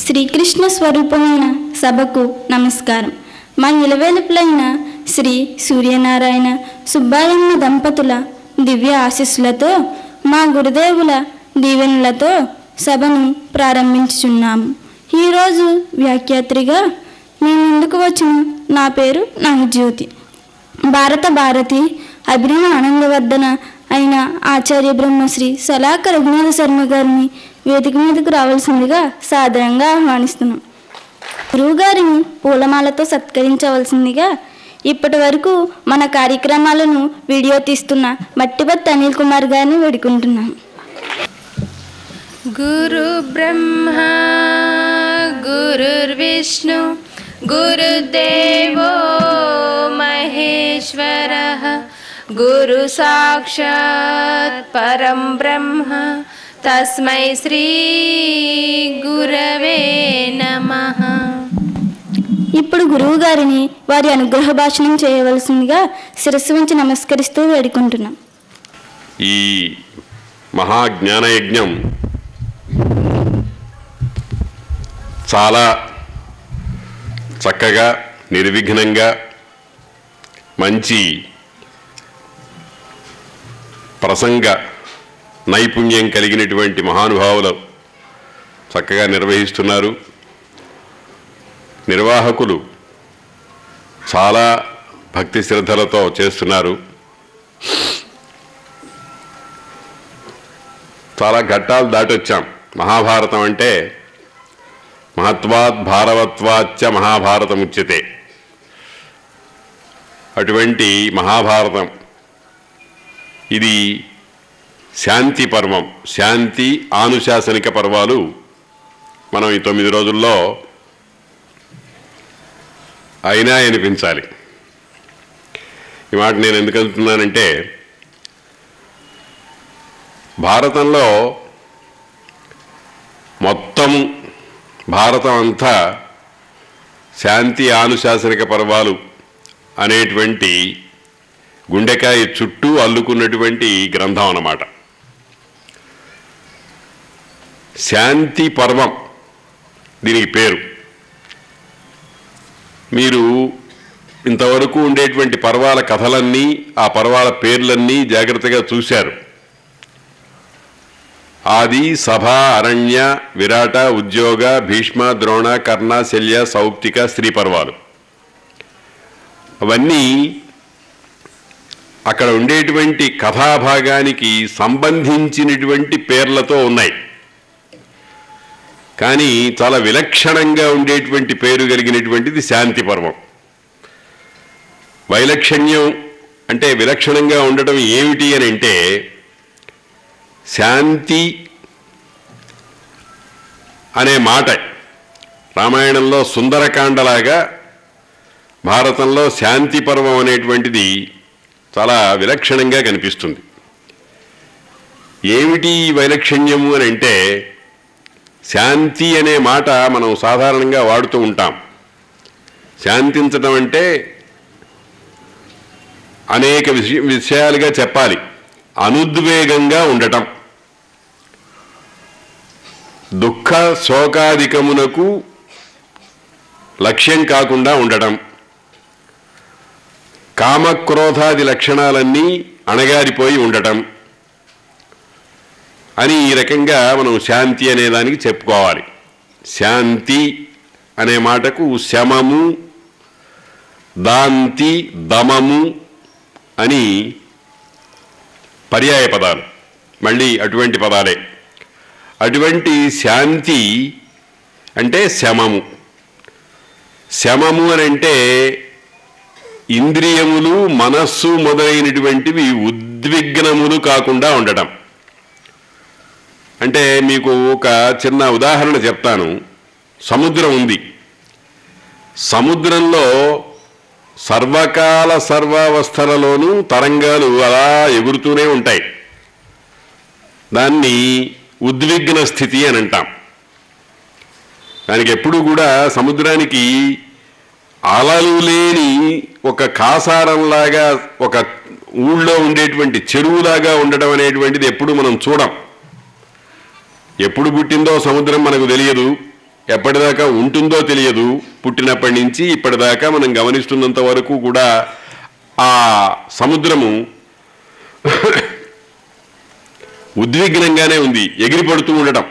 శ్రీకృష్ణ స్వరూపమైన సభకు నమస్కారం మా ఇలవేలుపులైన శ్రీ సూర్యనారాయణ సుబ్బాయమ్మ దంపతుల దివ్య ఆశీస్సులతో మా గురుదేవుల దీవెనలతో సభను ప్రారంభించుచున్నాము ఈరోజు వ్యాఖ్యాత్రిగా మీ ముందుకు వచ్చిన నా పేరు నాగజ్యోతి భారత భారతి అభినవ ఆనందవర్ధన అయిన ఆచార్య బ్రహ్మశ్రీ సలాక రఘునాథ శర్మ గారిని వేదిక మీదకు రావాల్సిందిగా సాదరంగా ఆహ్వానిస్తున్నాం గురువుగారిని పూలమాలతో సత్కరించవలసిందిగా ఇప్పటి వరకు మన కార్యక్రమాలను వీడియో తీస్తున్న మట్టిబత్ అనిల్ కుమార్ గారిని వేడుకుంటున్నాం गुरु ब्रह्मा गुरुर्विष्णु गुरुदेवो महेश्वरः गुरु साक्षात् परं ब्रह्म तस्मै श्री गुरवे नमः ఇప్పుడు గురువు గారిని వారి అనుగ్రహ భాషణం చేయవలసిందిగా శిరస్సు వంచి నమస్కరిస్తూ వేడుకుంటున్నాం ఈ మహాజ్ఞానయజ్ఞం చాలా చక్కగా నిర్విఘ్నంగా మంచి ప్రసంగ నైపుణ్యం కలిగినటువంటి మహానుభావులు చక్కగా నిర్వహిస్తున్నారు నిర్వాహకులు చాలా భక్తి శ్రద్ధలతో చేస్తున్నారు చాలా ఘట్టాలు దాటొచ్చాం మహాభారతం అంటే మహత్వాత్ భారవత్వాచ్చ మహాభారతం ఉచ్యతే అటువంటి మహాభారతం ఇది శాంతి పర్వం శాంతి ఆనుశాసనిక పర్వాలు మనం ఈ తొమ్మిది రోజుల్లో అయినా అనిపించాలి ఈ మాట నేను ఎందుకు అంటున్నానంటే భారతంలో మొత్తం భారతం అంతా శాంతి ఆనుశాసనిక పర్వాలు అనేటువంటి గుండెకాయ చుట్టూ అల్లుకున్నటువంటి గ్రంథం అన్నమాట శాంతి పర్వం దీనికి పేరు మీరు ఇంతవరకు ఉండేటువంటి పర్వాల కథలన్నీ ఆ పర్వాల పేర్లన్నీ జాగ్రత్తగా చూశారు ఆది సభ అరణ్య విరాట ఉద్యోగ భీష్మ ద్రోణ కర్ణ శల్య సౌప్తిక స్త్రీ పర్వాలు అవన్నీ అక్కడ ఉండేటువంటి కథాభాగానికి సంబంధించినటువంటి పేర్లతో ఉన్నాయి కానీ చాలా విలక్షణంగా ఉండేటువంటి పేరు కలిగినటువంటిది శాంతి పర్వం వైలక్షణ్యం అంటే విలక్షణంగా ఉండటం ఏమిటి అని అంటే శాంతి అనే మాట రామాయణంలో సుందరకాండలాగా భారతంలో శాంతి పర్వం అనేటువంటిది చాలా విలక్షణంగా కనిపిస్తుంది ఏమిటి ఈ వైలక్షణ్యము అని అంటే శాంతి అనే మాట మనం సాధారణంగా వాడుతూ ఉంటాం శాంతించడం అంటే అనేక విషయ విషయాలుగా చెప్పాలి అనుద్వేగంగా ఉండటం దుఃఖ శోకాధికమునకు లక్ష్యం కాకుండా ఉండటం కామక్రోధాది లక్షణాలన్నీ అణగారిపోయి ఉండటం అని ఈ రకంగా మనం శాంతి అనే దానికి చెప్పుకోవాలి శాంతి అనే మాటకు శమము దాంతి దమము అని పర్యాయ పదాలు మళ్ళీ అటువంటి పదాలే అటువంటి శాంతి అంటే శమము శమము అని అంటే ఇంద్రియములు మనస్సు మొదలైనటువంటివి ఉద్విగ్నములు కాకుండా ఉండటం అంటే మీకు ఒక చిన్న ఉదాహరణ చెప్తాను సముద్రం ఉంది సముద్రంలో సర్వకాల సర్వావస్థలలోనూ తరంగాలు అలా ఎగురుతూనే ఉంటాయి దాన్ని ఉద్విగ్న స్థితి అని అంటాం దానికి ఎప్పుడు కూడా సముద్రానికి అలలు లేని ఒక కాసారంలాగా ఒక ఊళ్ళో ఉండేటువంటి చెరువులాగా ఉండడం అనేటువంటిది ఎప్పుడు మనం చూడం ఎప్పుడు పుట్టిందో సముద్రం మనకు తెలియదు ఎప్పటిదాకా ఉంటుందో తెలియదు పుట్టినప్పటి నుంచి ఇప్పటిదాకా మనం గమనిస్తున్నంత వరకు కూడా ఆ సముద్రము ఉద్విగ్నంగానే ఉంది ఎగిరిపడుతూ ఉండటం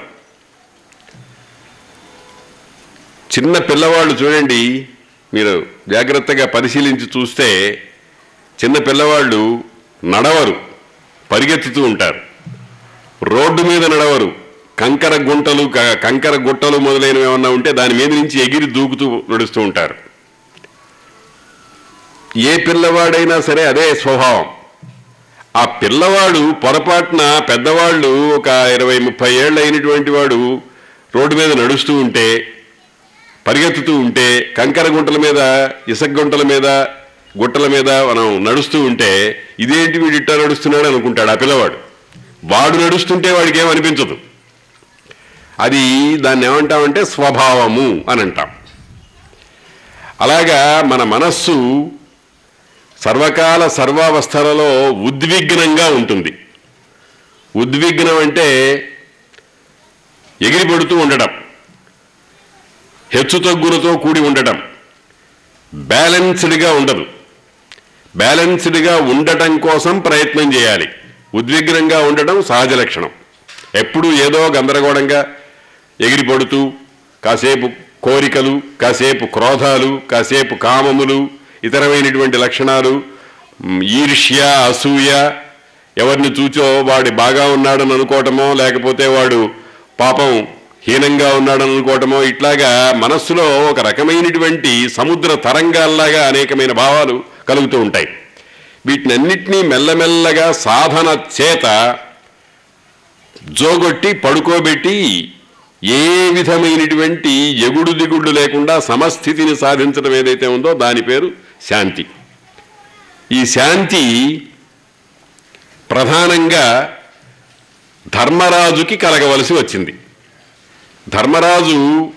చిన్న పిల్లవాళ్ళు చూడండి మీరు జాగ్రత్తగా పరిశీలించి చూస్తే చిన్న పిల్లవాళ్ళు నడవరు పరిగెత్తుతూ ఉంటారు రోడ్డు మీద నడవరు కంకర గుంటలు క- కంకర గుట్టలు మొదలైనవి ఏమన్నా ఉంటే దాని మీద నుంచి ఎగిరి దూకుతూ నడుస్తూ ఉంటారు ఏ పిల్లవాడైనా సరే అదే స్వభావం ఆ పిల్లవాడు పొరపాటున పెద్దవాళ్ళు ఒక ఇరవై ముప్పై ఏళ్ళు అయినటువంటి వాడు రోడ్డు మీద నడుస్తూ ఉంటే పరిగెత్తుతూ ఉంటే కంకర గుంటల మీద ఇసక గుంటల మీద గుట్టల మీద మనం నడుస్తూ ఉంటే ఇదేంటి వీడు ఇట్టా నడుస్తున్నాడు అనుకుంటాడు ఆ పిల్లవాడు వాడు నడుస్తుంటే వాడికి ఏం అనిపించదు అది దాన్ని ఏమంటామంటే స్వభావము అని అంటాం అలాగా మన మనస్సు సర్వకాల సర్వావస్థలలో ఉద్విగ్నంగా ఉంటుంది ఉద్విగ్నం అంటే ఎగిరిపడుతూ ఉండడం హెచ్చుతగ్గులతో కూడి ఉండటం బ్యాలెన్స్డ్గా ఉండదు బ్యాలెన్స్డ్గా ఉండటం కోసం ప్రయత్నం చేయాలి ఉద్విగ్నంగా ఉండటం సహజ లక్షణం ఎప్పుడూ ఏదో గందరగోళంగా ఎగిరిపడుతూ కాసేపు కోరికలు కాసేపు క్రోధాలు కాసేపు కామములు ఇతరమైనటువంటి లక్షణాలు మ్, ఈర్ష్య అసూయ ఎవరిని చూచో వాడి బాగా ఉన్నాడని అనుకోవటమో లేకపోతే వాడు పాపం హీనంగా ఉన్నాడని అనుకోవటమో ఇట్లాగా మనస్సులో ఒక రకమైనటువంటి సముద్ర తరంగాల్లాగా అనేకమైన భావాలు కలుగుతూ ఉంటాయి వీటినన్నిటినీ మెల్లమెల్లగా సాధన చేత జోగొట్టి పడుకోబెట్టి ఏ విధమైనటువంటి ఎగుడు దిగుడు లేకుండా సమస్థితిని సాధించడం ఏదైతే ఉందో దాని పేరు శాంతి ఈ శాంతి ప్రధానంగా ధర్మరాజుకి కలగవలసి వచ్చింది ధర్మరాజు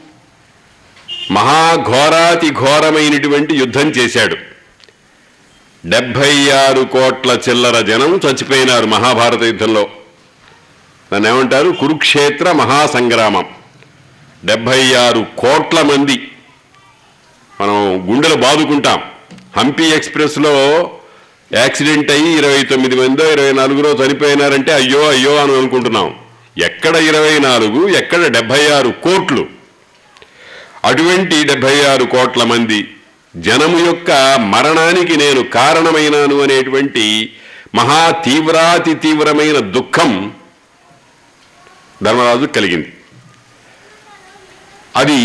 మహాఘోరాతి ఘోరమైనటువంటి యుద్ధం చేశాడు డెబ్భై ఆరు కోట్ల చిల్లర జనం చచ్చిపోయినారు మహాభారత యుద్ధంలో దాన్ని ఏమంటారు కురుక్షేత్ర మహాసంగ్రామం డెబ్భై ఆరు కోట్ల మంది మనం గుండెలు బాదుకుంటాం హంపి ఎక్స్ప్రెస్లో యాక్సిడెంట్ అయ్యి ఇరవై తొమ్మిది మందో ఇరవై నాలుగులో చనిపోయినారంటే అయ్యో అయ్యో అని అనుకుంటున్నాం ఎక్కడ ఇరవై నాలుగు ఎక్కడ డెబ్భై ఆరు కోట్లు అటువంటి డెబ్భై ఆరు కోట్ల మంది జనము యొక్క మరణానికి నేను కారణమైనాను అనేటువంటి మహా తీవ్రాతి తీవ్రమైన దుఃఖం ధర్మరాజు కలిగింది అది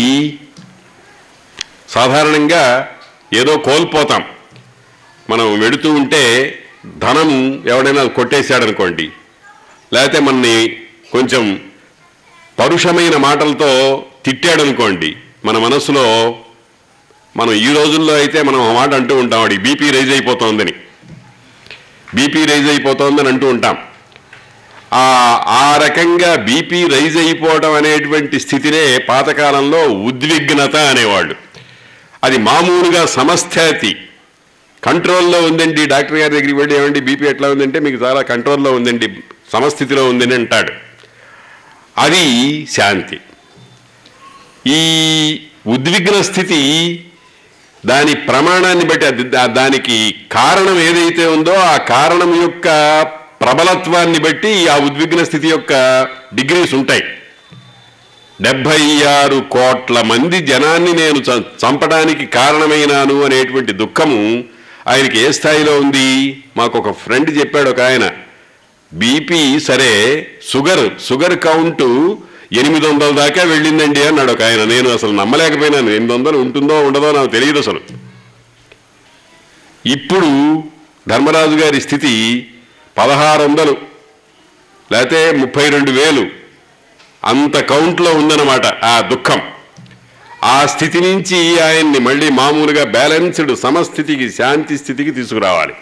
సాధారణంగా ఏదో కోల్పోతాం మనం వెడుతూ ఉంటే ధనం ఎవడైనా కొట్టేశాడనుకోండి లేకపోతే మనని కొంచెం పరుషమైన మాటలతో తిట్టాడనుకోండి మన మనసులో మనం ఈ రోజుల్లో అయితే మనం ఒక మాట అంటూ ఉంటాం వాడి బీపీ రైజ్ అయిపోతోందని బీపీ రైజ్ అయిపోతోందని అంటూ ఉంటాం ఆ ఆ రకంగా బీపీ రైజ్ అయిపోవడం అనేటువంటి స్థితినే పాతకాలంలో ఉద్విగ్నత అనేవాళ్ళు అది మామూలుగా సమస్థాతి కంట్రోల్లో ఉందండి డాక్టర్ గారి దగ్గరికి వెళ్ళి ఏమండి బీపీ ఎట్లా ఉందంటే మీకు చాలా కంట్రోల్లో ఉందండి సమస్థితిలో ఉందని అంటాడు అది శాంతి ఈ ఉద్విగ్న స్థితి దాని ప్రమాణాన్ని బట్టి అది దా- దానికి కారణం ఏదైతే ఉందో ఆ కారణం యొక్క ప్రబలత్వాన్ని బట్టి ఆ ఉద్విగ్న స్థితి యొక్క డిగ్రీస్ ఉంటాయి డెబ్భై ఆరు కోట్ల మంది జనాన్ని నేను చ- చంపడానికి కారణమైనాను అనేటువంటి దుఃఖము ఆయనకి ఏ స్థాయిలో ఉంది మాకు ఒక ఫ్రెండ్ చెప్పాడు ఒక ఆయన బీపీ సరే షుగర్ షుగర్ కౌంటు ఎనిమిది వందల దాకా వెళ్ళిందండి అన్నాడు ఒక ఆయన నేను అసలు నమ్మలేకపోయినాను ఎనిమిది వందలు ఉంటుందో ఉండదో నాకు తెలియదు అసలు ఇప్పుడు ధర్మరాజు గారి స్థితి పదహారు వందలు లేకపోతే ముప్పై రెండు వేలు అంత కౌంట్లో ఉందన్నమాట ఆ దుఃఖం ఆ స్థితి నుంచి ఆయన్ని మళ్ళీ మామూలుగా బ్యాలెన్స్డ్ సమస్థితికి శాంతి స్థితికి తీసుకురావాలి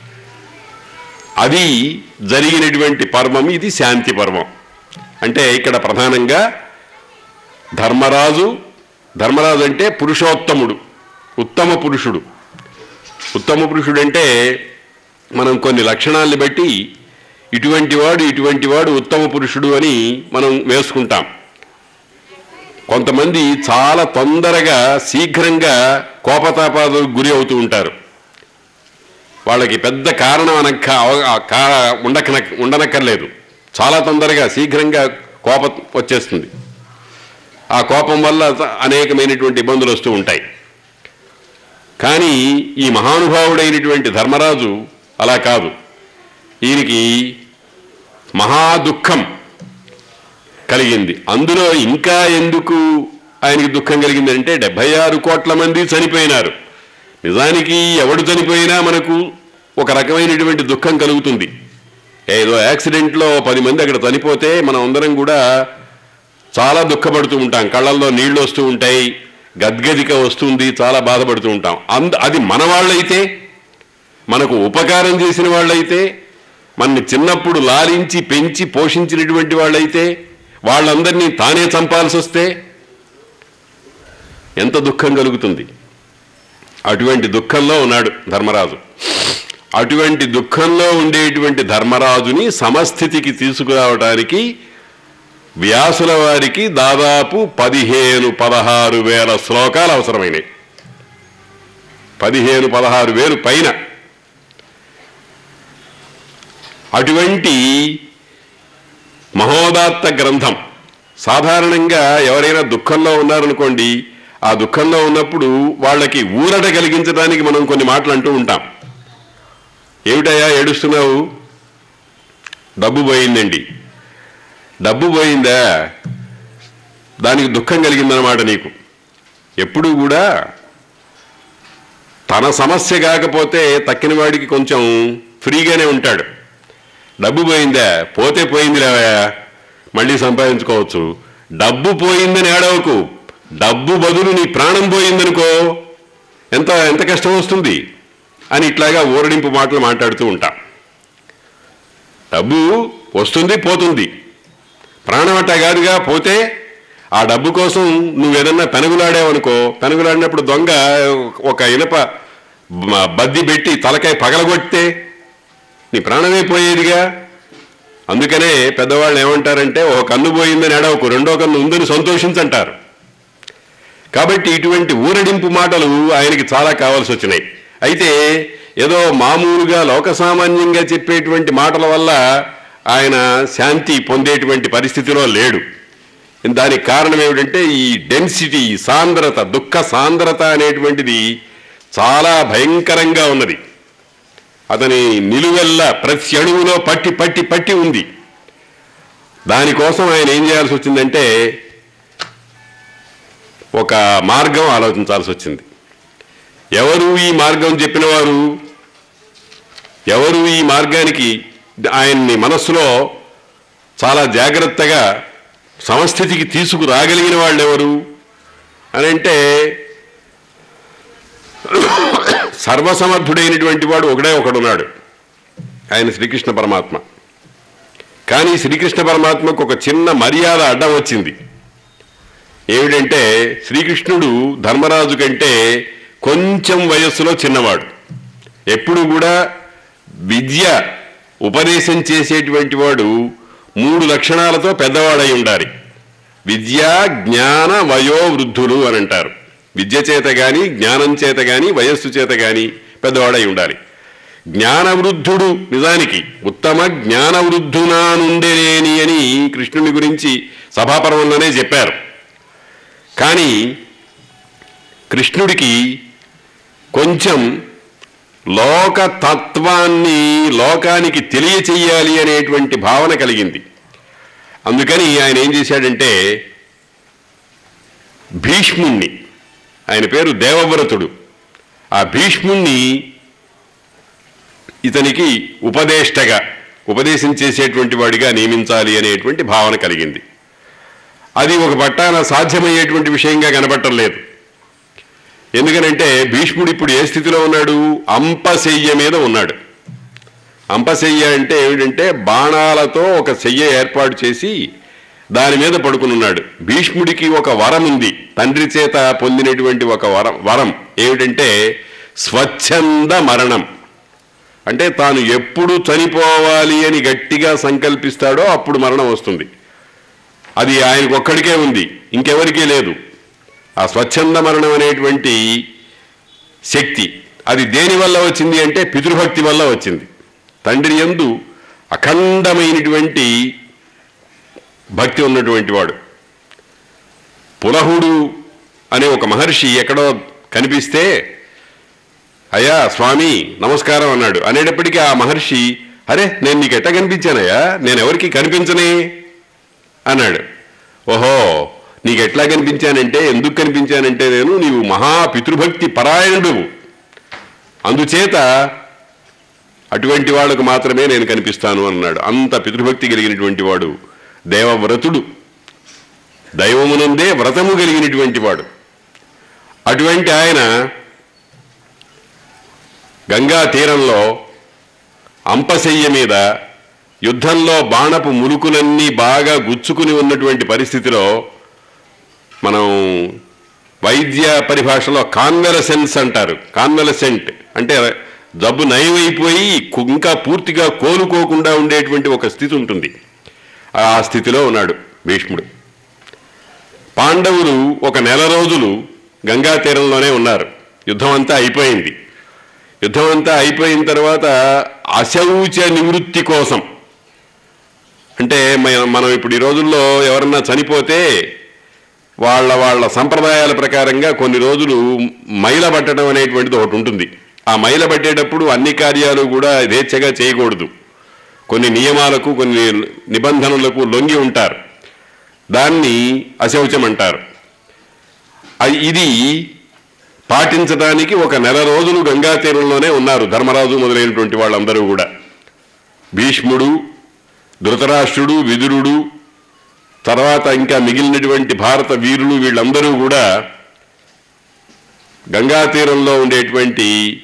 అది జరిగినటువంటి పర్వం ఇది శాంతి పర్వం అంటే ఇక్కడ ప్రధానంగా ధర్మరాజు ధర్మరాజు అంటే పురుషోత్తముడు ఉత్తమ పురుషుడు ఉత్తమ పురుషుడు అంటే మనం కొన్ని లక్షణాలని బట్టి ఇటువంటి వాడు ఇటువంటి వాడు ఉత్తమ పురుషుడు అని మనం వేసుకుంటాం కొంతమంది చాలా తొందరగా శీఘ్రంగా కోపతాపాలకు గురి అవుతూ ఉంటారు వాళ్ళకి పెద్ద కారణం అనక్క అవ- ఆ కా- ఉండకన ఉండనక్కర్లేదు చాలా తొందరగా శీఘ్రంగా కోపం వచ్చేస్తుంది ఆ కోపం వల్ల అనేకమైనటువంటి ఇబ్బందులు వస్తూ ఉంటాయి కానీ ఈ మహానుభావుడైనటువంటి ధర్మరాజు అలా కాదు ఈయనకి మహా దుఃఖం కలిగింది అందులో ఇంకా ఎందుకు ఆయనకి దుఃఖం కలిగింది అంటే డెబ్బై ఆరు కోట్ల మంది చనిపోయినారు నిజానికి ఎవడు చనిపోయినా మనకు ఒక రకమైనటువంటి దుఃఖం కలుగుతుంది ఏదో యాక్సిడెంట్లో పది మంది అక్కడ చనిపోతే మనం అందరం కూడా చాలా దుఃఖపడుతూ ఉంటాం కళ్ళల్లో నీళ్లు వస్తూ ఉంటాయి గద్గదిక వస్తుంది చాలా బాధపడుతూ ఉంటాం అంద అది మన వాళ్ళైతే మనకు ఉపకారం చేసిన వాళ్ళైతే మనని చిన్నప్పుడు లాలించి పెంచి పోషించినటువంటి వాళ్ళైతే వాళ్ళందరినీ తానే చంపాల్సి వస్తే ఎంత దుఃఖం కలుగుతుంది అటువంటి దుఃఖంలో ఉన్నాడు ధర్మరాజు అటువంటి దుఃఖంలో ఉండేటువంటి ధర్మరాజుని సమస్థితికి తీసుకురావడానికి వ్యాసుల వారికి దాదాపు పదిహేను పదహారు వేల శ్లోకాలు అవసరమైనవి పదిహేను పదహారు వేలు పైన అటువంటి మహోదాత్త గ్రంథం సాధారణంగా ఎవరైనా దుఃఖంలో ఉన్నారనుకోండి ఆ దుఃఖంలో ఉన్నప్పుడు వాళ్ళకి ఊరట కలిగించడానికి మనం కొన్ని మాటలు అంటూ ఉంటాం ఏమిటయ్యా ఏడుస్తున్నావు డబ్బు పోయిందండి డబ్బు పోయిందా దానికి దుఃఖం కలిగిందన్నమాట నీకు ఎప్పుడు కూడా తన సమస్య కాకపోతే తక్కిన వాడికి కొంచెం ఫ్రీగానే ఉంటాడు డబ్బు పోయిందా పోతే పోయింది లేవయా మళ్ళీ సంపాదించుకోవచ్చు డబ్బు పోయిందని ఏడవకు డబ్బు బదులు నీ ప్రాణం పోయిందనుకో ఎంత ఎంత కష్టం వస్తుంది అని ఇట్లాగా ఊరడింపు మాటలు మాట్లాడుతూ ఉంటా డబ్బు వస్తుంది పోతుంది ప్రాణం అట్టా కాదుగా పోతే ఆ డబ్బు కోసం నువ్వేదన్నా పెనుగులాడావనుకో పెనుగులాడినప్పుడు దొంగ ఒక ఇనప బ- బద్ది పెట్టి తలకాయ పగలగొడితే నీ ప్రాణమే పోయేదిగా అందుకనే పెద్దవాళ్ళు ఏమంటారంటే ఒక కన్ను పోయిందని ఎడవకు రెండో కన్ను ఉందని సంతోషించంటారు కాబట్టి ఇటువంటి ఊరడింపు మాటలు ఆయనకి చాలా కావాల్సి వచ్చినాయి అయితే ఏదో మామూలుగా లోకసామాన్యంగా చెప్పేటువంటి మాటల వల్ల ఆయన శాంతి పొందేటువంటి పరిస్థితిలో లేడు దానికి కారణం ఏమిటంటే ఈ డెన్సిటీ ఈ సాంద్రత దుఃఖ సాంద్రత అనేటువంటిది చాలా భయంకరంగా ఉన్నది అతని నిలువెల్ల ప్రతి అణువులో పట్టి పట్టి పట్టి ఉంది దానికోసం ఆయన ఏం చేయాల్సి వచ్చిందంటే ఒక మార్గం ఆలోచించాల్సి వచ్చింది ఎవరు ఈ మార్గం చెప్పిన వారు ఎవరు ఈ మార్గానికి ఆయన్ని మనస్సులో చాలా జాగ్రత్తగా సమస్థితికి తీసుకురాగలిగిన వాళ్ళు ఎవరు అని అంటే సర్వసమర్థుడైనటువంటి వాడు ఒకడే ఒకడున్నాడు ఆయన శ్రీకృష్ణ పరమాత్మ కానీ శ్రీకృష్ణ పరమాత్మకు ఒక చిన్న మర్యాద అడ్డం వచ్చింది ఏమిటంటే శ్రీకృష్ణుడు ధర్మరాజు కంటే కొంచెం వయస్సులో చిన్నవాడు ఎప్పుడు కూడా విద్య ఉపదేశం చేసేటువంటి వాడు మూడు లక్షణాలతో పెద్దవాడై ఉండాలి విద్య జ్ఞాన వయో వృద్ధులు అని అంటారు విద్య చేత గాని జ్ఞానం చేత గాని వయస్సు చేత గాని పెద్దవాడై ఉండాలి జ్ఞానవృద్ధుడు నిజానికి ఉత్తమ జ్ఞానవృద్ధునా నుండేనేని అని కృష్ణుని గురించి సభాపర్వంలోనే చెప్పారు కానీ కృష్ణుడికి కొంచెం లోక తత్వాన్ని లోకానికి తెలియచెయ్యాలి అనేటువంటి భావన కలిగింది అందుకని ఆయన ఏం చేశాడంటే భీష్ముణ్ణి ఆయన పేరు దేవవ్రతుడు ఆ భీష్ముణ్ణి ఇతనికి ఉపదేష్టగా ఉపదేశం చేసేటువంటి వాడిగా నియమించాలి అనేటువంటి భావన కలిగింది అది ఒక పట్టాన సాధ్యమయ్యేటువంటి విషయంగా కనబడటం లేదు ఎందుకనంటే భీష్ముడు ఇప్పుడు ఏ స్థితిలో ఉన్నాడు అంపశయ్య మీద ఉన్నాడు అంపశయ్య అంటే ఏమిటంటే బాణాలతో ఒక శయ్య ఏర్పాటు చేసి దాని మీద పడుకుని ఉన్నాడు భీష్ముడికి ఒక వరం ఉంది తండ్రి చేత పొందినటువంటి ఒక వరం వరం ఏమిటంటే స్వచ్ఛంద మరణం అంటే తాను ఎప్పుడు చనిపోవాలి అని గట్టిగా సంకల్పిస్తాడో అప్పుడు మరణం వస్తుంది అది ఆయనకు ఒక్కడికే ఉంది ఇంకెవరికీ లేదు ఆ స్వచ్ఛంద మరణం అనేటువంటి శక్తి అది దేని వల్ల వచ్చింది అంటే పితృభక్తి వల్ల వచ్చింది తండ్రి యందు అఖండమైనటువంటి భక్తి ఉన్నటువంటి వాడు పులహుడు అనే ఒక మహర్షి ఎక్కడో కనిపిస్తే అయ్యా స్వామి నమస్కారం అన్నాడు అనేటప్పటికీ ఆ మహర్షి అరే నేను నీకు ఎట్ట కనిపించానయ్యా నేను ఎవరికి కనిపించనే అన్నాడు ఓహో నీకు ఎట్లా కనిపించానంటే ఎందుకు కనిపించానంటే నేను నీవు మహా పితృభక్తి పరాయణుడు అందుచేత అటువంటి వాళ్ళకు మాత్రమే నేను కనిపిస్తాను అన్నాడు అంత పితృభక్తి కలిగినటువంటి వాడు దేవవ్రతుడు దైవమునందే వ్రతము కలిగినటువంటి వాడు అటువంటి ఆయన గంగా తీరంలో అంపశయ్య మీద యుద్ధంలో బాణపు ములుకులన్నీ బాగా గుచ్చుకుని ఉన్నటువంటి పరిస్థితిలో మనం వైద్య పరిభాషలో కాన్వెలసెన్స్ అంటారు కాన్వెలసెంట్ అంటే జబ్బు నయమైపోయి కు- ఇంకా పూర్తిగా కోలుకోకుండా ఉండేటువంటి ఒక స్థితి ఉంటుంది ఆ స్థితిలో ఉన్నాడు భీష్ముడు పాండవులు ఒక నెల రోజులు గంగా తీరంలోనే ఉన్నారు యుద్ధం అంతా అయిపోయింది యుద్ధం అంతా అయిపోయిన తర్వాత అశౌచ నివృత్తి కోసం అంటే మ- మనం ఇప్పుడు ఈ రోజుల్లో ఎవరన్నా చనిపోతే వాళ్ళ వాళ్ళ సంప్రదాయాల ప్రకారంగా కొన్ని రోజులు మైల పట్టడం అనేటువంటిది ఒకటి ఉంటుంది ఆ మైల పట్టేటప్పుడు అన్ని కార్యాలు కూడా యథేచ్ఛగా చేయకూడదు కొన్ని నియమాలకు కొన్ని నిబంధనలకు లొంగి ఉంటారు దాన్ని అశౌచం అంటారు అది- ఇది పాటించడానికి ఒక నెల రోజులు గంగా తీరంలోనే ఉన్నారు ధర్మరాజు మొదలైనటువంటి వాళ్ళందరూ కూడా భీష్ముడు ధృతరాష్ట్రుడు విదురుడు తర్వాత ఇంకా మిగిలినటువంటి భారత వీరులు వీళ్ళందరూ కూడా గంగా తీరంలో ఉండేటువంటి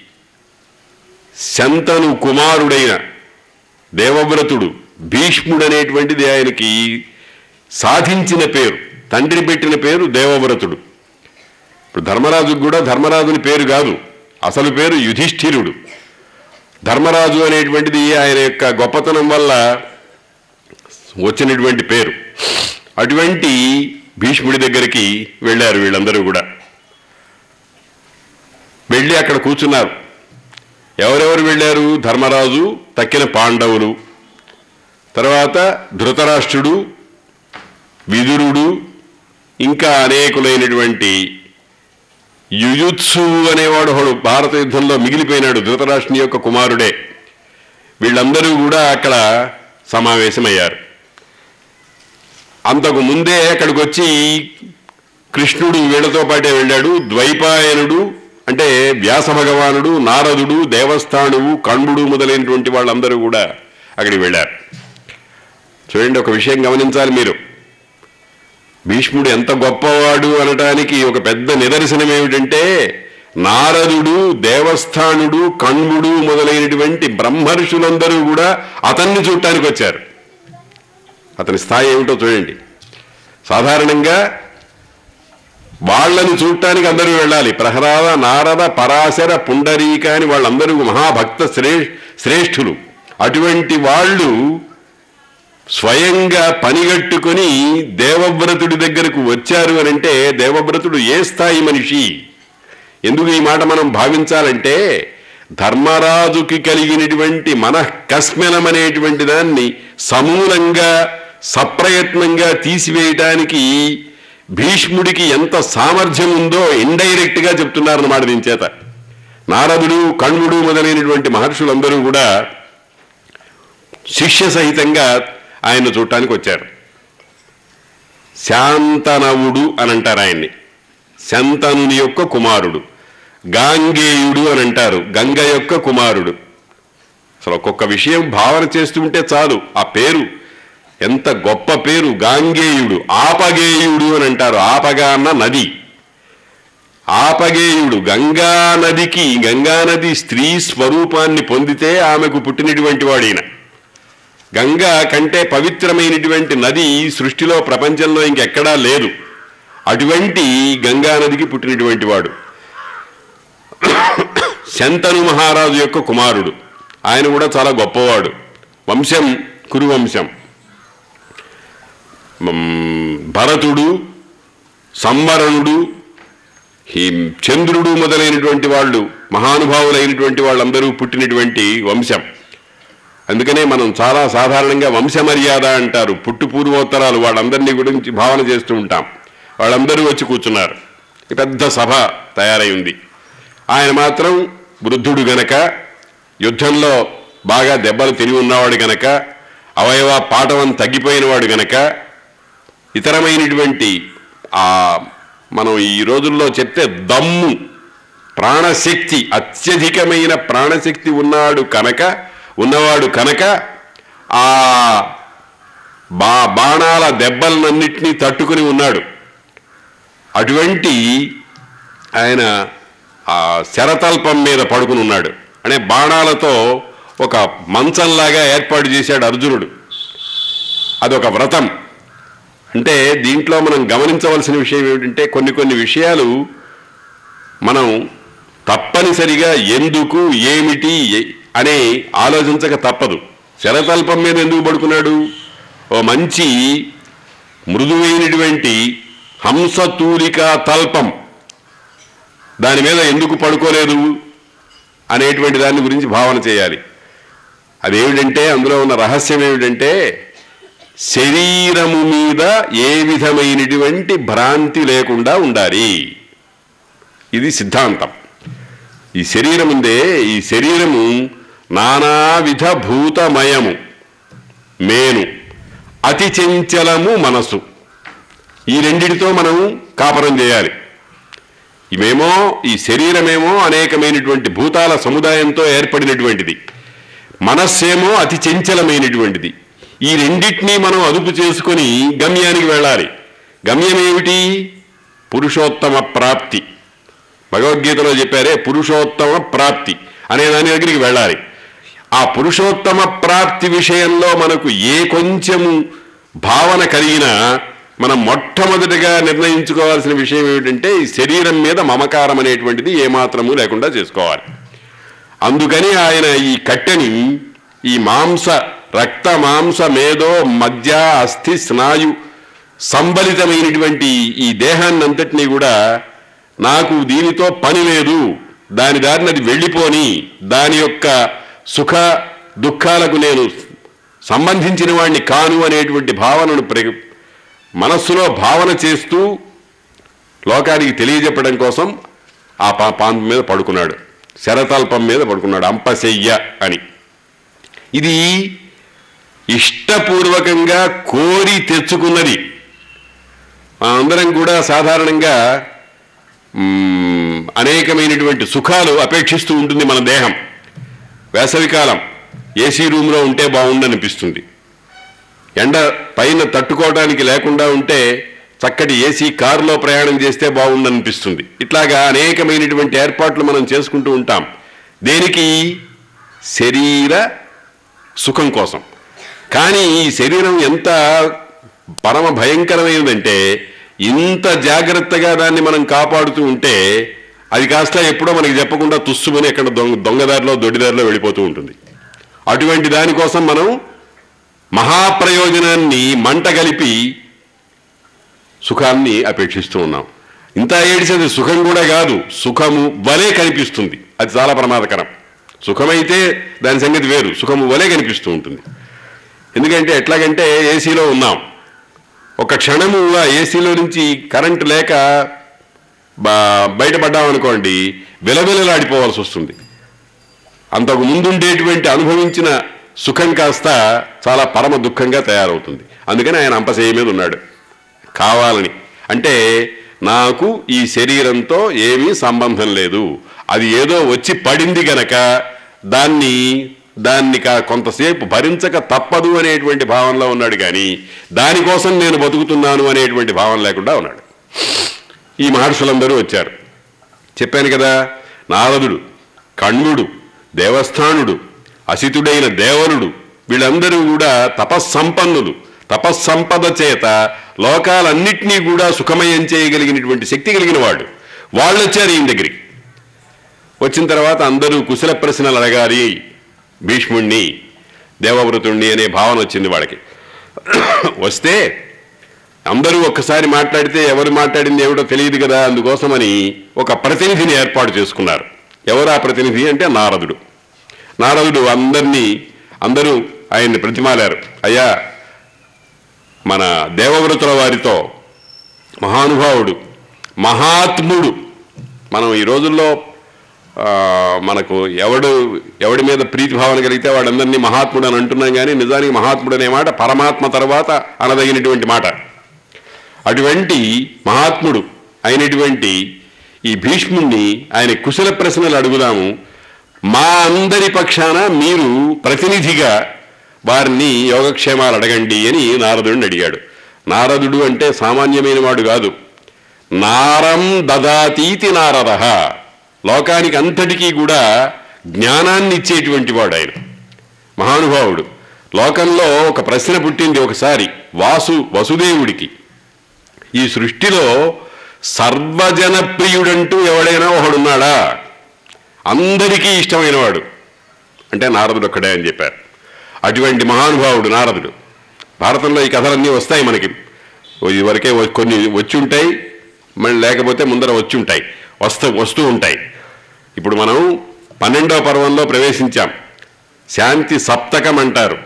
శంతను కుమారుడైన దేవవ్రతుడు భీష్ముడు అనేటువంటిది ఆయనకి సాధించిన పేరు తండ్రి పెట్టిన పేరు దేవవ్రతుడు ఇప్పుడు ధర్మరాజుకు కూడా ధర్మరాజుని పేరు కాదు అసలు పేరు యుధిష్ఠిరుడు ధర్మరాజు అనేటువంటిది ఆయన యొక్క గొప్పతనం వల్ల వచ్చినటువంటి పేరు అటువంటి భీష్ముడి దగ్గరికి వెళ్ళారు వీళ్ళందరూ కూడా వెళ్ళి అక్కడ కూర్చున్నారు ఎవరెవరు వెళ్ళారు ధర్మరాజు తక్కిన పాండవులు తర్వాత ధృతరాష్ట్రుడు విదురుడు ఇంకా అనేకులైనటువంటి యుయుత్సు అనేవాడు ఒకడు భారత యుద్ధంలో మిగిలిపోయినాడు ధృతరాష్ట్రుని యొక్క కుమారుడే వీళ్ళందరూ కూడా అక్కడ సమావేశమయ్యారు అంతకు ముందే అక్కడికి వచ్చి కృష్ణుడు వీళ్ళతో పాటే వెళ్ళాడు ద్వైపాయనుడు అంటే వ్యాస భగవానుడు నారదుడు దేవస్థానువు కణ్వుడు మొదలైనటువంటి వాళ్ళందరూ కూడా అక్కడికి వెళ్ళారు చూడండి ఒక విషయం గమనించాలి మీరు భీష్ముడు ఎంత గొప్పవాడు అనటానికి ఒక పెద్ద నిదర్శనం ఏమిటంటే నారదుడు దేవస్థానుడు కణ్వుడు మొదలైనటువంటి బ్రహ్మర్షులందరూ కూడా అతన్ని చూడటానికి వచ్చారు అతని స్థాయి ఏమిటో చూడండి సాధారణంగా వాళ్ళని చూడటానికి అందరూ వెళ్ళాలి ప్రహ్లాద నారద పరాశర పుండరీక అని వాళ్ళందరూ మహాభక్త శ్రే శ్రేష్ఠులు అటువంటి వాళ్ళు స్వయంగా పనిగట్టుకొని దేవవ్రతుడి దగ్గరకు వచ్చారు అని అంటే దేవవ్రతుడు ఏ స్థాయి మనిషి ఎందుకు ఈ మాట మనం భావించాలంటే ధర్మరాజుకి కలిగినటువంటి మనఃకస్మలం అనేటువంటి దాన్ని సమూలంగా సప్రయత్నంగా తీసివేయటానికి భీష్ముడికి ఎంత సామర్థ్యం ఉందో ఇండైరెక్ట్ గా చెప్తున్నారన్నమాట దీని చేత నారదుడు కణ్వుడు మొదలైనటువంటి మహర్షులందరూ కూడా శిష్య సహితంగా ఆయన చూడటానికి వచ్చారు శాంతనవుడు అని అంటారు ఆయన్ని శంతనుని యొక్క కుమారుడు గాంగేయుడు అని అంటారు గంగ యొక్క కుమారుడు అసలు ఒక్కొక్క విషయం భావన చేస్తుంటే చాలు ఆ పేరు ఎంత గొప్ప పేరు గాంగేయుడు ఆపగేయుడు అని అంటారు ఆపగా అన్న నది ఆపగేయుడు గంగా నదికి గంగా నది స్త్రీ స్వరూపాన్ని పొందితే ఆమెకు పుట్టినటువంటి వాడైన గంగా కంటే పవిత్రమైనటువంటి నది ఈ సృష్టిలో ప్రపంచంలో ఇంకెక్కడా లేదు అటువంటి గంగా నదికి పుట్టినటువంటి వాడు శంతను మహారాజు యొక్క కుమారుడు ఆయన కూడా చాలా గొప్పవాడు వంశం కురువంశం మ్, భరతుడు సంవరణుడు ఈ చంద్రుడు మొదలైనటువంటి వాళ్ళు మహానుభావులైనటువంటి వాళ్ళందరూ పుట్టినటువంటి వంశం అందుకనే మనం చాలా సాధారణంగా వంశ మర్యాద అంటారు పుట్టు పూర్వోత్తరాలు వాళ్ళందరినీ గురించి భావన చేస్తూ ఉంటాం వాళ్ళందరూ వచ్చి కూర్చున్నారు ఈ పెద్ద సభ తయారై ఉంది ఆయన మాత్రం వృద్ధుడు గనక యుద్ధంలో బాగా దెబ్బలు తిని ఉన్నవాడు గనక అవయవ పాఠవం తగ్గిపోయినవాడు గనక ఇతరమైనటువంటి ఆ మనం ఈ రోజుల్లో చెప్తే దమ్ము ప్రాణశక్తి అత్యధికమైన ప్రాణశక్తి ఉన్నాడు కనుక ఉన్నవాడు కనుక ఆ బా బాణాల దెబ్బలన్నింటినీ తట్టుకుని ఉన్నాడు అటువంటి ఆయన ఆ శరతల్పం మీద పడుకుని ఉన్నాడు అనే బాణాలతో ఒక మంచంలాగా ఏర్పాటు చేశాడు అర్జునుడు అదొక వ్రతం అంటే దీంట్లో మనం గమనించవలసిన విషయం ఏమిటంటే కొన్ని కొన్ని విషయాలు మనం తప్పనిసరిగా ఎందుకు ఏమిటి ఎ- అని ఆలోచించక తప్పదు శరతల్పం మీద ఎందుకు పడుకున్నాడు ఓ మంచి మృదువైనటువంటి హంసతూలికా తల్పం దాని మీద ఎందుకు పడుకోలేదు అనేటువంటి దాని గురించి భావన చేయాలి అదేమిటంటే అందులో ఉన్న రహస్యం ఏమిటంటే శరీరము మీద ఏ విధమైనటువంటి భ్రాంతి లేకుండా ఉండాలి ఇది సిద్ధాంతం ఈ శరీరం ఉందే ఈ శరీరము నానావిధ భూతమయము మేను అతి చంచలము మనసు ఈ రెండిటితో మనం కాపరం చేయాలి ఇవేమో ఈ శరీరమేమో అనేకమైనటువంటి భూతాల సముదాయంతో ఏర్పడినటువంటిది మనస్సేమో అతి చంచలమైనటువంటిది ఈ రెండింటినీ మనం అదుపు చేసుకొని గమ్యానికి వెళ్ళాలి గమ్యం ఏమిటి పురుషోత్తమ ప్రాప్తి భగవద్గీతలో చెప్పారే పురుషోత్తమ ప్రాప్తి అనే దాని దగ్గరికి వెళ్ళాలి ఆ పురుషోత్తమ ప్రాప్తి విషయంలో మనకు ఏ కొంచెము భావన కలిగినా మనం మొట్టమొదటిగా నిర్ణయించుకోవాల్సిన విషయం ఏమిటంటే ఈ శరీరం మీద మమకారం అనేటువంటిది ఏమాత్రము లేకుండా చేసుకోవాలి అందుకని ఆయన ఈ కట్టెని ఈ మాంస రక్త మాంస మేధో మధ్య అస్థి స్నాయు సంబలితమైనటువంటి ఈ దేహాన్ని అంతటినీ కూడా నాకు దీనితో పని లేదు దాని దారిని అది వెళ్ళిపోని దాని యొక్క సుఖ దుఃఖాలకు నేను సంబంధించిన వాడిని కాను అనేటువంటి భావనను ప్ర మనస్సులో భావన చేస్తూ లోకానికి తెలియజెప్పడం కోసం ఆ పా పాంపు మీద పడుకున్నాడు శరతల్పం మీద పడుకున్నాడు అంపశయ్య అని ఇది ఇష్టపూర్వకంగా కోరి తెచ్చుకున్నది అందరం కూడా సాధారణంగా మ్మ్, అనేకమైనటువంటి సుఖాలు అపేక్షిస్తూ ఉంటుంది మన దేహం వేసవికాలం ఏసీ రూమ్లో ఉంటే బాగుండనిపిస్తుంది ఎండ పైన తట్టుకోవడానికి లేకుండా ఉంటే చక్కటి ఏసీ కారులో ప్రయాణం చేస్తే బాగుండనిపిస్తుంది ఇట్లాగా అనేకమైనటువంటి ఏర్పాట్లు మనం చేసుకుంటూ ఉంటాం దేనికి శరీర సుఖం కోసం కానీ ఈ శరీరం ఎంత పరమ భయంకరమైనదంటే ఇంత జాగ్రత్తగా దాన్ని మనం కాపాడుతూ ఉంటే అది కాస్త ఎప్పుడో మనకి చెప్పకుండా తుస్సుమని ఎక్కడ దొంగ దొంగదారిలో దొడ్డిదారిలో వెళ్ళిపోతూ ఉంటుంది అటువంటి దానికోసం మనం మహాప్రయోజనాన్ని మంట కలిపి సుఖాన్ని అపేక్షిస్తూ ఉన్నాం ఇంత ఏడిసేది సుఖం కూడా కాదు సుఖము వలే కనిపిస్తుంది అది చాలా ప్రమాదకరం సుఖమైతే దాని సంగతి వేరు సుఖము వలే కనిపిస్తూ ఉంటుంది ఎందుకంటే ఎట్లాగంటే ఏసీలో ఉన్నాం ఒక క్షణము ఆ ఏసీలో నుంచి కరెంటు లేక బా- బయటపడ్డామనుకోండి విలవిలలాడిపోవాల్సి వస్తుంది అంతకు ముందుండేటువంటి అనుభవించిన సుఖం కాస్త చాలా పరమ దుఃఖంగా తయారవుతుంది అందుకని ఆయన అంపశయ్య మీద ఉన్నాడు కావాలని అంటే నాకు ఈ శరీరంతో ఏమీ సంబంధం లేదు అది ఏదో వచ్చి పడింది గనక దాన్ని దాన్ని కా- కొంతసేపు భరించక తప్పదు అనేటువంటి భావనలో ఉన్నాడు కానీ దానికోసం నేను బతుకుతున్నాను అనేటువంటి భావన లేకుండా ఉన్నాడు ఈ మహర్షులందరూ వచ్చారు చెప్పాను కదా నారదుడు కణ్వుడు దేవస్థానుడు అసితుడైన దేవరుడు వీళ్ళందరూ కూడా తపస్సంపన్నులు తపస్సంపద చేత లోకాలన్నింటినీ కూడా సుఖమయం చేయగలిగినటువంటి శక్తి కలిగిన వాడు వాళ్ళు వచ్చారు ఈయన దగ్గరికి వచ్చిన తర్వాత అందరూ కుశల ప్రశ్నలు అడగాలి భీష్ముణ్ణి దేవవ్రతుణ్ణి అనే భావన వచ్చింది వాళ్ళకి వస్తే అందరూ ఒక్కసారి మాట్లాడితే ఎవరు మాట్లాడింది ఏమిటో తెలియదు కదా అందుకోసమని ఒక ప్రతినిధిని ఏర్పాటు చేసుకున్నారు ఎవరు ఆ ప్రతినిధి అంటే నారదుడు నారదుడు అందరినీ అందరూ ఆయన్ని ప్రతిమాలారు అయ్యా మన దేవవ్రతుల వారితో మహానుభావుడు మహాత్ముడు మనం ఈ రోజుల్లో ఆ, మనకు ఎవడు ఎవడి మీద ప్రీతి భావన కలిగితే వాడందరినీ మహాత్ముడు అని అంటున్నాం కానీ నిజానికి మహాత్ముడు అనే మాట పరమాత్మ తర్వాత అనదగినటువంటి మాట అటువంటి మహాత్ముడు అయినటువంటి ఈ భీష్ముణ్ణి ఆయన కుశల ప్రశ్నలు అడుగుదాము మా అందరి పక్షాన మీరు ప్రతినిధిగా వారిని యోగక్షేమాలు అడగండి అని నారదుడిని అడిగాడు నారదుడు అంటే సామాన్యమైన వాడు కాదు నారం దదాతీతి నారద లోకానికి అంతటికీ కూడా జ్ఞానాన్ని ఇచ్చేటువంటి వాడు ఆయన మహానుభావుడు లోకంలో ఒక ప్రశ్న పుట్టింది ఒకసారి వాసు వసుదేవుడికి ఈ సృష్టిలో సర్వజనప్రియుడంటూ ఎవడైనా ఒకడున్నాడా అందరికీ ఇష్టమైన వాడు అంటే నారదుడు ఒక్కడే అని చెప్పారు అటువంటి మహానుభావుడు నారదుడు భారతంలో ఈ కథలన్నీ వస్తాయి మనకి ఇదివరకే వ- కొన్ని వచ్చి ఉంటాయి మళ్ళీ లేకపోతే ముందర వచ్చి ఉంటాయి వస్తూ వస్తూ ఉంటాయి ఇప్పుడు మనం పన్నెండవ పర్వంలో ప్రవేశించాం శాంతి సప్తకం అంటారు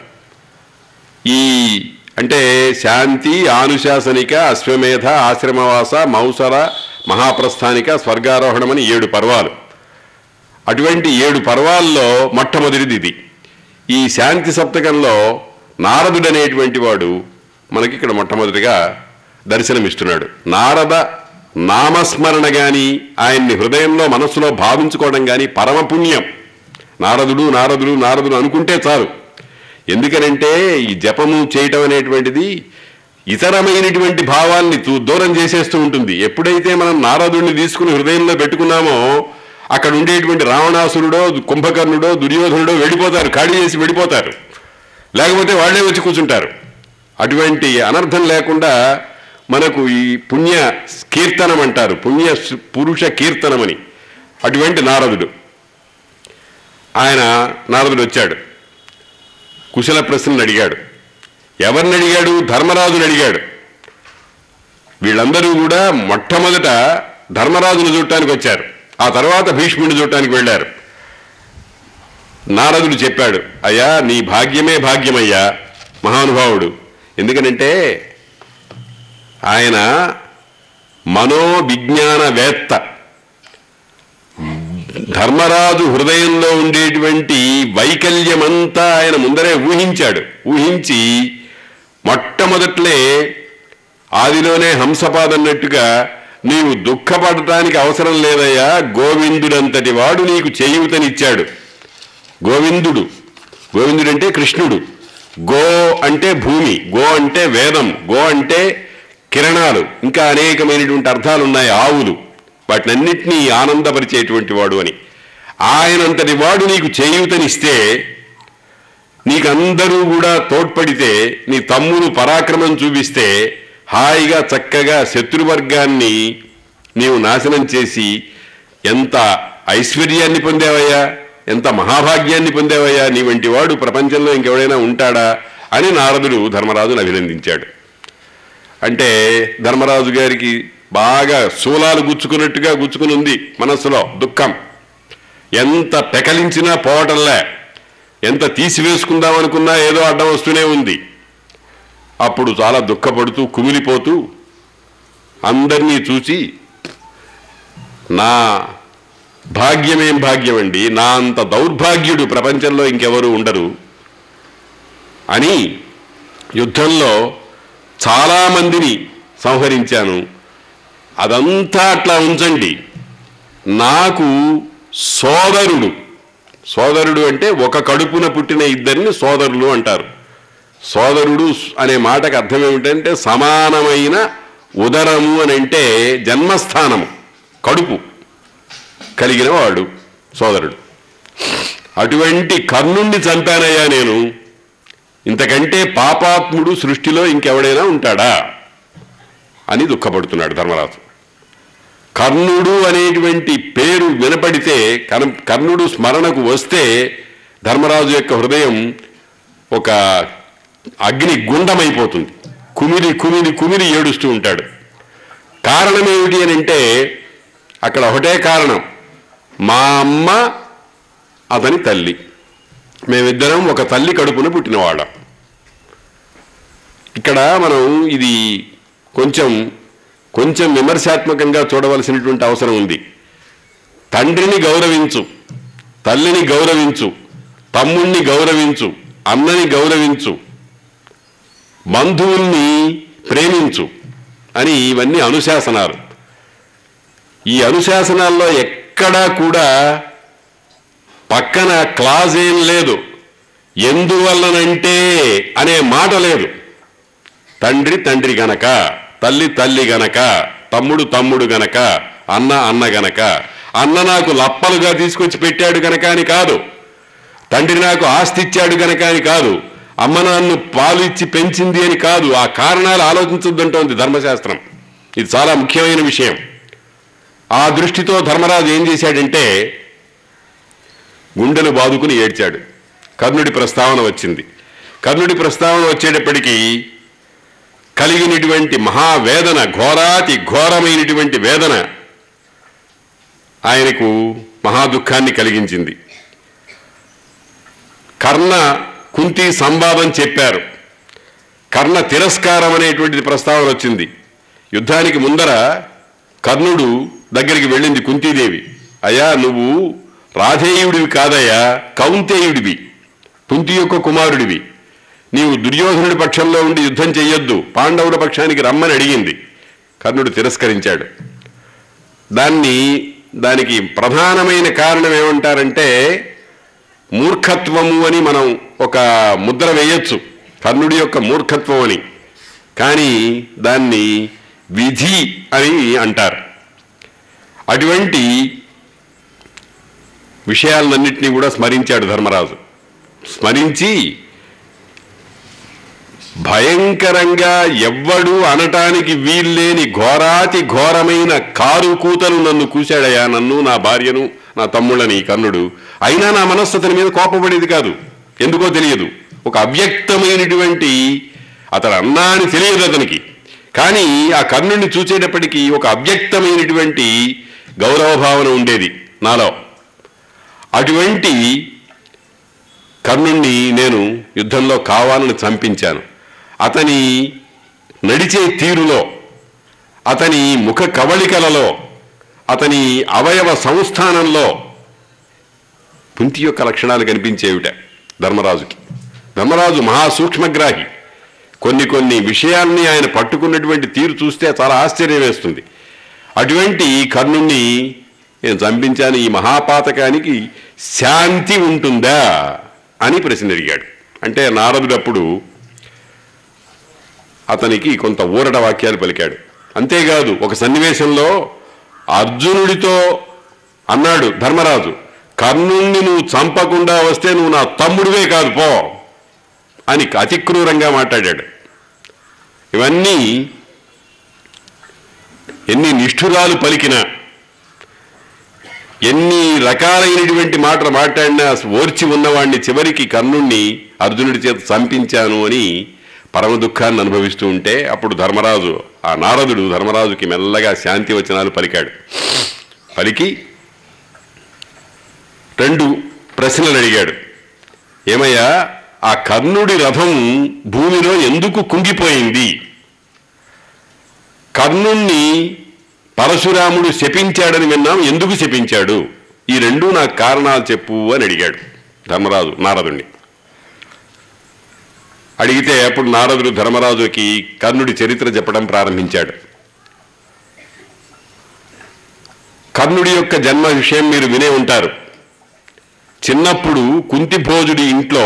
ఈ అంటే శాంతి ఆనుశాసనిక అశ్వమేధ ఆశ్రమవాస మౌసర మహాప్రస్థానిక స్వర్గారోహణం అని ఏడు పర్వాలు అటువంటి ఏడు పర్వాల్లో మొట్టమొదటిది ఇది ఈ శాంతి సప్తకంలో నారదుడు అనేటువంటి వాడు మనకి ఇక్కడ మొట్టమొదటిగా దర్శనమిస్తున్నాడు నారద నామస్మరణ గాని ఆయన్ని హృదయంలో మనస్సులో భావించుకోవడం గాని పరమపుణ్యం నారదుడు నారదుడు నారదుడు అనుకుంటే చాలు ఎందుకనంటే ఈ జపము చేయటం అనేటువంటిది ఇతరమైనటువంటి భావాల్ని తూ- దూరం చేసేస్తూ ఉంటుంది ఎప్పుడైతే మనం నారదుడిని తీసుకుని హృదయంలో పెట్టుకున్నామో అక్కడ ఉండేటువంటి రావణాసురుడో కుంభకర్ణుడో దుర్యోధనుడో వెళ్ళిపోతారు ఖాళీ చేసి వెళ్ళిపోతారు లేకపోతే వాళ్ళే వచ్చి కూర్చుంటారు అటువంటి అనర్థం లేకుండా మనకు ఈ పుణ్య కీర్తనం అంటారు పుణ్య స్- పురుష కీర్తనమని అటువంటి నారదుడు ఆయన నారదుడు వచ్చాడు కుశల ప్రశ్నలు అడిగాడు ఎవరిని అడిగాడు ధర్మరాజుని అడిగాడు వీళ్ళందరూ కూడా మొట్టమొదట ధర్మరాజును చూడటానికి వచ్చారు ఆ తర్వాత భీష్ముడిని చూడటానికి వెళ్ళారు నారదుడు చెప్పాడు అయ్యా నీ భాగ్యమే భాగ్యమయ్యా మహానుభావుడు ఎందుకనంటే ఆయన మనోవిజ్ఞానవేత్త ధర్మరాజు హృదయంలో ఉండేటువంటి వైకల్యమంతా ఆయన ముందరే ఊహించాడు ఊహించి మొట్టమొదట్లే ఆదిలోనే హంసపాదన్నట్టుగా నీవు దుఃఖపడటానికి అవసరం లేదయ్యా గోవిందుడంతటి వాడు నీకు చేయూతనిచ్చాడు గోవిందుడు గోవిందుడు అంటే కృష్ణుడు గో అంటే భూమి గో అంటే వేదం గో అంటే కిరణాలు ఇంకా అనేకమైనటువంటి అర్థాలు ఉన్నాయి ఆవులు వాటినన్నిటినీ ఆనందపరిచేటువంటి వాడు అని ఆయనంతటి వాడు నీకు చేయూతనిస్తే నీకందరూ కూడా తోడ్పడితే నీ తమ్ముడు పరాక్రమం చూపిస్తే హాయిగా చక్కగా శత్రువర్గాన్ని నీవు నాశనం చేసి ఎంత ఐశ్వర్యాన్ని పొందావయ్యా ఎంత మహాభాగ్యాన్ని పొందావయ్యా నీ వంటి వాడు ప్రపంచంలో ఇంకెవడైనా ఉంటాడా అని నారదుడు ధర్మరాజును అభినందించాడు అంటే ధర్మరాజు గారికి బాగా శూలాలు గుచ్చుకున్నట్టుగా గుచ్చుకుని ఉంది మనస్సులో దుఃఖం ఎంత పెకలించినా పోవటంలే ఎంత తీసివేసుకుందామనుకున్నా ఏదో అడ్డం వస్తూనే ఉంది అప్పుడు చాలా దుఃఖపడుతూ కుమిలిపోతూ అందరినీ చూసి నా భాగ్యమేం భాగ్యం అండి నా అంత దౌర్భాగ్యుడు ప్రపంచంలో ఇంకెవరు ఉండరు అని యుద్ధంలో చాలామందిని సంహరించాను అదంతా అట్లా ఉంచండి నాకు సోదరుడు సోదరుడు అంటే ఒక కడుపున పుట్టిన ఇద్దరిని సోదరులు అంటారు సోదరుడు అనే మాటకు అర్థం ఏమిటంటే సమానమైన ఉదరము అని అంటే జన్మస్థానము కడుపు కలిగిన వాడు సోదరుడు అటువంటి కర్ణుణ్ణి చంపానయ్యా నేను ఇంతకంటే పాపాత్ముడు సృష్టిలో ఇంకెవడైనా ఉంటాడా అని దుఃఖపడుతున్నాడు ధర్మరాజు కర్ణుడు అనేటువంటి పేరు వినపడితే కర్- కర్ణుడు స్మరణకు వస్తే ధర్మరాజు యొక్క హృదయం ఒక అగ్ని గుండమైపోతుంది కుమిలి కుమిలి కుమిలి ఏడుస్తూ ఉంటాడు కారణం ఏమిటి అని అంటే అక్కడ ఒకటే కారణం మా అమ్మ అతని తల్లి మేమిద్దరం ఒక తల్లి కడుపున పుట్టినవాళ్ళం ఇక్కడ మనం ఇది కొంచెం కొంచెం విమర్శాత్మకంగా చూడవలసినటువంటి అవసరం ఉంది తండ్రిని గౌరవించు తల్లిని గౌరవించు తమ్ముణ్ణి గౌరవించు అన్నని గౌరవించు బంధువుల్ని ప్రేమించు అని ఇవన్నీ అనుశాసనాలు ఈ అనుశాసనాల్లో ఎక్కడా కూడా పక్కన క్లాజ్ ఏం లేదు ఎందువల్లనంటే అనే మాట లేదు తండ్రి తండ్రి గనక తల్లి తల్లి గనక తమ్ముడు తమ్ముడు గనక అన్న అన్న గనక అన్న నాకు లప్పలుగా తీసుకొచ్చి పెట్టాడు గనక అని కాదు తండ్రి నాకు ఆస్తి ఇచ్చాడు గనక అని కాదు అమ్మ నాన్ను పాలు ఇచ్చి పెంచింది అని కాదు ఆ కారణాలు ఆలోచించొద్దంటోంది ధర్మశాస్త్రం ఇది చాలా ముఖ్యమైన విషయం ఆ దృష్టితో ధర్మరాజు ఏం చేశాడంటే గుండెలు బాదుకుని ఏడ్చాడు కర్ణుడి ప్రస్తావన వచ్చింది కర్ణుడి ప్రస్తావన వచ్చేటప్పటికీ కలిగినటువంటి మహావేదన ఘోరాతి ఘోరమైనటువంటి వేదన ఆయనకు మహా దుఃఖాన్ని కలిగించింది కర్ణ కుంతి సంవాదం చెప్పారు కర్ణ తిరస్కారం అనేటువంటిది ప్రస్తావన వచ్చింది యుద్ధానికి ముందర కర్ణుడు దగ్గరికి వెళ్ళింది కుంతీదేవి అయ్యా నువ్వు రాధేయుడివి కాదయ్యా కౌంతేయుడివి కుంతి యొక్క కుమారుడివి నీవు దుర్యోధనుడి పక్షంలో ఉండి యుద్ధం చెయ్యొద్దు పాండవుల పక్షానికి రమ్మని అడిగింది కర్ణుడు తిరస్కరించాడు దాన్ని దానికి ప్రధానమైన కారణం ఏమంటారంటే మూర్ఖత్వము అని మనం ఒక ముద్ర వేయొచ్చు కర్ణుడి యొక్క మూర్ఖత్వం అని కానీ దాన్ని విధి అని అంటారు అటువంటి విషయాలన్నింటినీ కూడా స్మరించాడు ధర్మరాజు స్మరించి భయంకరంగా ఎవ్వడు అనటానికి వీల్లేని ఘోరాతి ఘోరమైన కారు కూతలు నన్ను కూశాడయ్యా నన్ను నా భార్యను నా తమ్ముళ్ళని కర్ణుడు అయినా నా మనస్సు అతని మీద కోపపడేది కాదు ఎందుకో తెలియదు ఒక అవ్యక్తమైనటువంటి అతను అన్నా అని తెలియదు అతనికి కానీ ఆ కర్ణుడిని చూసేటప్పటికీ ఒక అవ్యక్తమైనటువంటి గౌరవ భావన ఉండేది నాలో అటువంటి కర్ణుణ్ణి నేను యుద్ధంలో కావాలని చంపించాను అతని నడిచే తీరులో అతని ముఖ కవళికలలో అతని అవయవ సంస్థానంలో కుంతి యొక్క లక్షణాలు కనిపించేవిట ధర్మరాజుకి ధర్మరాజు మహాసూక్ష్మగ్రాహి కొన్ని కొన్ని విషయాల్ని ఆయన పట్టుకున్నటువంటి తీరు చూస్తే చాలా ఆశ్చర్యం వేస్తుంది అటువంటి కర్ణుణ్ణి నేను చంపించాను ఈ మహాపాతకానికి శాంతి ఉంటుందా అని ప్రశ్న అడిగాడు అంటే నారదుడు అప్పుడు అతనికి కొంత ఊరట వాక్యాలు పలికాడు అంతేకాదు ఒక సన్నివేశంలో అర్జునుడితో అన్నాడు ధర్మరాజు కర్ణుణ్ణి నువ్వు చంపకుండా వస్తే నువ్వు నా తమ్ముడివే కాదు పో అని అతి క్రూరంగా మాట్లాడాడు ఇవన్నీ ఎన్ని నిష్ఠురాలు పలికినా ఎన్ని రకాలైనటువంటి మాటలు మాట్లాడినా ఓర్చి ఉన్నవాణ్ణి చివరికి కర్ణుణ్ణి అర్జునుడి చేత చంపించాను అని పరమ దుఃఖాన్ని అనుభవిస్తూ ఉంటే అప్పుడు ధర్మరాజు ఆ నారదుడు ధర్మరాజుకి మెల్లగా శాంతి వచనాలు పలికాడు పలికి రెండు ప్రశ్నలు అడిగాడు ఏమయ్యా ఆ కర్ణుడి రథం భూమిలో ఎందుకు కుంగిపోయింది కర్ణుణ్ణి పరశురాముడు శపించాడని విన్నాం ఎందుకు శపించాడు ఈ రెండు నాకు కారణాలు చెప్పు అని అడిగాడు ధర్మరాజు నారదుణ్ణి అడిగితే అప్పుడు నారదుడు ధర్మరాజుకి కర్ణుడి చరిత్ర చెప్పడం ప్రారంభించాడు కర్ణుడి యొక్క జన్మ విషయం మీరు వినే ఉంటారు చిన్నప్పుడు కుంతిభోజుడి ఇంట్లో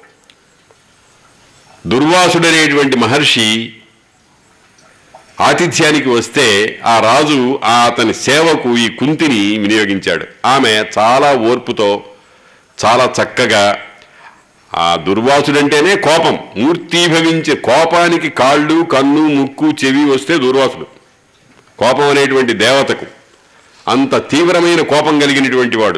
దుర్వాసుడనేటువంటి మహర్షి ఆతిథ్యానికి వస్తే ఆ రాజు ఆ అతని సేవకు ఈ కుంతిని వినియోగించాడు ఆమె చాలా ఓర్పుతో చాలా చక్కగా ఆ దుర్వాసుడంటేనే కోపం మూర్తీభవించే కోపానికి కాళ్ళు కన్ను ముక్కు చెవి వస్తే దుర్వాసుడు కోపం అనేటువంటి దేవతకు అంత తీవ్రమైన కోపం కలిగినటువంటి వాడు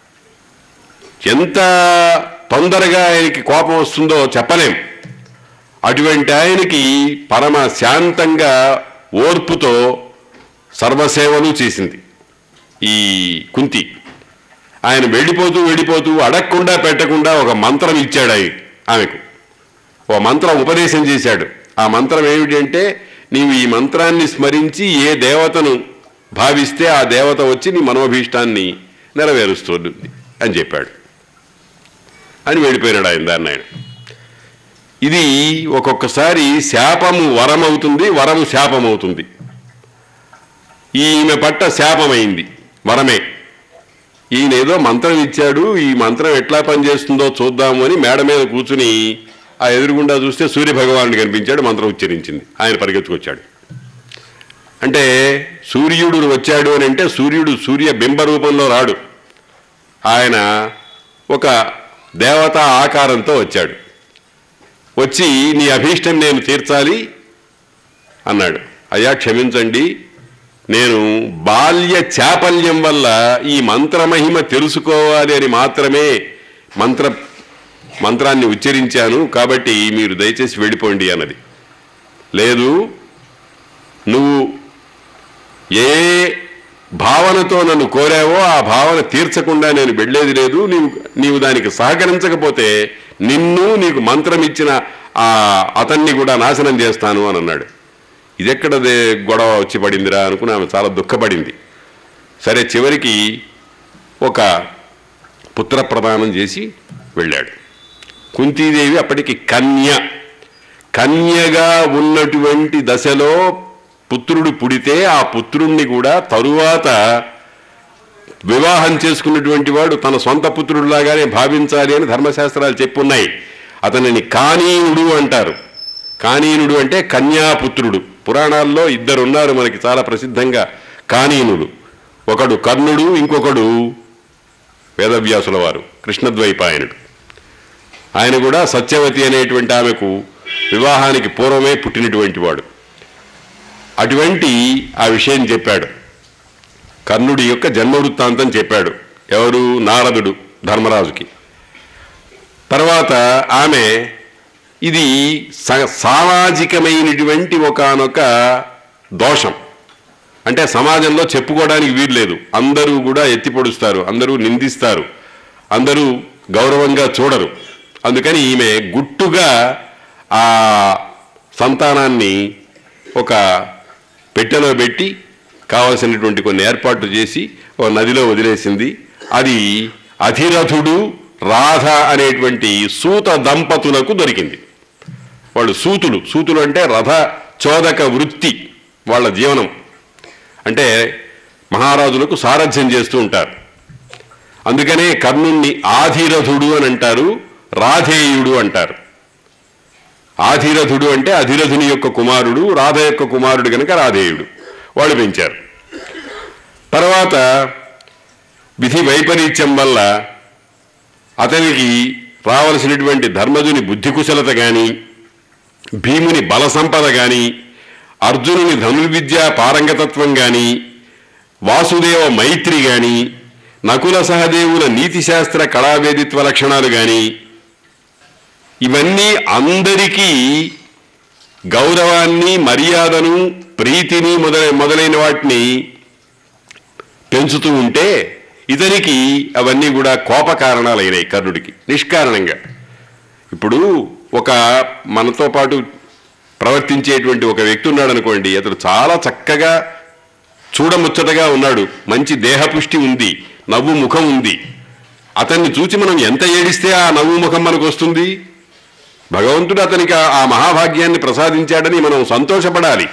ఎంత తొందరగా ఆయనకి కోపం వస్తుందో చెప్పలేం అటువంటి ఆయనకి పరమ శాంతంగా ఓర్పుతో సర్వసేవలు చేసింది ఈ కుంతి ఆయన వెళ్ళిపోతూ వెళ్ళిపోతూ అడగకుండా పెట్టకుండా ఒక మంత్రం ఇచ్చాడు ఆయన ఆమెకు ఓ మంత్రం ఉపదేశం చేశాడు ఆ మంత్రం ఏమిటి అంటే నీవు ఈ మంత్రాన్ని స్మరించి ఏ దేవతను భావిస్తే ఆ దేవత వచ్చి నీ మనోభీష్టాన్ని నెరవేరుస్తుంది అని చెప్పాడు అని వెళ్ళిపోయినాడు ఆయన దాన్ని ఆయన ఇది ఒక్కొక్కసారి శాపము వరం అవుతుంది వరము శాపం అవుతుంది ఈమె పట్ట శాపమైంది వరమే ఈయన ఏదో మంత్రం ఇచ్చాడు ఈ మంత్రం ఎట్లా పనిచేస్తుందో చూద్దాము అని మేడ మీద కూర్చుని ఆ ఎదురుగుండా చూస్తే సూర్య భగవానుడు కనిపించాడు మంత్రం ఉచ్చరించింది ఆయన పరిగెత్తుకొచ్చాడు అంటే సూర్యుడు వచ్చాడు అని అంటే సూర్యుడు సూర్య బింబ రూపంలో రాడు ఆయన ఒక దేవతా ఆకారంతో వచ్చాడు వచ్చి నీ అభీష్టం నేను తీర్చాలి అన్నాడు అయ్యా క్షమించండి నేను బాల్య చాపల్యం వల్ల ఈ మంత్రమహిమ తెలుసుకోవాలి అని మాత్రమే మంత్ర మంత్రాన్ని ఉచ్చరించాను కాబట్టి మీరు దయచేసి వెళ్ళిపోండి అన్నది లేదు నువ్వు ఏ భావనతో నన్ను కోరావో ఆ భావన తీర్చకుండా నేను వెళ్ళేది లేదు నీవు నీవు దానికి సహకరించకపోతే నిన్ను నీకు మంత్రం ఇచ్చిన ఆ అతన్ని కూడా నాశనం చేస్తాను అని అన్నాడు ఇదెక్కడదే గొడవ వచ్చి పడిందిరా అనుకుని ఆమె చాలా దుఃఖపడింది సరే చివరికి ఒక పుత్ర ప్రదానం చేసి వెళ్ళాడు కుంతీదేవి అప్పటికి కన్య కన్యగా ఉన్నటువంటి దశలో పుత్రుడు పుడితే ఆ పుత్రుణ్ణి కూడా తరువాత వివాహం చేసుకున్నటువంటి వాడు తన సొంత పుత్రుడిలాగానే భావించాలి అని ధర్మశాస్త్రాలు చెప్పున్నాయి అతనిని కానీయుడు అంటారు కానీనుడు అంటే కన్యాపుత్రుడు పురాణాల్లో ఇద్దరు ఉన్నారు మనకి చాలా ప్రసిద్ధంగా కానీనుడు ఒకడు కర్ణుడు ఇంకొకడు వేదవ్యాసుల వారు కృష్ణద్వైపాయనుడు ఆయన కూడా సత్యవతి అనేటువంటి ఆమెకు వివాహానికి పూర్వమే పుట్టినటువంటి వాడు అటువంటి ఆ విషయం చెప్పాడు కర్ణుడి యొక్క జన్మ వృత్తాంతం చెప్పాడు ఎవరు నారదుడు ధర్మరాజుకి తర్వాత ఆమె ఇది స- సామాజికమైనటువంటి ఒకానొక దోషం అంటే సమాజంలో చెప్పుకోవడానికి వీల్లేదు అందరూ కూడా ఎత్తి పొడుస్తారు అందరూ నిందిస్తారు అందరూ గౌరవంగా చూడరు అందుకని ఈమె గుట్టుగా ఆ సంతానాన్ని ఒక పెట్టెలో పెట్టి కావలసినటువంటి కొన్ని ఏర్పాట్లు చేసి ఓ నదిలో వదిలేసింది అది అధిరథుడు రాధ అనేటువంటి సూత దంపతులకు దొరికింది వాళ్ళు సూతులు సూతులు అంటే రథ చోదక వృత్తి వాళ్ళ జీవనం అంటే మహారాజులకు సారథ్యం చేస్తూ ఉంటారు అందుకనే కర్ణుణ్ణి ఆధిరథుడు అని అంటారు రాధేయుడు అంటారు ఆధిరథుడు అంటే అధిరథుని యొక్క కుమారుడు రాధ యొక్క కుమారుడు కనుక రాధేయుడు వాళ్ళు పెంచారు తర్వాత విధి వైపరీత్యం వల్ల అతనికి రావలసినటువంటి ధర్మజుని బుద్ధి కుశలత కానీ భీముని బల సంపద కానీ అర్జునుని ధనుర్విద్యా పారంగతత్వం కానీ వాసుదేవ మైత్రి కానీ నకుల సహదేవుల నీతిశాస్త్ర కళావేదిత్వ లక్షణాలు కానీ ఇవన్నీ అందరికీ గౌరవాన్ని మర్యాదను ప్రీతిని మొదలై మొదలైన వాటిని పెంచుతూ ఉంటే ఇతనికి అవన్నీ కూడా కోప కారణాలైనాయి కర్ణుడికి నిష్కారణంగా ఇప్పుడు ఒక మనతో పాటు ప్రవర్తించేటువంటి ఒక వ్యక్తి ఉన్నాడు అనుకోండి అతడు చాలా చక్కగా చూడముచ్చటగా ఉన్నాడు మంచి దేహపుష్టి ఉంది నవ్వు ముఖం ఉంది అతన్ని చూచి మనం ఎంత ఏడిస్తే ఆ నవ్వు ముఖం మనకు వస్తుంది భగవంతుడు అతనికి ఆ- ఆ మహాభాగ్యాన్ని ప్రసాదించాడని మనం సంతోషపడాలి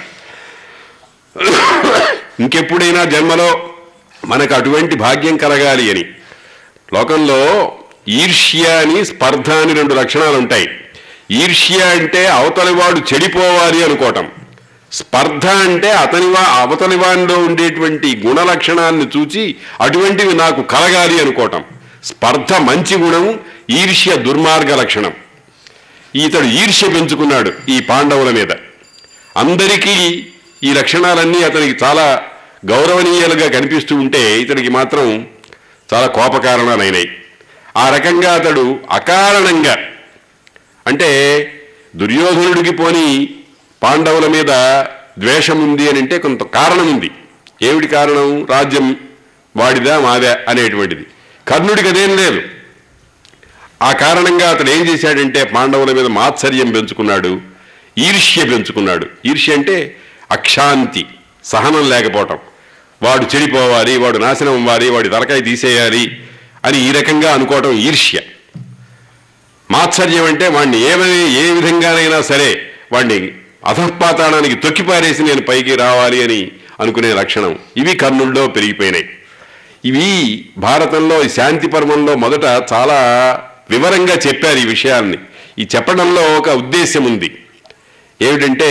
ఇంకెప్పుడైనా జన్మలో మనకు అటువంటి భాగ్యం కలగాలి అని లోకంలో ఈర్ష్య అని స్పర్ధ అని రెండు లక్షణాలు ఉంటాయి ఈర్ష్య అంటే అవతలివాడు చెడిపోవాలి అనుకోవటం స్పర్ధ అంటే అతనివా అవతలివానిలో ఉండేటువంటి గుణ లక్షణాన్ని చూచి అటువంటివి నాకు కలగాలి అనుకోవటం స్పర్ధ మంచి గుణం ఈర్ష్య దుర్మార్గ లక్షణం ఇతడు ఈర్ష్య పెంచుకున్నాడు ఈ పాండవుల మీద అందరికీ ఈ లక్షణాలన్నీ అతనికి చాలా గౌరవనీయాలుగా కనిపిస్తూ ఉంటే ఇతడికి మాత్రం చాలా కోపకారణాలైనాయి ఆ రకంగా అతడు అకారణంగా అంటే దుర్యోధనుడికి పోని పాండవుల మీద ద్వేషం ఉంది అని అంటే కొంత కారణం ఉంది ఏమిటి కారణం రాజ్యం వాడిదా మాదా అనేటువంటిది కర్ణుడికి అదేం లేదు ఆ కారణంగా అతడు ఏం చేశాడంటే పాండవుల మీద మాత్సర్యం పెంచుకున్నాడు ఈర్ష్య పెంచుకున్నాడు ఈర్ష్య అంటే అక్షాంతి సహనం లేకపోవటం వాడు చెడిపోవాలి వాడు నాశనం అవ్వాలి వాడి తలకాయ తీసేయాలి అని ఈ రకంగా అనుకోవటం ఈర్ష్య మాత్సర్యం అంటే వాడిని ఏమని ఏ విధంగానైనా సరే వాడిని అధపాతాళానికి తొక్కిపారేసి నేను పైకి రావాలి అని అనుకునే లక్షణం ఇవి కర్ణుల్లో పెరిగిపోయినాయి ఇవి భారతంలో ఈ శాంతి పర్వంలో మొదట చాలా వివరంగా చెప్పారు ఈ విషయాల్ని ఈ చెప్పడంలో ఒక ఉద్దేశ్యం ఉంది ఏమిటంటే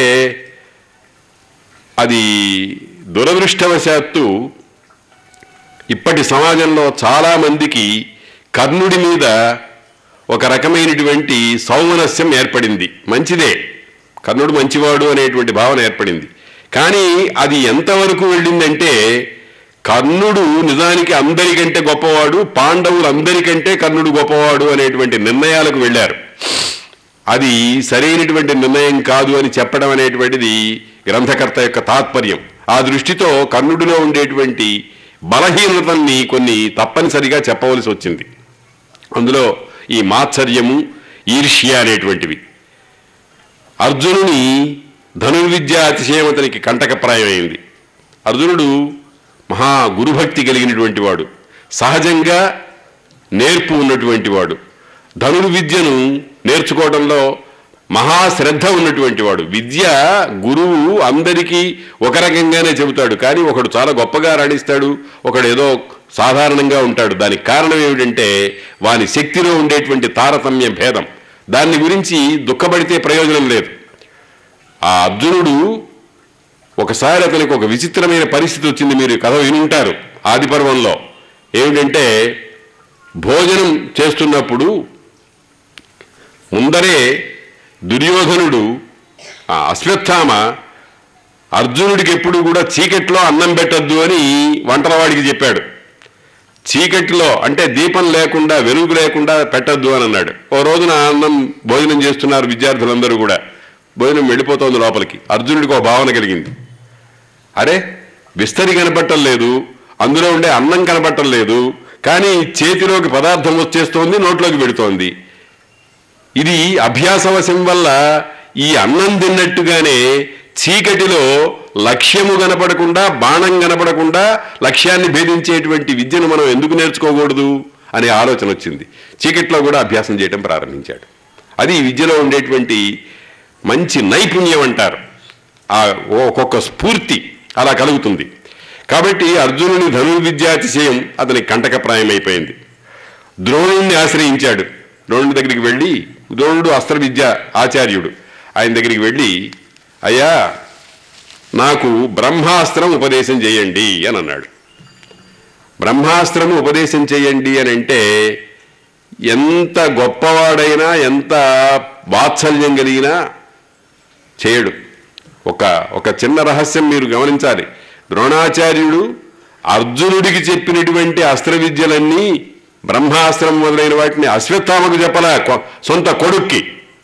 అది దురదృష్టవశాత్తు ఇప్పటి సమాజంలో చాలామందికి కర్ణుడి మీద ఒక రకమైనటువంటి సౌమనస్యం ఏర్పడింది మంచిదే కర్ణుడు మంచివాడు అనేటువంటి భావన ఏర్పడింది కానీ అది ఎంతవరకు వెళ్ళిందంటే కర్ణుడు నిజానికి అందరికంటే గొప్పవాడు పాండవులు అందరికంటే కర్ణుడు గొప్పవాడు అనేటువంటి నిర్ణయాలకు వెళ్ళారు అది సరైనటువంటి నిర్ణయం కాదు అని చెప్పడం అనేటువంటిది గ్రంథకర్త యొక్క తాత్పర్యం ఆ దృష్టితో కర్ణుడిలో ఉండేటువంటి బలహీనతల్ని కొన్ని తప్పనిసరిగా చెప్పవలసి వచ్చింది అందులో ఈ మాత్సర్యము ఈర్ష్య అనేటువంటివి అర్జునుని ధనుర్విద్య అతిశయం అతనికి కంటకప్రాయమైంది అర్జునుడు మహా గురుభక్తి కలిగినటువంటి వాడు సహజంగా నేర్పు ఉన్నటువంటి వాడు ధనుర్విద్యను నేర్చుకోవడంలో మహాశ్రద్ధ ఉన్నటువంటి వాడు విద్య గురువు అందరికీ ఒక రకంగానే చెబుతాడు కానీ ఒకడు చాలా గొప్పగా రాణిస్తాడు ఒకడు ఏదో సాధారణంగా ఉంటాడు దానికి కారణం ఏమిటంటే వాని శక్తిలో ఉండేటువంటి తారతమ్య భేదం దాన్ని గురించి దుఃఖపడితే ప్రయోజనం లేదు ఆ అర్జునుడు ఒకసారి అతనికి ఒక విచిత్రమైన పరిస్థితి వచ్చింది మీరు కథ వినుంటారు ఆది పర్వంలో ఏమిటంటే భోజనం చేస్తున్నప్పుడు ముందరే దుర్యోధనుడు ఆ అశ్వత్థామ అర్జునుడికి ఎప్పుడు కూడా చీకట్లో అన్నం పెట్టద్దు అని వంటలవాడికి చెప్పాడు చీకటిలో అంటే దీపం లేకుండా వెలుగు లేకుండా పెట్టద్దు అని అన్నాడు ఓ రోజున అన్నం భోజనం చేస్తున్నారు విద్యార్థులందరూ కూడా భోజనం వెళ్ళిపోతోంది లోపలికి అర్జునుడికి ఒక భావన కలిగింది అరే విస్తరి కనపట్టం లేదు అందులో ఉండే అన్నం కనపట్టం లేదు కానీ చేతిలోకి పదార్థం వచ్చేస్తోంది నోట్లోకి పెడుతోంది ఇది అభ్యాసవశం వల్ల ఈ అన్నం తిన్నట్టుగానే చీకటిలో లక్ష్యము కనపడకుండా బాణం కనపడకుండా లక్ష్యాన్ని భేదించేటువంటి విద్యను మనం ఎందుకు నేర్చుకోకూడదు అనే ఆలోచన వచ్చింది చీకట్లో కూడా అభ్యాసం చేయడం ప్రారంభించాడు అది ఈ విద్యలో ఉండేటువంటి మంచి నైపుణ్యం అంటారు ఆ ఒక్కొక్క స్ఫూర్తి అలా కలుగుతుంది కాబట్టి అర్జునుని ధనుర్విద్యాతిశయం అతని కంటకప్రాయమైపోయింది ద్రోణుణ్ణి ఆశ్రయించాడు ద్రోణుడి దగ్గరికి వెళ్ళి ద్రోణుడు అస్త్ర విద్య ఆచార్యుడు ఆయన దగ్గరికి వెళ్ళి అయ్యా నాకు బ్రహ్మాస్త్రం ఉపదేశం చేయండి అని అన్నాడు బ్రహ్మాస్త్రము ఉపదేశం చేయండి అని అంటే ఎంత గొప్పవాడైనా ఎంత వాత్సల్యం కలిగినా చేయడు ఒక ఒక చిన్న రహస్యం మీరు గమనించాలి ద్రోణాచార్యుడు అర్జునుడికి చెప్పినటువంటి అస్త్ర విద్యలన్నీ బ్రహ్మాస్త్రం మొదలైన వాటిని అశ్వత్థామకు చెప్పలా కొ- సొంత కొడుక్కి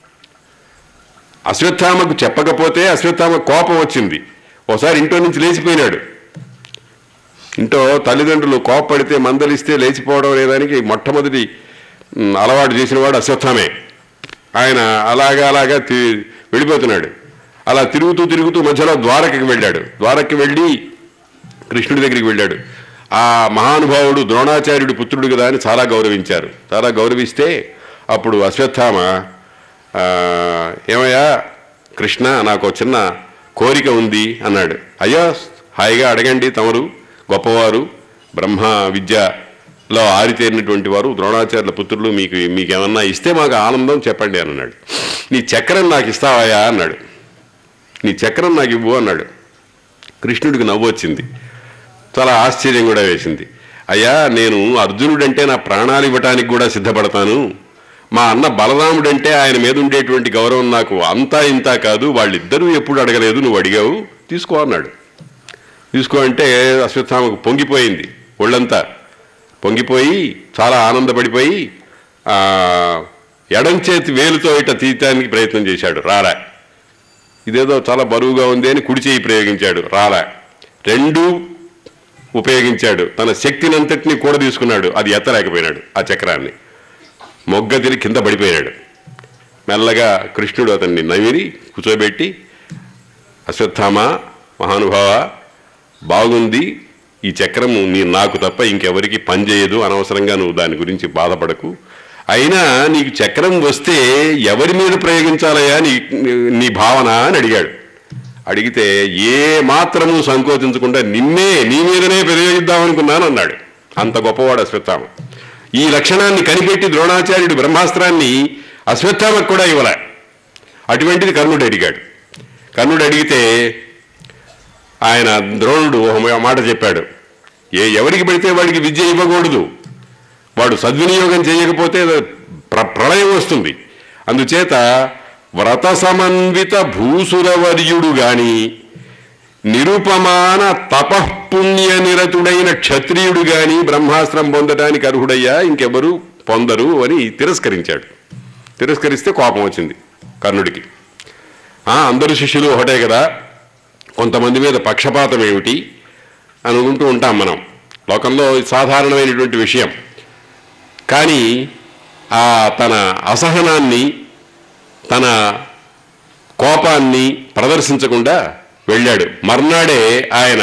అశ్వత్థామకు చెప్పకపోతే అశ్వత్థామ కోపం వచ్చింది ఒకసారి ఇంట్లో నుంచి లేచిపోయినాడు ఇంట్లో తల్లిదండ్రులు కోపపడితే మందలిస్తే లేచిపోవడం అనేదానికి మొట్టమొదటి మ్, అలవాటు చేసినవాడు అశ్వత్థామే ఆయన అలాగా అలాగా తి- వెళ్ళిపోతున్నాడు అలా తిరుగుతూ తిరుగుతూ మధ్యలో ద్వారకకి వెళ్ళాడు ద్వారకకి వెళ్ళి కృష్ణుడి దగ్గరికి వెళ్ళాడు ఆ మహానుభావుడు ద్రోణాచార్యుడి పుత్రుడు కదా అని చాలా గౌరవించారు చాలా గౌరవిస్తే అప్పుడు అశ్వత్థామ ఆ, ఏమయ్యా కృష్ణ నాకు ఒక చిన్న కోరిక ఉంది అన్నాడు అయ్యా హాయిగా అడగండి తమరు గొప్పవారు బ్రహ్మ విద్యలో ఆరితేరినటువంటి వారు ద్రోణాచార్యుల పుత్రులు మీకు మీకు ఏమన్నా ఇస్తే మాకు ఆనందం చెప్పండి అని అన్నాడు నీ చక్రం నాకు ఇస్తావయ్యా అన్నాడు నీ చక్రం నాకు ఇవ్వు అన్నాడు కృష్ణుడికి నవ్వు వచ్చింది చాలా ఆశ్చర్యం కూడా వేసింది అయ్యా నేను అర్జునుడంటే నా ప్రాణాలు ఇవ్వటానికి కూడా సిద్ధపడతాను మా అన్న బలరాముడంటే ఆయన మీద ఉండేటువంటి గౌరవం నాకు అంతా ఇంతా కాదు వాళ్ళిద్దరూ ఎప్పుడు అడగలేదు నువ్వు అడిగావు తీసుకో అన్నాడు తీసుకో అంటే అశ్వత్థామకు పొంగిపోయింది ఒళ్ళంతా పొంగిపోయి చాలా ఆనందపడిపోయి "ఆ, ఎడం చేతి వేలుతో ఇట తీయటానికి ప్రయత్నం చేశాడు రాలే ఇదేదో చాలా బరువుగా ఉంది అని కుడి చేయి ప్రయోగించాడు రాలే రెండు ఉపయోగించాడు తన శక్తినంతటిని కూడా తీసుకున్నాడు అది ఎత్తలేకపోయినాడు ఆ చక్రాన్ని మొగ్గ తిరిగి కింద పడిపోయినాడు మెల్లగా కృష్ణుడు అతన్ని నవిరి కూర్చోబెట్టి అశ్వత్థామ మహానుభావ బాగుంది ఈ చక్రము నీ నాకు తప్ప ఇంకెవరికి పనిచేయదు అనవసరంగా నువ్వు దాని గురించి బాధపడకు అయినా నీకు చక్రం వస్తే ఎవరి మీద ప్రయోగించాలయా నీ నీ భావన అని అడిగాడు అడిగితే ఏ మాత్రము సంకోచించకుండా నిన్నే నీ మీదనే ప్రయోగిద్దామనుకున్నాను అన్నాడు అంత గొప్పవాడు అశ్వత్థామ ఈ లక్షణాన్ని కనిపెట్టి ద్రోణాచార్యుడు బ్రహ్మాస్త్రాన్ని అశ్వత్థామకు కూడా ఇవ్వలే అటువంటిది కర్ణుడు అడిగాడు కర్ణుడు అడిగితే ఆయన ద్రోణుడు ఒక మాట చెప్పాడు ఏ ఎవరికి పడితే వాడికి విద్య ఇవ్వకూడదు వాడు సద్వినియోగం చేయకపోతే ప్ర ప్రళయం వస్తుంది అందుచేత వ్రత సమన్విత భూసురవర్యుడు గాని నిరుపమాన తపఃపుణ్య నిరతుడైన క్షత్రియుడు గాని బ్రహ్మాస్త్రం పొందడానికి అర్హుడయ్యా ఇంకెవరు పొందరు అని తిరస్కరించాడు తిరస్కరిస్తే కోపం వచ్చింది కర్ణుడికి "ఆ, అందరు శిష్యులు ఒకటే కదా కొంతమంది మీద పక్షపాతం ఏమిటి అనుకుంటూ ఉంటాం మనం లోకంలో సాధారణమైనటువంటి విషయం కానీ ఆ తన అసహనాన్ని తన కోపాన్ని ప్రదర్శించకుండా వెళ్ళాడు మర్నాడే ఆయన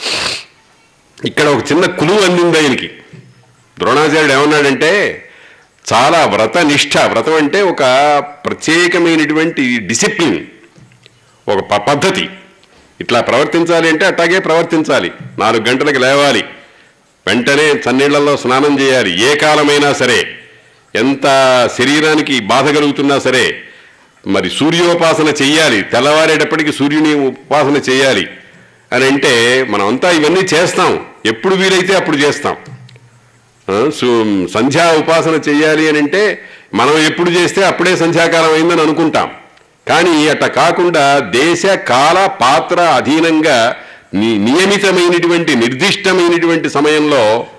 ఇక్కడ ఒక చిన్న కులువు అందింది ఆయనకి ద్రోణాచార్యుడు ఏమన్నాడంటే చాలా వ్రత నిష్ఠ వ్రతం అంటే ఒక ప్రత్యేకమైనటువంటి డిసిప్లిన్ ఒక ప- పద్ధతి ఇట్లా ప్రవర్తించాలి అంటే అట్టాగే ప్రవర్తించాలి నాలుగు గంటలకు లేవాలి వెంటనే చన్నీళ్లలో స్నానం చేయాలి ఏ కాలమైనా సరే ఎంత శరీరానికి బాధ కలుగుతున్నా సరే మరి సూర్యోపాసన చెయ్యాలి తెల్లవారేటప్పటికి సూర్యుని ఉపాసన చేయాలి అని అంటే మనం అంతా ఇవన్నీ చేస్తాం ఎప్పుడు వీలైతే అప్పుడు చేస్తాం ఆ, సు- సంధ్యా ఉపాసన చెయ్యాలి అని అంటే మనం ఎప్పుడు చేస్తే అప్పుడే సంధ్యాకాలం అయిందని అనుకుంటాం కానీ అట్ట కాకుండా దేశ కాల పాత్ర అధీనంగా ని- నియమితమైనటువంటి నిర్దిష్టమైనటువంటి సమయంలో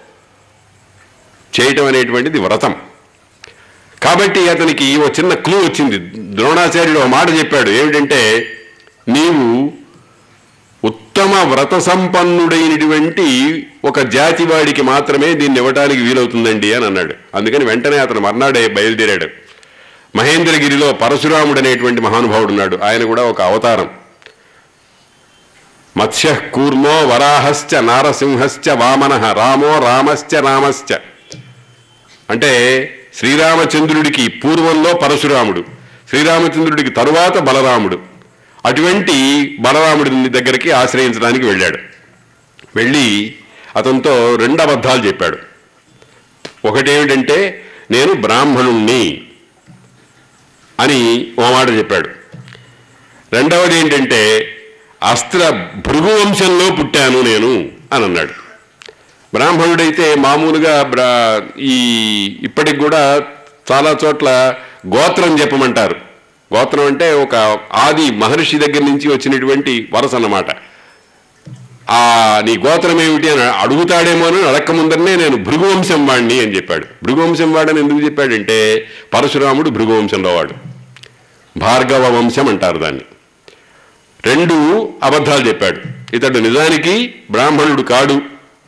చేయటం అనేటువంటిది వ్రతం కాబట్టి అతనికి ఓ చిన్న క్లూ వచ్చింది ద్రోణాచార్యుడు ఒక మాట చెప్పాడు ఏమిటంటే నీవు ఉత్తమ వ్రత సంపన్నుడైనటువంటి ఒక జాతి వాడికి మాత్రమే దీన్ని ఇవ్వటానికి వీలవుతుందండి అని అన్నాడు అందుకని వెంటనే అతను మర్నాడే బయలుదేరాడు మహేంద్రగిరిలో పరశురాముడు అనేటువంటి మహానుభావుడు ఉన్నాడు ఆయన కూడా ఒక అవతారం మత్స్య కూర్మో వరాహశ్చ నారసింహశ్చ వామన రామో రామశ్చ రామశ్చ అంటే శ్రీరామచంద్రుడికి పూర్వంలో పరశురాముడు శ్రీరామచంద్రుడికి తరువాత బలరాముడు అటువంటి బలరాముడి దగ్గరికి ఆశ్రయించడానికి వెళ్ళాడు వెళ్ళి అతనితో రెండు అబద్ధాలు చెప్పాడు ఒకటేమిటంటే నేను బ్రాహ్మణుణ్ణి అని ఓ మాట చెప్పాడు రెండవది ఏంటంటే అస్త్ర భృగు వంశంలో పుట్టాను నేను అని అన్నాడు బ్రాహ్మణుడైతే మామూలుగా బ్రా ఈ ఇప్పటికి కూడా చాలా చోట్ల గోత్రం చెప్పమంటారు గోత్రం అంటే ఒక ఆది మహర్షి దగ్గర నుంచి వచ్చినటువంటి వరస అన్నమాట ఆ నీ గోత్రం ఏమిటి అని అడుగుతాడేమో అని అడక్క ముందరనే నేను భృగువంశం వాడిని అని చెప్పాడు భృగువంశం వాడని ఎందుకు చెప్పాడంటే పరశురాముడు భృగువంశంలో వాడు భార్గవ వంశం అంటారు దాన్ని రెండు అబద్ధాలు చెప్పాడు ఇతడు నిజానికి బ్రాహ్మణుడు కాడు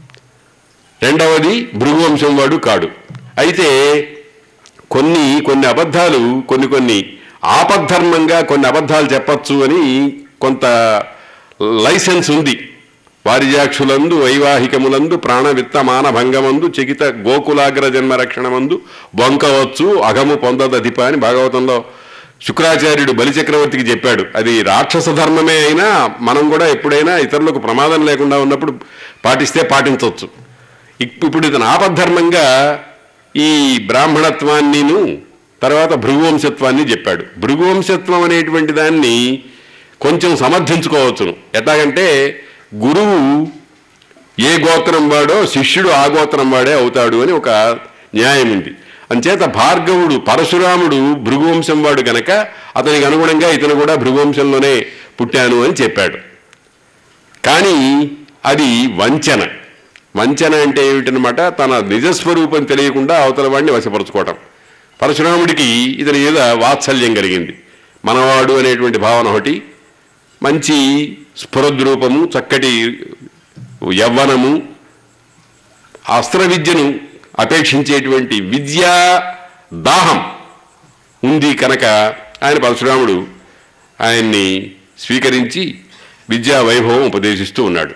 రెండవది భృగువంశం వాడు కాడు అయితే కొన్ని కొన్ని అబద్ధాలు కొన్ని కొన్ని ఆపద్ధర్మంగా కొన్ని అబద్ధాలు చెప్పచ్చు అని కొంత లైసెన్స్ ఉంది వారిజాక్షులందు వైవాహికములందు ప్రాణవిత్త మానభంగమందు చకిత గోకులాగ్ర జన్మ రక్షణమందు బొంకవచ్చు అగము పొందదధిప అని భాగవతంలో శుక్రాచార్యుడు బలిచక్రవర్తికి చెప్పాడు అది రాక్షస ధర్మమే అయినా మనం కూడా ఎప్పుడైనా ఇతరులకు ప్రమాదం లేకుండా ఉన్నప్పుడు పాటిస్తే పాటించవచ్చు ఇప్- ఇప్పుడు ఇతను ఆపద్ధర్మంగా ఈ బ్రాహ్మణత్వాన్నిను తర్వాత భృగువంశత్వాన్ని చెప్పాడు భృగువంశత్వం అనేటువంటి దాన్ని కొంచెం సమర్థించుకోవచ్చును ఎట్లాగంటే గురువు ఏ గోత్రం వాడో శిష్యుడు ఆ గోత్రం వాడే అవుతాడు అని ఒక న్యాయం ఉంది అంచేత భార్గవుడు పరశురాముడు భృగువంశం వాడు గనక అతనికి అనుగుణంగా ఇతను కూడా భృగువంశంలోనే పుట్టాను అని చెప్పాడు కానీ అది వంచన వంచన అంటే ఏమిటనమాట తన నిజస్వరూపం తెలియకుండా అవతల వాడిని వశపరుచుకోవటం పరశురాముడికి ఇతని మీద వాత్సల్యం కలిగింది మనవాడు అనేటువంటి భావన ఒకటి మంచి స్ఫురద్రూపము చక్కటి యవ్వనము అస్త్ర విద్యను అపేక్షించేటువంటి విద్యా దాహం ఉంది కనుక ఆయన పరశురాముడు ఆయన్ని స్వీకరించి విద్యా వైభవం ఉపదేశిస్తూ ఉన్నాడు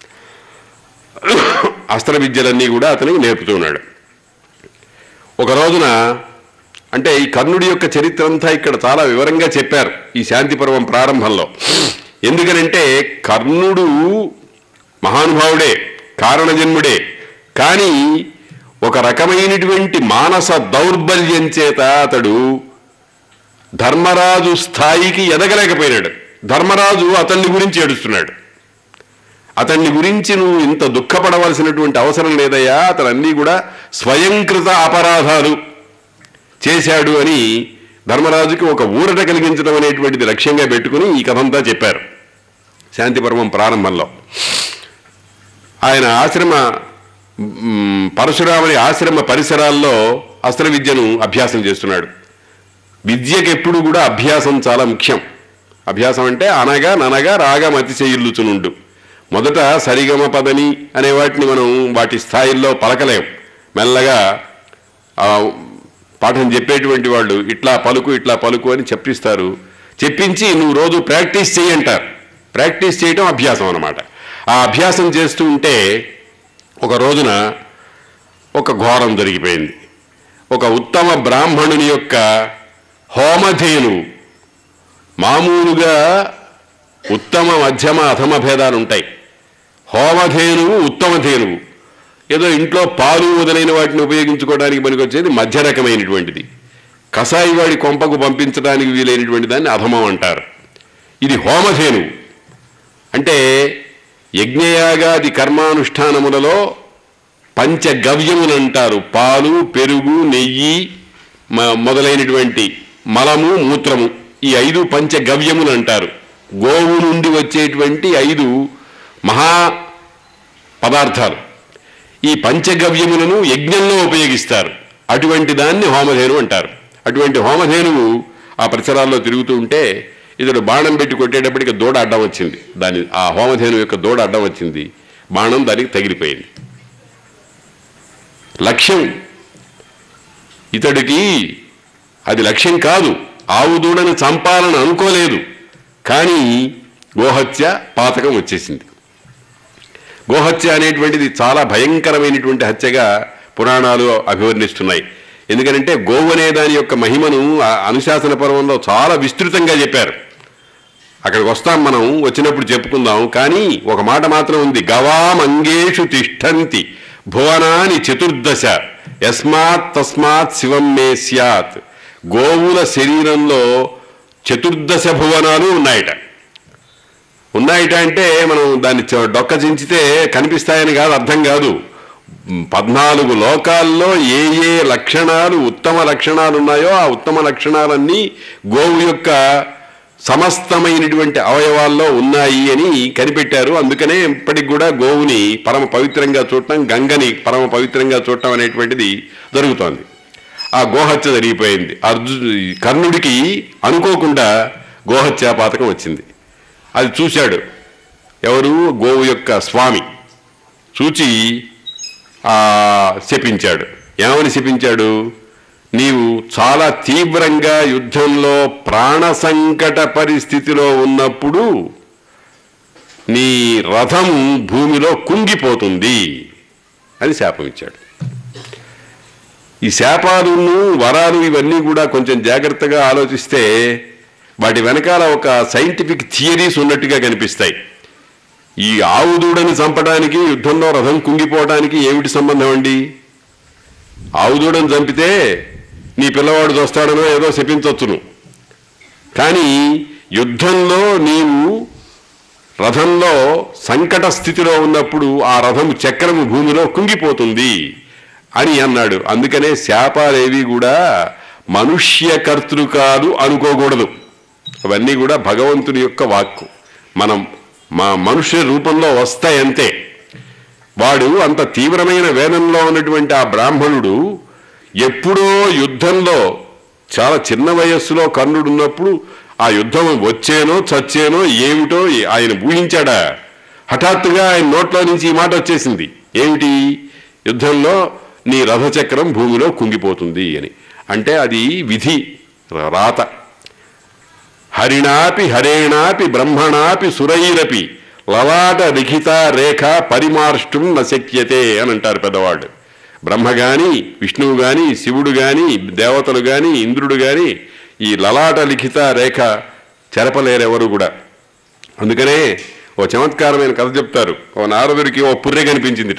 అస్త్ర విద్యలన్నీ కూడా అతనికి నేర్పుతూ ఉన్నాడు ఒక రోజున అంటే ఈ కర్ణుడి యొక్క చరిత్ర అంతా ఇక్కడ చాలా వివరంగా చెప్పారు ఈ శాంతి పర్వం ప్రారంభంలో ఎందుకనంటే కర్ణుడు మహానుభావుడే కారణజన్ముడే కానీ ఒక రకమైనటువంటి మానస దౌర్బల్యం చేత అతడు ధర్మరాజు స్థాయికి ఎదగలేకపోయినాడు ధర్మరాజు అతన్ని గురించి ఏడుస్తున్నాడు అతన్ని గురించి నువ్వు ఇంత దుఃఖపడవలసినటువంటి అవసరం లేదయ్యా అతను అన్నీ కూడా స్వయంకృత అపరాధాలు చేశాడు అని ధర్మరాజుకి ఒక ఊరట కలిగించడం అనేటువంటిది లక్ష్యంగా పెట్టుకుని ఈ కథంతా చెప్పారు శాంతి పర్వం ప్రారంభంలో ఆయన ఆశ్రమ మ్, పరశురాముని ఆశ్రమ పరిసరాల్లో అస్త్ర విద్యను అభ్యాసం చేస్తున్నాడు విద్యకి ఎప్పుడు కూడా అభ్యాసం చాలా ముఖ్యం అభ్యాసం అంటే అనగా ననగా రాగా మతి చేయిల్లుచునుండు మొదట సరిగమ పదని అనే వాటిని మనం వాటి స్థాయిల్లో పలకలేం మెల్లగా ఆ పాఠం చెప్పేటువంటి వాళ్ళు ఇట్లా పలుకు ఇట్లా పలుకు అని చెప్పిస్తారు చెప్పించి నువ్వు రోజు ప్రాక్టీస్ చేయంటారు ప్రాక్టీస్ చేయటం అభ్యాసం అన్నమాట ఆ అభ్యాసం చేస్తూ ఉంటే ఒక రోజున ఒక ఘోరం జరిగిపోయింది ఒక ఉత్తమ బ్రాహ్మణుని యొక్క హోమధేను మామూలుగా ఉత్తమ మధ్యమ అధమ భేదాలు ఉంటాయి హోమధేనువు ఉత్తమ ధేనువు ఏదో ఇంట్లో పాలు మొదలైన వాటిని ఉపయోగించుకోవడానికి పనికొచ్చేది మధ్య రకమైనటువంటిది కసాయి వాడి కొంపకు పంపించడానికి వీలైనటువంటి దాన్ని అధమం అంటారు ఇది హోమధేనువు అంటే యజ్ఞయాగాది కర్మానుష్ఠానములలో పంచగవ్యములు అంటారు పాలు పెరుగు నెయ్యి మ- మొదలైనటువంటి మలము మూత్రము ఈ ఐదు పంచగవ్యములు అంటారు గోవు నుండి వచ్చేటువంటి ఐదు మహా పదార్థాలు ఈ పంచగవ్యములను యజ్ఞంలో ఉపయోగిస్తారు అటువంటి దాన్ని హోమధేను అంటారు అటువంటి హోమధేనువు ఆ పరిసరాల్లో తిరుగుతూ ఉంటే ఇతడు బాణం పెట్టి కొట్టేటప్పటికి దూడ అడ్డం వచ్చింది దాని ఆ హోమధేను యొక్క దూడ అడ్డం వచ్చింది బాణం దానికి తగిలిపోయింది లక్ష్యం ఇతడికి అది లక్ష్యం కాదు ఆవు దూడని చంపాలని అనుకోలేదు కానీ గోహత్య పాతకం వచ్చేసింది గోహత్య అనేటువంటిది చాలా భయంకరమైనటువంటి హత్యగా పురాణాలు అభివర్ణిస్తున్నాయి ఎందుకంటే గోవు అనే దాని యొక్క మహిమను ఆ అనుశాసన పర్వంలో చాలా విస్తృతంగా చెప్పారు అక్కడికి వస్తాం మనం వచ్చినప్పుడు చెప్పుకుందాం కానీ ఒక మాట మాత్రం ఉంది గవామంగేషు తిష్టంతి భువనాని చతుర్దశ యస్మాత్ తస్మాత్ శివం మే స్యాత్ గోవుల శరీరంలో చతుర్దశ భువనాలు ఉన్నాయట ఉన్నాయిట అంటే మనం దాన్ని చ- డొక్క చించితే కనిపిస్తాయని కాదు అర్థం కాదు మ్, పద్నాలుగు లోకాల్లో ఏ ఏ లక్షణాలు ఉత్తమ లక్షణాలు ఉన్నాయో ఆ ఉత్తమ లక్షణాలన్నీ గోవు యొక్క సమస్తమైనటువంటి అవయవాల్లో ఉన్నాయి అని కనిపెట్టారు అందుకనే ఇప్పటికి కూడా గోవుని పరమ పవిత్రంగా చూడటం గంగని పరమ పవిత్రంగా చూడటం అనేటువంటిది జరుగుతోంది ఆ గోహత్య జరిగిపోయింది అర్జు కర్ణుడికి అనుకోకుండా గోహత్య పాతకం వచ్చింది అది చూశాడు ఎవరు గోవు యొక్క స్వామి చూచి ఆ శపించాడు ఏమని శపించాడు నీవు చాలా తీవ్రంగా యుద్ధంలో ప్రాణ సంకట పరిస్థితిలో ఉన్నప్పుడు నీ రథం భూమిలో కుంగిపోతుంది అని శాపం ఇచ్చాడు ఈ శాపాలను వరాలు ఇవన్నీ కూడా కొంచెం జాగ్రత్తగా ఆలోచిస్తే వాటి వెనకాల ఒక సైంటిఫిక్ థియరీస్ ఉన్నట్టుగా కనిపిస్తాయి ఈ ఆవు దూడని చంపడానికి యుద్ధంలో రథం కుంగిపోవడానికి ఏమిటి సంబంధం అండి ఆవు దూడని చంపితే నీ పిల్లవాడు చూస్తాడనో ఏదో శపించవచ్చును కానీ యుద్ధంలో నీవు రథంలో సంకట స్థితిలో ఉన్నప్పుడు ఆ రథము చక్రము భూమిలో కుంగిపోతుంది అని అన్నాడు అందుకనే శాపాలేవి కూడా మనుష్య కర్తృకాలు అనుకోకూడదు అవన్నీ కూడా భగవంతుని యొక్క వాక్కు మనం మా మనుష్య రూపంలో వస్తాయంతే వాడు అంత తీవ్రమైన వేదంలో ఉన్నటువంటి ఆ బ్రాహ్మణుడు ఎప్పుడో యుద్ధంలో చాలా చిన్న వయస్సులో కర్ణుడు ఉన్నప్పుడు ఆ యుద్ధం వచ్చేనో చచ్చేనో ఏమిటో ఆయన ఊహించాడా హఠాత్తుగా ఆయన నోట్లో నుంచి ఈ మాట వచ్చేసింది ఏమిటి యుద్ధంలో నీ రథచక్రం భూమిలో కుంగిపోతుంది అని అంటే అది విధి రాత హరిణాపి హరేణాపి బ్రహ్మణాపి సురైరపి లలాట లిఖిత రేఖ పరిమార్ష్టం నశక్యతే అని అంటారు పెద్దవాళ్ళు బ్రహ్మ గాని విష్ణువు గాని శివుడు గాని దేవతలు గాని ఇంద్రుడు గాని ఈ లలాట లిఖిత రేఖ చెరపలేరెవరు కూడా అందుకనే ఓ చమత్కారమైన కథ చెప్తారు ఓ నారదుడికి ఓ పుర్రె కనిపించిందిట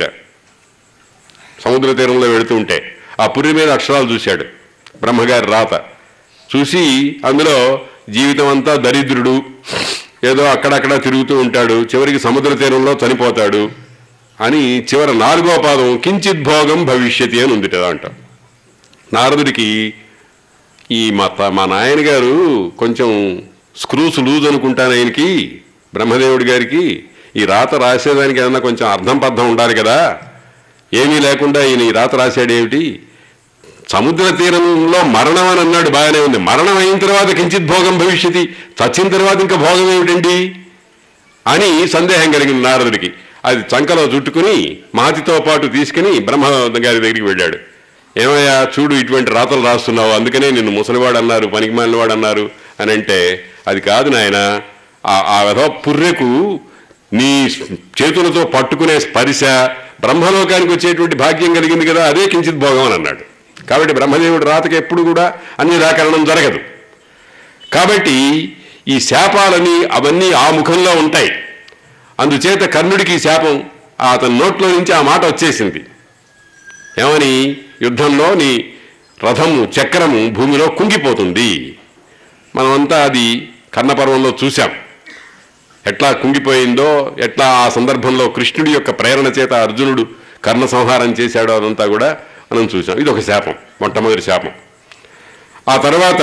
సముద్ర తీరంలో వెళుతూ ఉంటే ఆ పుర్రె మీద అక్షరాలు చూశాడు బ్రహ్మగారి రాత చూసి అందులో జీవితం అంతా దరిద్రుడు ఏదో అక్కడక్కడ తిరుగుతూ ఉంటాడు చివరికి సముద్ర తీరంలో చనిపోతాడు అని చివరి నాలుగో పాదం కించిత్ భోగం భవిష్యతి అని ఉంది కదా అంట నారదుడికి ఈ మా త- మా నాయన గారు కొంచెం స్క్రూస్ లూజ్ అనుకుంటాను ఆయనకి బ్రహ్మదేవుడి గారికి ఈ రాత రాసేదానికి ఏమన్నా కొంచెం అర్థం పర్థం ఉండాలి కదా ఏమీ లేకుండా ఈయన ఈ రాత రాశాడేమిటి సముద్ర తీరంలో మరణం అని అన్నాడు బాగానే ఉంది మరణం అయిన తర్వాత కించిత్ భోగం భవిష్యతి చచ్చిన తర్వాత ఇంకా భోగం ఏమిటండి అని సందేహం కలిగింది నారదుడికి అది చంకలో చుట్టుకుని మాతితో పాటు తీసుకుని బ్రహ్మ గారి దగ్గరికి వెళ్ళాడు ఏమయ్యా చూడు ఇటువంటి రాతలు రాస్తున్నావు అందుకనే నిన్ను ముసలివాడు అన్నారు పనికిమాలినవాడు అన్నారు అని అంటే అది కాదు నాయన ఆ విధ పుర్రెకు నీ చేతులతో పట్టుకునే స్పర్శ బ్రహ్మలోకానికి వచ్చేటువంటి భాగ్యం కలిగింది కదా అదే కించిత్ భోగం అని అన్నాడు కాబట్టి బ్రహ్మదేవుడు రాతకి ఎప్పుడు కూడా అన్ని నిరాకరణం జరగదు కాబట్టి ఈ శాపాలని అవన్నీ ఆ ముఖంలో ఉంటాయి అందుచేత కర్ణుడికి ఈ శాపం ఆ అతని నోట్లో నుంచి ఆ మాట వచ్చేసింది ఏమని యుద్ధంలో నీ రథము చక్రము భూమిలో కుంగిపోతుంది మనమంతా అది కర్ణపర్వంలో చూశాం ఎట్లా కుంగిపోయిందో ఎట్లా ఆ సందర్భంలో కృష్ణుడి యొక్క ప్రేరణ చేత అర్జునుడు కర్ణ సంహారం చేశాడో అదంతా కూడా మనం చూసాం ఇది ఒక శాపం మొట్టమొదటి శాపం ఆ తర్వాత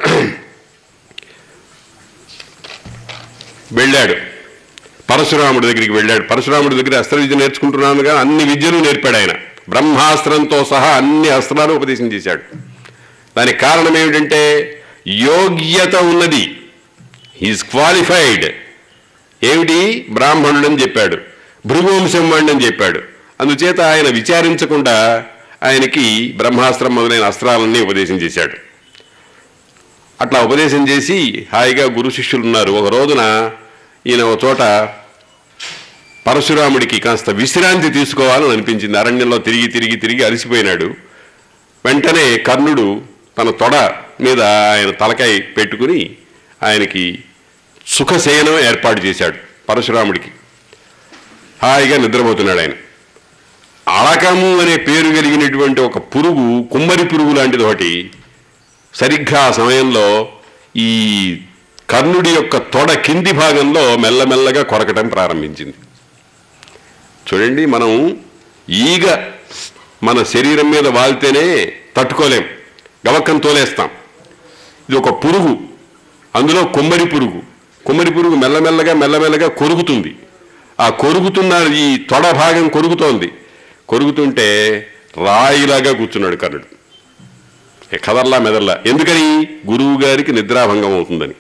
వెళ్ళాడు పరశురాముడి దగ్గరికి వెళ్ళాడు పరశురాముడి దగ్గర అస్త్ర విద్య నేర్చుకుంటున్నాను కానీ అన్ని విద్యలు నేర్పాడు ఆయన బ్రహ్మాస్త్రంతో సహా అన్ని అస్త్రాలు ఉపదేశం చేశాడు దానికి కారణం ఏమిటంటే యోగ్యత ఉన్నది ఈజ్ క్వాలిఫైడ్ ఏమిటి బ్రాహ్మణుడని చెప్పాడు భృగువంశం వాడిని చెప్పాడు అందుచేత ఆయన విచారించకుండా ఆయనకి బ్రహ్మాస్త్రం మొదలైన అస్త్రాలన్నీ ఉపదేశం చేశాడు అట్లా ఉపదేశం చేసి హాయిగా గురు శిష్యులు ఉన్నారు ఒక రోజున ఈయన ఒక చోట పరశురాముడికి కాస్త విశ్రాంతి తీసుకోవాలని అనిపించింది అరణ్యంలో తిరిగి తిరిగి తిరిగి అలసిపోయినాడు వెంటనే కర్ణుడు తన తొడ మీద ఆయన తలకాయ పెట్టుకుని ఆయనకి సుఖశయనం ఏర్పాటు చేశాడు పరశురాముడికి హాయిగా నిద్రపోతున్నాడు ఆయన అళకము అనే పేరు కలిగినటువంటి ఒక పురుగు కుమ్మరి పురుగు లాంటిది ఒకటి సరిగ్గా ఆ సమయంలో ఈ కర్ణుడి యొక్క తొడ కింది భాగంలో మెల్లమెల్లగా కొరకటం ప్రారంభించింది చూడండి మనం ఈగ మన శరీరం మీద వాలితేనే తట్టుకోలేం గవక్కం తోలేస్తాం ఇది ఒక పురుగు అందులో కొమ్మరి పురుగు కొమ్మరి పురుగు మెల్లమెల్లగా మెల్లమెల్లగా కొరుకుతుంది ఆ కొరుకుతున్న ఈ తొడ భాగం కొరుకుతోంది కొరుకుతుంటే రాయిలాగా కూర్చున్నాడు కర్ణుడు ఏ కదర్లా మెదర్లా ఎందుకని గురువు గారికి నిద్రాభంగం అవుతుందని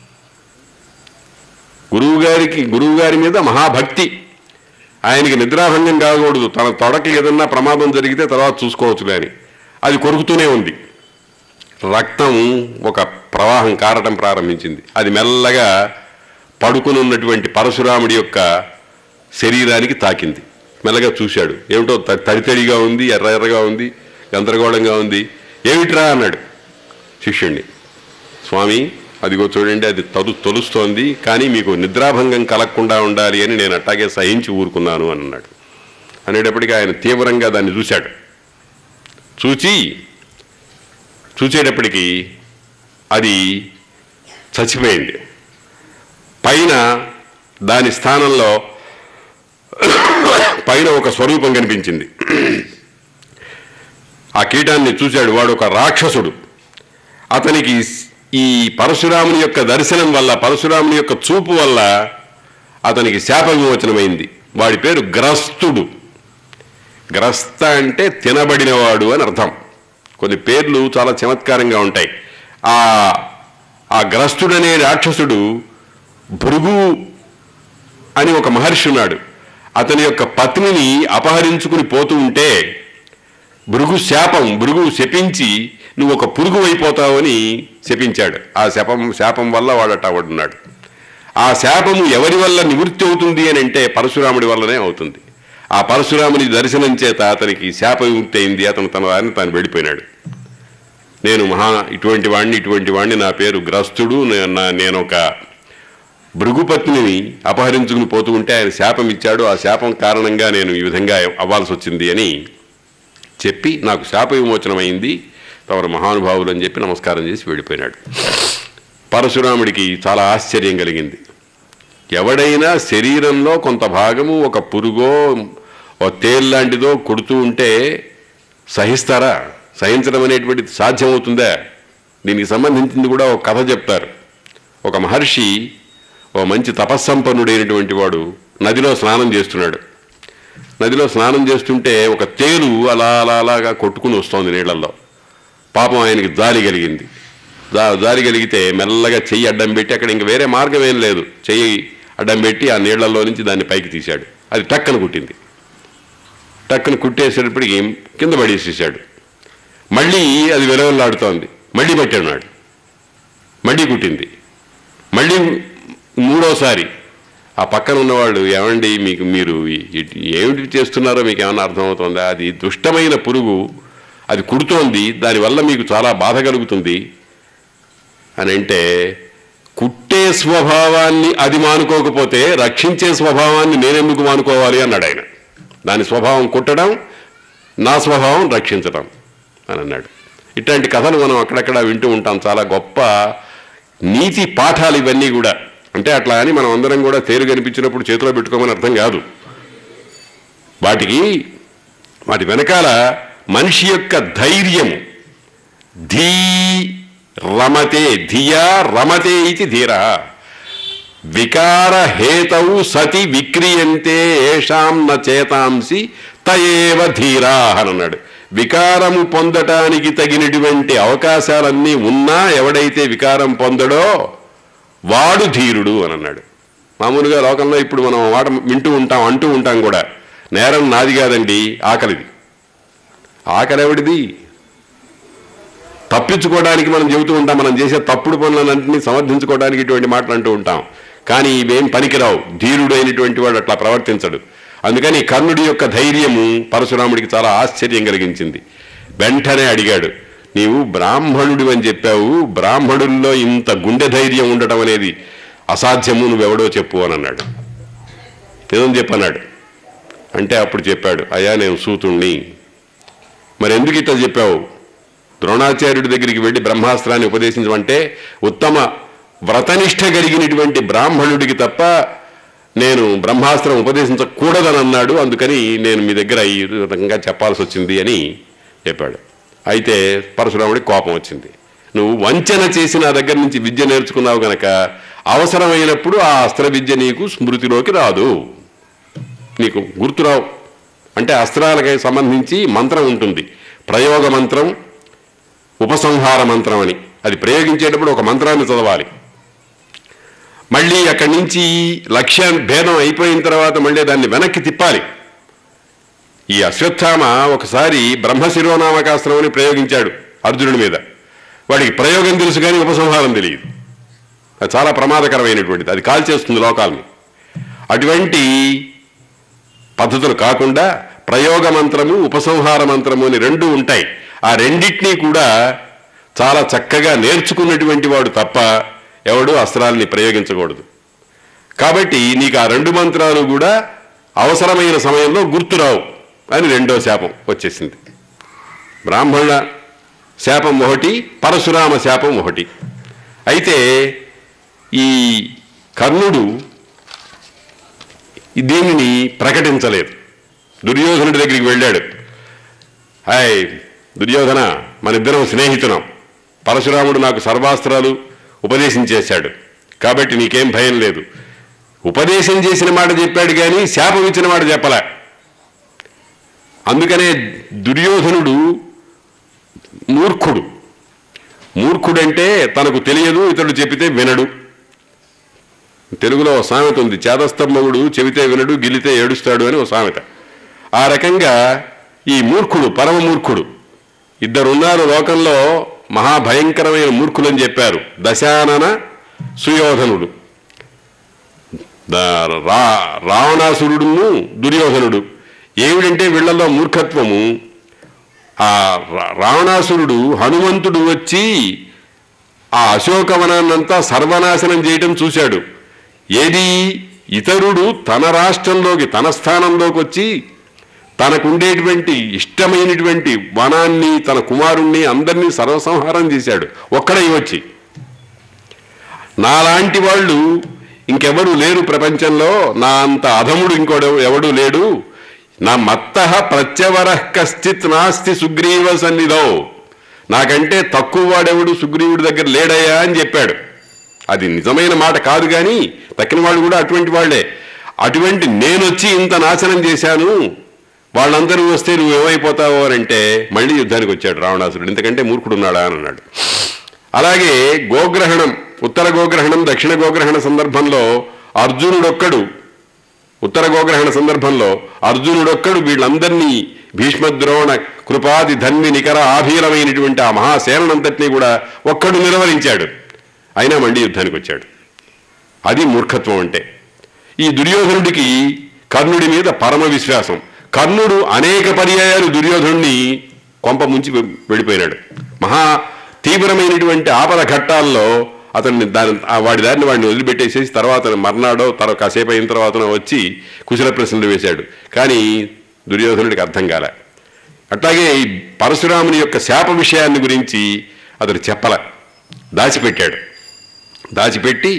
గురువు గారికి గురువు గారి మీద మహాభక్తి ఆయనకి నిద్రాభంగం కాకూడదు తన తొడకి ఏదన్నా ప్రమాదం జరిగితే తర్వాత చూసుకోవచ్చులే అని అది కొరుకుతూనే ఉంది రక్తం ఒక ప్రవాహం కారటం ప్రారంభించింది అది మెల్లగా పడుకుని ఉన్నటువంటి పరశురాముడి యొక్క శరీరానికి తాకింది మెల్లగా చూశాడు ఏమిటో త- తడితడిగా ఉంది ఎర్ర ఎర్రగా ఉంది గందరగోళంగా ఉంది ఏమిట్రా అన్నాడు శిష్యుణ్ణి స్వామి అదిగో చూడండి అది తలు తొలుస్తోంది కానీ మీకు నిద్రాభంగం కలగకుండా ఉండాలి అని నేను అట్టాగే సహించి ఊరుకున్నాను అని అన్నాడు అనేటప్పటికీ ఆయన తీవ్రంగా దాన్ని చూశాడు చూచి చూసేటప్పటికి అది చచ్చిపోయింది పైన దాని స్థానంలో పైన ఒక స్వరూపం కనిపించింది ఆ కీటాన్ని చూశాడు వాడు ఒక రాక్షసుడు అతనికి ఈ పరశురాముని యొక్క దర్శనం వల్ల పరశురాముని యొక్క చూపు వల్ల అతనికి శాప విమోచనమైంది వాడి పేరు గ్రస్తుడు గ్రస్త అంటే తినబడినవాడు అని అర్థం కొన్ని పేర్లు చాలా చమత్కారంగా ఉంటాయి ఆ ఆ గ్రస్తుడనే రాక్షసుడు భృగు అని ఒక మహర్షి ఉన్నాడు అతని యొక్క పత్నిని అపహరించుకుని పోతూ ఉంటే భృగు శాపం భృగు శపించి నువ్వు ఒక పురుగు అయిపోతావని శపించాడు ఆ శాపం శాపం వల్ల వాడట వాడున్నాడు ఆ శాపము ఎవరి వల్ల నివృత్తి అవుతుంది అని అంటే పరశురాముడి వల్లనే అవుతుంది ఆ పరశురాముని దర్శనం చేత అతనికి శాప విముక్తి అయింది అతను తన దారిని తాను వెళ్ళిపోయినాడు నేను మహా ఇటువంటి వాడిని ఇటువంటి వాడిని నా పేరు గ్రస్తుడు నే- నా- నేను ఒక భృగుపత్నిని అపహరించుకుని పోతూ ఉంటే ఆయన శాపం ఇచ్చాడు ఆ శాపం కారణంగా నేను ఈ విధంగా అవ్వాల్సి వచ్చింది అని చెప్పి నాకు శాప విమోచనమైంది తమరు మహానుభావులు అని చెప్పి నమస్కారం చేసి వెళ్ళిపోయినాడు పరశురాముడికి చాలా ఆశ్చర్యం కలిగింది ఎవడైనా శరీరంలో కొంత భాగము ఒక పురుగో ఓ తేల్లాంటిదో కొడుతూ ఉంటే సహిస్తారా సహించడం అనేటువంటిది సాధ్యమవుతుందా దీనికి సంబంధించింది కూడా ఒక కథ చెప్తారు ఒక మహర్షి ఓ మంచి తపస్సంపన్నుడైనటువంటి వాడు నదిలో స్నానం చేస్తున్నాడు నదిలో స్నానం చేస్తుంటే ఒక తేలు అలా అలా అలాగా కొట్టుకుని వస్తోంది నీళ్ళల్లో పాపం ఆయనకి జాలి కలిగింది జా జాలి కలిగితే మెల్లగా చెయ్యి అడ్డం పెట్టి అక్కడ ఇంక వేరే మార్గం ఏం లేదు చెయ్యి అడ్డం పెట్టి ఆ నీళ్లలో నుంచి దాన్ని పైకి తీశాడు అది టక్కన కుట్టింది టక్కన కుట్టేసేటప్పటికి కింద పడేసేసాడు మళ్ళీ అది విలవలాడుతోంది మళ్ళీ పట్టాడు మళ్ళీ కుట్టింది మళ్ళీ మూడోసారి ఆ పక్కన ఉన్నవాళ్ళు ఏమండి మీకు మీరు ఈ- ఈ- ఏమిటి చేస్తున్నారో మీకు ఏమన్నా అర్థమవుతుందా అది దుష్టమైన పురుగు అది కుడుతోంది దానివల్ల మీకు చాలా బాధ కలుగుతుంది అని అంటే కుట్టే స్వభావాన్ని అది మానుకోకపోతే రక్షించే స్వభావాన్ని నేనెందుకు మానుకోవాలి అన్నాడు ఆయన దాని స్వభావం కుట్టడం నా స్వభావం రక్షించడం అని అన్నాడు ఇట్లాంటి కథలు మనం అక్కడక్కడ వింటూ ఉంటాం చాలా గొప్ప నీతి పాఠాలు ఇవన్నీ కూడా అంటే అట్లా అని మనం అందరం కూడా తేరు కనిపించినప్పుడు చేతిలో పెట్టుకోమని అర్థం కాదు వాటికి వాటి వెనకాల మనిషి యొక్క ధైర్యము ధీ రమతే ధియా రమతే ఇది ధీర వికారహేతౌ సతి విక్రియంతే ఏషాం న చేతాంసి తయేవ ధీరా అని అన్నాడు వికారము పొందటానికి తగినటువంటి అవకాశాలన్నీ ఉన్నా ఎవడైతే వికారం పొందడో వాడు ధీరుడు అని అన్నాడు మామూలుగా లోకంలో ఇప్పుడు మనం మాట వింటూ ఉంటాం అంటూ ఉంటాం కూడా నేరం నాది కాదండి ఆకలిది ఆకలి ఎవడిది తప్పించుకోవడానికి మనం చెబుతూ ఉంటాం మనం చేసే తప్పుడు పనులన్నింటినీ సమర్థించుకోవడానికి ఇటువంటి మాటలు అంటూ ఉంటాం కానీ ఇవేం పనికిరావు ధీరుడు అయినటువంటి వాడు అట్లా ప్రవర్తించడు అందుకని కర్ణుడి యొక్క ధైర్యము పరశురాముడికి చాలా ఆశ్చర్యం కలిగించింది వెంటనే అడిగాడు నీవు బ్రాహ్మణుడు అని చెప్పావు బ్రాహ్మణుల్లో ఇంత గుండె ధైర్యం ఉండటం అనేది అసాధ్యము నువ్వెవడో చెప్పు అని అన్నాడు నిజం చెప్పన్నాడు అంటే అప్పుడు చెప్పాడు అయ్యా నేను సూతుణ్ణి మరి ఎందుకు ఇట్లా చెప్పావు ద్రోణాచార్యుడి దగ్గరికి వెళ్ళి బ్రహ్మాస్త్రాన్ని ఉపదేశించమంటే ఉత్తమ వ్రతనిష్ట కలిగినటువంటి బ్రాహ్మణుడికి తప్ప నేను బ్రహ్మాస్త్రం ఉపదేశించకూడదని అన్నాడు అందుకని నేను మీ దగ్గర ఈ రకంగా చెప్పాల్సి వచ్చింది అని చెప్పాడు అయితే పరశురాముడికి కోపం వచ్చింది నువ్వు వంచన చేసి నా దగ్గర నుంచి విద్య నేర్చుకున్నావు గనక అవసరమైనప్పుడు ఆ అస్త్ర విద్య నీకు స్మృతిలోకి రాదు నీకు గుర్తురావు అంటే అస్త్రాలకి సంబంధించి మంత్రం ఉంటుంది ప్రయోగ మంత్రం ఉపసంహార మంత్రం అని అది ప్రయోగించేటప్పుడు ఒక మంత్రాన్ని చదవాలి మళ్ళీ అక్కడి నుంచి లక్ష్యం భేదం అయిపోయిన తర్వాత మళ్ళీ దాన్ని వెనక్కి తిప్పాలి ఈ అశ్వత్థామ ఒకసారి బ్రహ్మశిరోనామకాస్త్రం అని ప్రయోగించాడు అర్జునుడి మీద వాడికి ప్రయోగం తెలుసు కానీ ఉపసంహారం తెలియదు అది చాలా ప్రమాదకరమైనటువంటిది అది కాల్చేస్తుంది లోకాల్ని అటువంటి పద్ధతులు కాకుండా ప్రయోగ మంత్రము ఉపసంహార మంత్రము అని రెండు ఉంటాయి ఆ రెండింటినీ కూడా చాలా చక్కగా నేర్చుకున్నటువంటి వాడు తప్ప ఎవడు అస్త్రాల్ని ప్రయోగించకూడదు కాబట్టి నీకు ఆ రెండు మంత్రాలు కూడా అవసరమైన సమయంలో గుర్తురావు అని రెండో శాపం వచ్చేసింది బ్రాహ్మణ శాపం ఒకటి పరశురామ శాపం ఒకటి అయితే ఈ కర్ణుడు దీనిని ప్రకటించలేదు దుర్యోధనుడి దగ్గరికి వెళ్ళాడు హాయ్ దుర్యోధన మన ఇద్దరం స్నేహితులం పరశురాముడు నాకు సర్వాస్త్రాలు ఉపదేశం చేశాడు కాబట్టి నీకేం భయం లేదు ఉపదేశం చేసిన మాట చెప్పాడు కానీ శాపం ఇచ్చిన మాట చెప్పలే అందుకనే దుర్యోధనుడు మూర్ఖుడు మూర్ఖుడంటే తనకు తెలియదు ఇతడు చెబితే వినడు తెలుగులో ఒక సామెత ఉంది చేదస్తంభగుడు చెబితే వినడు గిలితే ఏడుస్తాడు అని ఒక సామెత ఆ రకంగా ఈ మూర్ఖుడు పరమ మూర్ఖుడు ఇద్దరున్నారు లోకంలో మహాభయంకరమైన మూర్ఖులని చెప్పారు దశానన సుయోధనుడు ద- రా రావణాసురుడును దుర్యోధనుడు ఏమిటంటే వీళ్ళల్లో మూర్ఖత్వము ఆ రా- రావణాసురుడు హనుమంతుడు వచ్చి ఆ అశోకవనాన్నంతా సర్వనాశనం చేయటం చూశాడు ఏది ఇతరుడు తన రాష్ట్రంలోకి తన స్థానంలోకి వచ్చి తనకుండేటువంటి ఇష్టమైనటువంటి వనాన్ని తన కుమారుణ్ణి అందరినీ సర్వసంహారం చేశాడు ఒక్కడై వచ్చి నాలాంటి వాళ్ళు ఇంకెవరు లేరు ప్రపంచంలో నా అంత అధముడు ఇంకోడు ఎవడు లేడు నా మత్త ప్రత్యవర కశ్చిత్ నాస్తి సుగ్రీవ సన్నిధో నాకంటే తక్కువ వాడెవడు సుగ్రీవుడి దగ్గర లేడయ్యా అని చెప్పాడు అది నిజమైన మాట కాదు కానీ తక్కిన వాళ్ళు కూడా అటువంటి వాళ్ళే అటువంటి నేనొచ్చి ఇంత నాశనం చేశాను వాళ్ళందరూ వస్తే నువ్వు ఏమైపోతావు అని అంటే మళ్ళీ యుద్ధానికి వచ్చాడు రావణాసురుడు ఇంతకంటే మూర్ఖుడు ఉన్నాడా అని అన్నాడు అలాగే గోగ్రహణం ఉత్తర గోగ్రహణం దక్షిణ గోగ్రహణ సందర్భంలో అర్జునుడొక్కడు ఉత్తర గోగ్రహణ సందర్భంలో అర్జునుడొక్కడు వీళ్ళందరినీ భీష్మద్రోణ కృపాది ధన్వి నికర ఆభీలమైనటువంటి ఆ మహాసేనంతటినీ కూడా ఒక్కడు నిర్వహించాడు అయినా మళ్ళీ యుద్ధానికి వచ్చాడు అది మూర్ఖత్వం అంటే ఈ దుర్యోధనుడికి కర్ణుడి మీద పరమ విశ్వాసం కర్ణుడు అనేక పర్యాయాలు దుర్యోధనుడిని కొంప ముంచి వె- వెళ్ళిపోయినాడు మహా తీవ్రమైనటువంటి ఆపద ఘట్టాల్లో అతన్ని దాని ఆ వాడి దారిని వాడిని వదిలిపెట్టేసేసి తర్వాత మర్నాడో తర్వాత కాసేపు అయిన తర్వాత వచ్చి కుశల ప్రశ్నలు వేశాడు కానీ దుర్యోధనుడికి అర్థం కాలే అట్లాగే ఈ పరశురాముని యొక్క శాప విషయాన్ని గురించి అతడు చెప్పల దాచిపెట్టాడు దాచిపెట్టి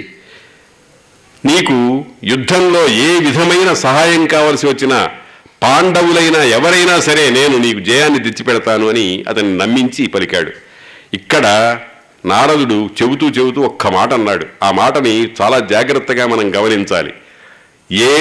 నీకు యుద్ధంలో ఏ విధమైన సహాయం కావలసి వచ్చినా పాండవులైనా ఎవరైనా సరే నేను నీకు జయాన్ని తెచ్చిపెడతాను అని అతన్ని నమ్మించి పలికాడు ఇక్కడ నారదుడు చెబుతూ చెబుతూ ఒక్క మాట అన్నాడు ఆ మాటని చాలా జాగ్రత్తగా మనం గమనించాలి ఏ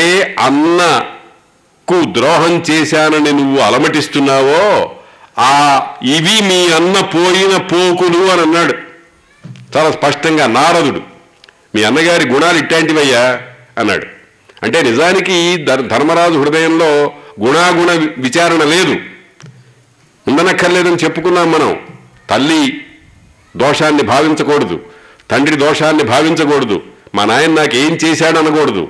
అన్నకు ద్రోహం చేశానని నువ్వు అలమటిస్తున్నావో ఆ ఇవి మీ అన్న పోయిన పోకులు అని అన్నాడు చాలా స్పష్టంగా నారదుడు మీ అన్నగారి గుణాలు ఇట్లాంటివయ్యా అన్నాడు అంటే నిజానికి ధర్- ధర్మరాజు హృదయంలో గుణాగుణ వి- విచారణ లేదు ఉండనక్కర్లేదని చెప్పుకున్నాం మనం తల్లి దోషాన్ని భావించకూడదు తండ్రి దోషాన్ని భావించకూడదు మా నాయన నాకు ఏం చేశాడు అనకూడదు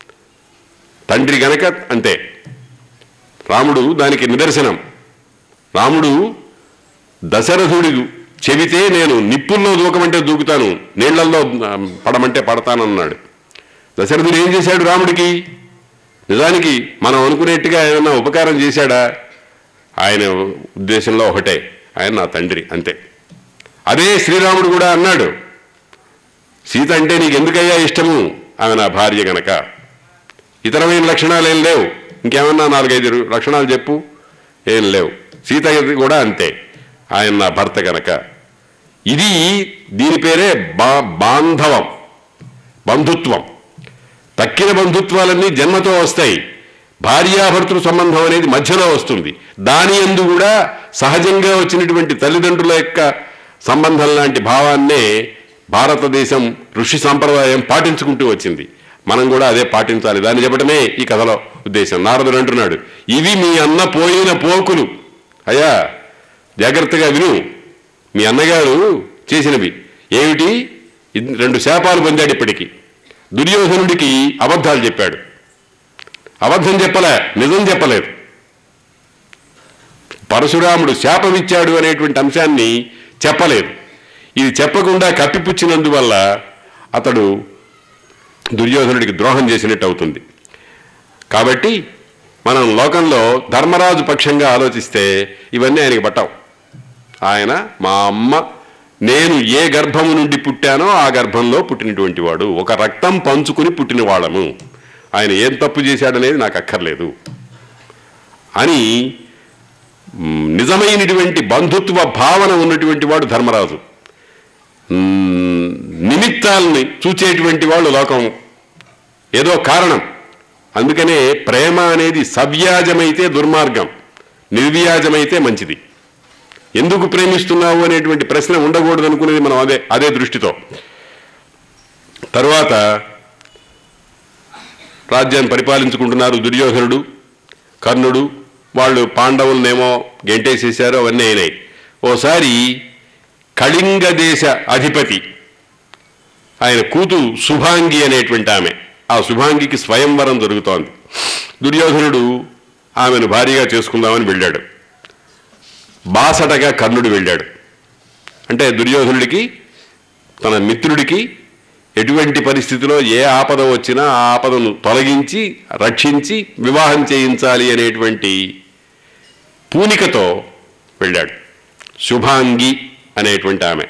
తండ్రి గనక అంతే రాముడు దానికి నిదర్శనం రాముడు దశరథుడి చెబితే నేను నిప్పుల్లో దూకమంటే దూకుతాను నీళ్లల్లో ఆ, పడమంటే పడతానన్నాడు దశరథుడు ఏం చేశాడు రాముడికి నిజానికి మనం అనుకునేట్టుగా ఏమైనా ఉపకారం చేశాడా ఆయన ఉద్దేశంలో ఒకటే ఆయన నా తండ్రి అంతే అదే శ్రీరాముడు కూడా అన్నాడు సీత అంటే నీకు ఎందుకయ్యా ఇష్టము ఆమె నా భార్య గనక ఇతరమైన లక్షణాలు ఏం లేవు ఇంకేమన్నా నాలుగైదు లక్షణాలు చెప్పు ఏం లేవు సీత కూడా అంతే ఆయన నా భర్త గనక ఇది దీని పేరే బా బాంధవం బంధుత్వం తక్కిన బంధుత్వాలన్నీ జన్మతో వస్తాయి భార్యాభర్తృ సంబంధం అనేది మధ్యలో వస్తుంది దాని ఎందు కూడా సహజంగా వచ్చినటువంటి తల్లిదండ్రుల యొక్క సంబంధం లాంటి భావాన్నే భారతదేశం ఋషి సాంప్రదాయం పాటించుకుంటూ వచ్చింది మనం కూడా అదే పాటించాలి దాన్ని చెప్పడమే ఈ కథలో ఉద్దేశం నారదుడు అంటున్నాడు ఇవి మీ అన్న పోయిన పోకులు అయ్యా జాగ్రత్తగా విను మీ అన్నగారు చేసినవి ఏమిటి ఇద్- రెండు శాపాలు పొందాడు ఇప్పటికి దుర్యోధనుడికి అబద్ధాలు చెప్పాడు అబద్ధం చెప్పలే నిజం చెప్పలేదు పరశురాముడు శాపమిచ్చాడు అనేటువంటి అంశాన్ని చెప్పలేదు ఇది చెప్పకుండా కప్పిపుచ్చినందువల్ల అతడు దుర్యోధనుడికి ద్రోహం చేసినట్టు అవుతుంది కాబట్టి మనం లోకంలో ధర్మరాజు పక్షంగా ఆలోచిస్తే ఇవన్నీ ఆయనకి పట్టవు ఆయన మా అమ్మ నేను ఏ గర్భము నుండి పుట్టానో ఆ గర్భంలో పుట్టినటువంటి వాడు ఒక రక్తం పంచుకుని పుట్టిన వాళ్ళము ఆయన ఏం తప్పు చేశాడనేది నాకు అక్కర్లేదు అని మ్, నిజమైనటువంటి బంధుత్వ భావన ఉన్నటువంటి వాడు ధర్మరాజు మ్, నిమిత్తాలని చూచేటువంటి వాళ్ళు లోకం ఏదో కారణం అందుకనే ప్రేమ అనేది సవ్యాజమైతే దుర్మార్గం నిర్వ్యాజమైతే మంచిది ఎందుకు ప్రేమిస్తున్నావు అనేటువంటి ప్రశ్న ఉండకూడదు అనుకునేది మనం అదే అదే దృష్టితో తరువాత రాజ్యాన్ని పరిపాలించుకుంటున్నారు దుర్యోధనుడు కర్ణుడు వాళ్ళు పాండవులనేమో గెంటేసేశారు అవన్నీ అయినాయి ఓసారి కళింగ దేశ అధిపతి ఆయన కూతు శుభాంగి అనేటువంటి ఆమె ఆ శుభాంగికి స్వయంవరం జరుగుతోంది దుర్యోధనుడు ఆమెను భారీగా చేసుకుందామని వెళ్ళాడు బాసటగా కర్ణుడు వెళ్ళాడు అంటే దుర్యోధనుడికి తన మిత్రుడికి ఎటువంటి పరిస్థితిలో ఏ ఆపద వచ్చినా ఆ ఆపదను తొలగించి రక్షించి వివాహం చేయించాలి అనేటువంటి పూనికతో వెళ్ళాడు శుభాంగి అనేటువంటి ఆమె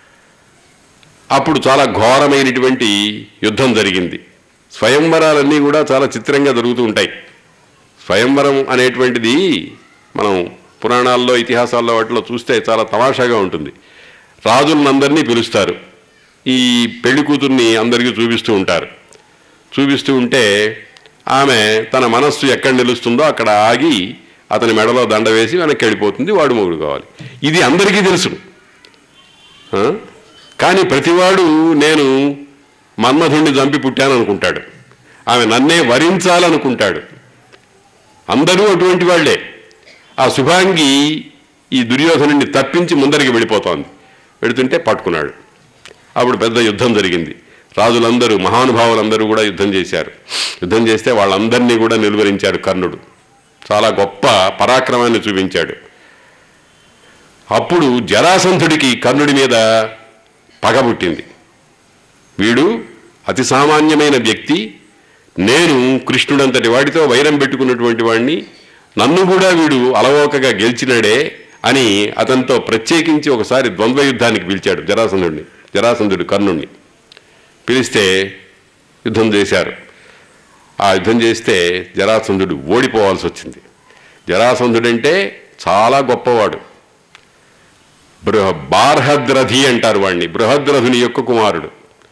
అప్పుడు చాలా ఘోరమైనటువంటి యుద్ధం జరిగింది స్వయంవరాలన్నీ కూడా చాలా చిత్రంగా జరుగుతూ ఉంటాయి స్వయంవరం అనేటువంటిది మనం పురాణాల్లో ఇతిహాసాల్లో వాటిలో చూస్తే చాలా తమాషాగా ఉంటుంది రాజులందరినీ పిలుస్తారు ఈ పెళ్లి కూతుర్ని అందరికీ చూపిస్తూ ఉంటారు చూపిస్తూ ఉంటే ఆమె తన మనస్సు ఎక్కడ నిలుస్తుందో అక్కడ ఆగి అతని మెడలో దండ వేసి వెనక్కి వెళ్ళిపోతుంది వాడు మొగుడు కావాలి ఇది అందరికీ తెలుసు ఆ? కానీ ప్రతివాడు నేను మన్మధుణ్ణి చంపి పుట్టాను అనుకుంటాడు ఆమె నన్నే వరించాలనుకుంటాడు అందరూ అటువంటి వాళ్ళే ఆ శుభాంగి ఈ దుర్యోధనుడిని తప్పించి ముందరికి వెళ్ళిపోతోంది వెళుతుంటే పట్టుకున్నాడు అప్పుడు పెద్ద యుద్ధం జరిగింది రాజులందరూ మహానుభావులందరూ కూడా యుద్ధం చేశారు యుద్ధం చేస్తే వాళ్ళందరినీ కూడా నిలువరించాడు కర్ణుడు చాలా గొప్ప పరాక్రమాన్ని చూపించాడు అప్పుడు జరాసంధుడికి కర్ణుడి మీద పగ పుట్టింది వీడు అతి సామాన్యమైన వ్యక్తి నేను కృష్ణుడంతటి వాడితో వైరం పెట్టుకున్నటువంటి వాడిని నన్ను కూడా వీడు అలవోకగా గెలిచినాడే అని అతనితో ప్రత్యేకించి ఒకసారి ద్వంద్వ యుద్ధానికి పిలిచాడు జరాసంధుడిని జరాసంధుడు కర్ణుణ్ణి పిలిస్తే యుద్ధం చేశారు ఆ యుద్ధం చేస్తే జరాసంధుడు ఓడిపోవాల్సి వచ్చింది జరాసంధుడంటే చాలా గొప్పవాడు బృహ బార్హద్రథి అంటారు వాణ్ణి బృహద్రథుని యొక్క కుమారుడు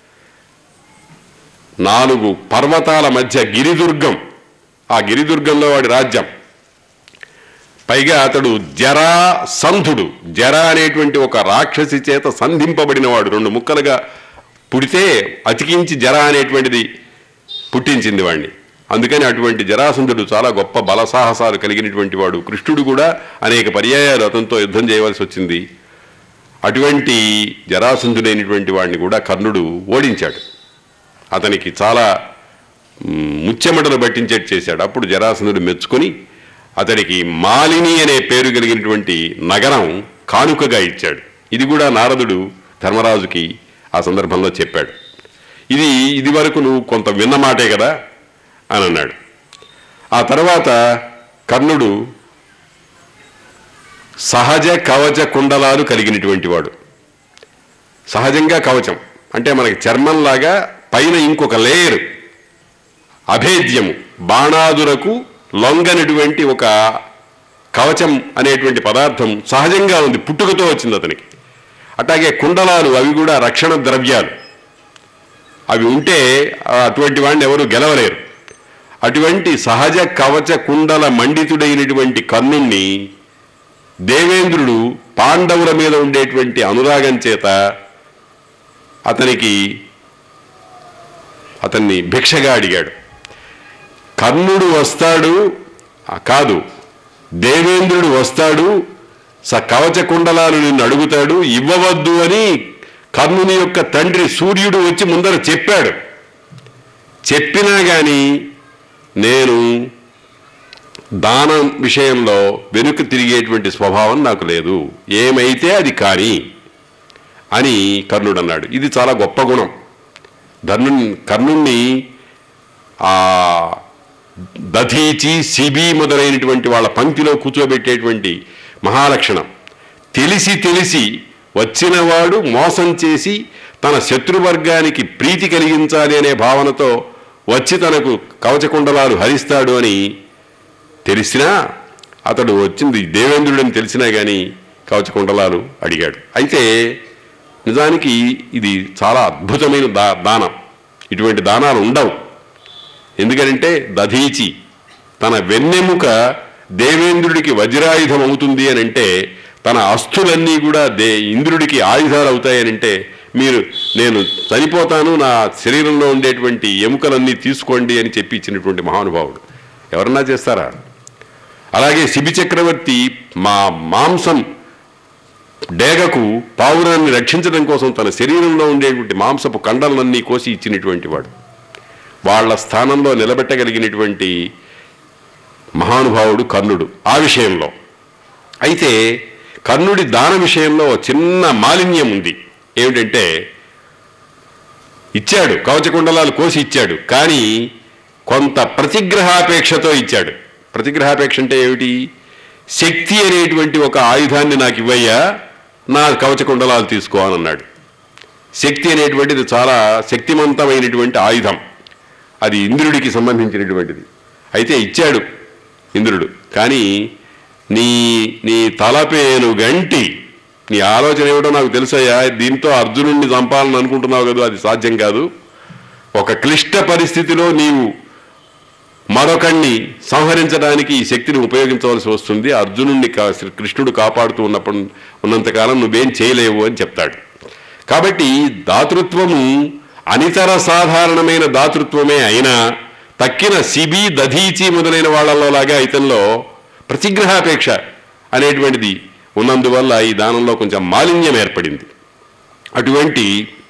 నాలుగు పర్వతాల మధ్య గిరిదుర్గం ఆ గిరిదుర్గంలో వాడి రాజ్యం పైగా అతడు జరా సంధుడు జర అనేటువంటి ఒక రాక్షసి చేత సంధింపబడినవాడు రెండు ముక్కలుగా పుడితే అతికించి జర అనేటువంటిది పుట్టించింది వాణ్ణి అందుకని అటువంటి జరాసంధుడు చాలా గొప్ప బలసాహసాలు కలిగినటువంటి వాడు కృష్ణుడు కూడా అనేక పర్యాయాలు అతనితో యుద్ధం చేయవలసి వచ్చింది అటువంటి జరాసంధుడైనటువంటి వాడిని కూడా కర్ణుడు ఓడించాడు అతనికి చాలా మ్, ముచ్చెమటలు పట్టించేట్టు చేశాడు అప్పుడు జరాసంధుడు మెచ్చుకొని అతడికి మాలిని అనే పేరు కలిగినటువంటి నగరం కానుకగా ఇచ్చాడు ఇది కూడా నారదుడు ధర్మరాజుకి ఆ సందర్భంలో చెప్పాడు ఇది ఇది వరకు నువ్వు కొంత విన్న మాటే కదా అని అన్నాడు ఆ తర్వాత కర్ణుడు సహజ కవచ కుండలాలు కలిగినటువంటి వాడు సహజంగా కవచం అంటే మనకి చర్మంలాగా పైన ఇంకొక లేయర్ అభేద్యము బాణాదురకు లొంగనటువంటి ఒక కవచం అనేటువంటి పదార్థం సహజంగా ఉంది పుట్టుకతో వచ్చింది అతనికి అట్లాగే కుండలాలు అవి కూడా రక్షణ ద్రవ్యాలు అవి ఉంటే ఆ, అటువంటి వాడిని ఎవరు గెలవలేరు అటువంటి సహజ కవచ కుండల మండితుడైనటువంటి కర్ణుణ్ణి దేవేంద్రుడు పాండవుల మీద ఉండేటువంటి అనురాగం చేత అతనికి అతన్ని భిక్షగా అడిగాడు కర్ణుడు వస్తాడు ఆ, కాదు దేవేంద్రుడు వస్తాడు స కవచ కుండలాలు నిన్ను అడుగుతాడు ఇవ్వవద్దు అని కర్ణుని యొక్క తండ్రి సూర్యుడు వచ్చి ముందర చెప్పాడు చెప్పినా గాని నేను దానం విషయంలో వెనుక తిరిగేటువంటి స్వభావం నాకు లేదు ఏమైతే అది కానీ అని కర్ణుడు అన్నాడు ఇది చాలా గొప్ప గుణం ధర్ను కర్ణుణ్ణి ఆ దధీచి సిబి మొదలైనటువంటి వాళ్ళ పంక్తిలో కూర్చోబెట్టేటువంటి మహాలక్షణం తెలిసి తెలిసి వచ్చినవాడు మోసం చేసి తన శత్రువర్గానికి ప్రీతి కలిగించాలి అనే భావనతో వచ్చి తనకు కవచకుండలాలు హరిస్తాడు అని తెలిసినా అతడు వచ్చింది దేవేంద్రుడని తెలిసినా కానీ కవచకుండలాలు అడిగాడు అయితే నిజానికి ఇది చాలా అద్భుతమైన దా దానం ఇటువంటి దానాలు ఉండవు ఎందుకంటే దధీచి తన వెన్నెముక దేవేంద్రుడికి వజ్రాయుధం అవుతుంది అని అంటే తన అస్థులన్నీ కూడా దే ఇంద్రుడికి ఆయుధాలు అవుతాయనంటే మీరు నేను చనిపోతాను నా శరీరంలో ఉండేటువంటి ఎముకలన్నీ తీసుకోండి అని చెప్పి ఇచ్చినటువంటి మహానుభావుడు ఎవరన్నా చేస్తారా అలాగే శిబి చక్రవర్తి మా మాంసం డేగకు పావురాన్ని రక్షించడం కోసం తన శరీరంలో ఉండేటువంటి మాంసపు కండలన్నీ కోసి ఇచ్చినటువంటి వాడు వాళ్ళ స్థానంలో నిలబెట్టగలిగినటువంటి మహానుభావుడు కర్ణుడు ఆ విషయంలో అయితే కర్ణుడి దాన విషయంలో చిన్న మాలిన్యం ఉంది ఏమిటంటే ఇచ్చాడు కవచకుండలాలు కోసి ఇచ్చాడు కానీ కొంత ప్రతిగ్రహాపేక్షతో ఇచ్చాడు ప్రతిగ్రహాపేక్ష అంటే ఏమిటి శక్తి అనేటువంటి ఒక ఆయుధాన్ని నాకు ఇవ్వయ్యా నా కవచకుండలాలు తీసుకో అని అన్నాడు శక్తి అనేటువంటిది చాలా శక్తివంతమైనటువంటి ఆయుధం అది ఇంద్రుడికి సంబంధించినటువంటిది అయితే ఇచ్చాడు ఇంద్రుడు కానీ నీ నీ తలపేను గంటి నీ ఆలోచన ఏమిటో నాకు తెలుసయ్యా దీంతో అర్జునుడిని చంపాలని అనుకుంటున్నావు కదా అది సాధ్యం కాదు ఒక క్లిష్ట పరిస్థితిలో నీవు మరొకణ్ణి సంహరించడానికి ఈ శక్తిని ఉపయోగించవలసి వస్తుంది అర్జునుడిని కా- శ్రీ కృష్ణుడు కాపాడుతూ ఉన్నప్పుడు ఉన్నంతకాలం నువ్వేం చేయలేవు అని చెప్తాడు కాబట్టి దాతృత్వము అనితర సాధారణమైన దాతృత్వమే అయినా తక్కిన సిబి దధీచి మొదలైన వాళ్ళలో లాగా ఇతనిలో ప్రతిగ్రహాపేక్ష అనేటువంటిది ఉన్నందువల్ల ఈ దానంలో కొంచెం మాలిన్యం ఏర్పడింది అటువంటి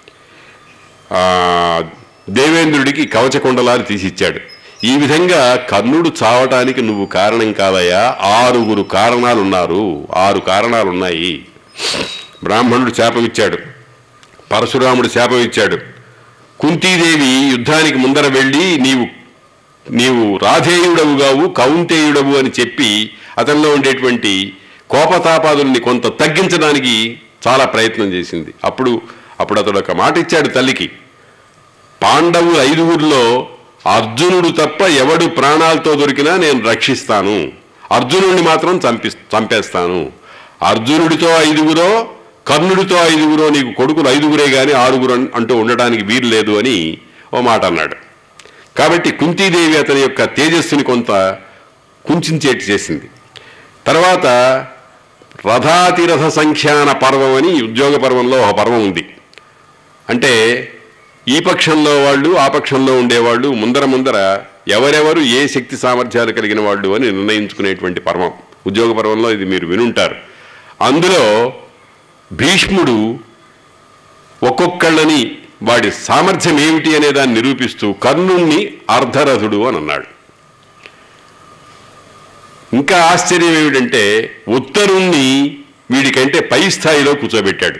ఆ, దేవేంద్రుడికి కవచకుండలాలు తీసిచ్చాడు ఈ విధంగా కర్ణుడు చావటానికి నువ్వు కారణం కాదయ్యా ఆరుగురు కారణాలు ఉన్నారు ఆరు కారణాలు ఉన్నాయి బ్రాహ్మణుడు శాపం ఇచ్చాడు పరశురాముడు శాపం ఇచ్చాడు కుంతీదేవి యుద్ధానికి ముందర వెళ్ళి నీవు నీవు రాధేయుడవు గావు కౌంతేయుడవు అని చెప్పి అతనిలో ఉండేటువంటి కోపతాపాదుల్ని కొంత తగ్గించడానికి చాలా ప్రయత్నం చేసింది అప్పుడు అప్పుడు అతడు ఒక మాట ఇచ్చాడు తల్లికి పాండవులు ఐదుగురిలో అర్జునుడు తప్ప ఎవడు ప్రాణాలతో దొరికినా నేను రక్షిస్తాను అర్జునుడిని మాత్రం చంపి చంపేస్తాను అర్జునుడితో ఐదుగురో కర్ణుడితో ఐదుగురో నీకు కొడుకులు ఐదుగురే గాని ఆరుగురు అన్- అంటూ ఉండడానికి వీలు లేదు అని ఓ మాట అన్నాడు కాబట్టి కుంతీదేవి అతని యొక్క తేజస్సుని కొంత కుంచేటి చేసింది తర్వాత రథాతిరథ సంఖ్యాన పర్వం అని ఉద్యోగ పర్వంలో ఒక పర్వం ఉంది అంటే ఈ పక్షంలో వాళ్ళు ఆ పక్షంలో ఉండేవాళ్ళు ముందర ముందర ఎవరెవరు ఏ శక్తి సామర్థ్యాలు కలిగిన వాళ్ళు అని నిర్ణయించుకునేటువంటి పర్వం ఉద్యోగ పర్వంలో ఇది మీరు వినుంటారు అందులో భీష్ముడు ఒక్కొక్కళ్ళని వాడి సామర్థ్యం ఏమిటి అనే దాన్ని నిరూపిస్తూ కర్ణుణ్ణి అర్ధరథుడు అని అన్నాడు ఇంకా ఆశ్చర్యం ఏమిటంటే ఉత్తరుణ్ణి వీడికంటే పై స్థాయిలో కూర్చోబెట్టాడు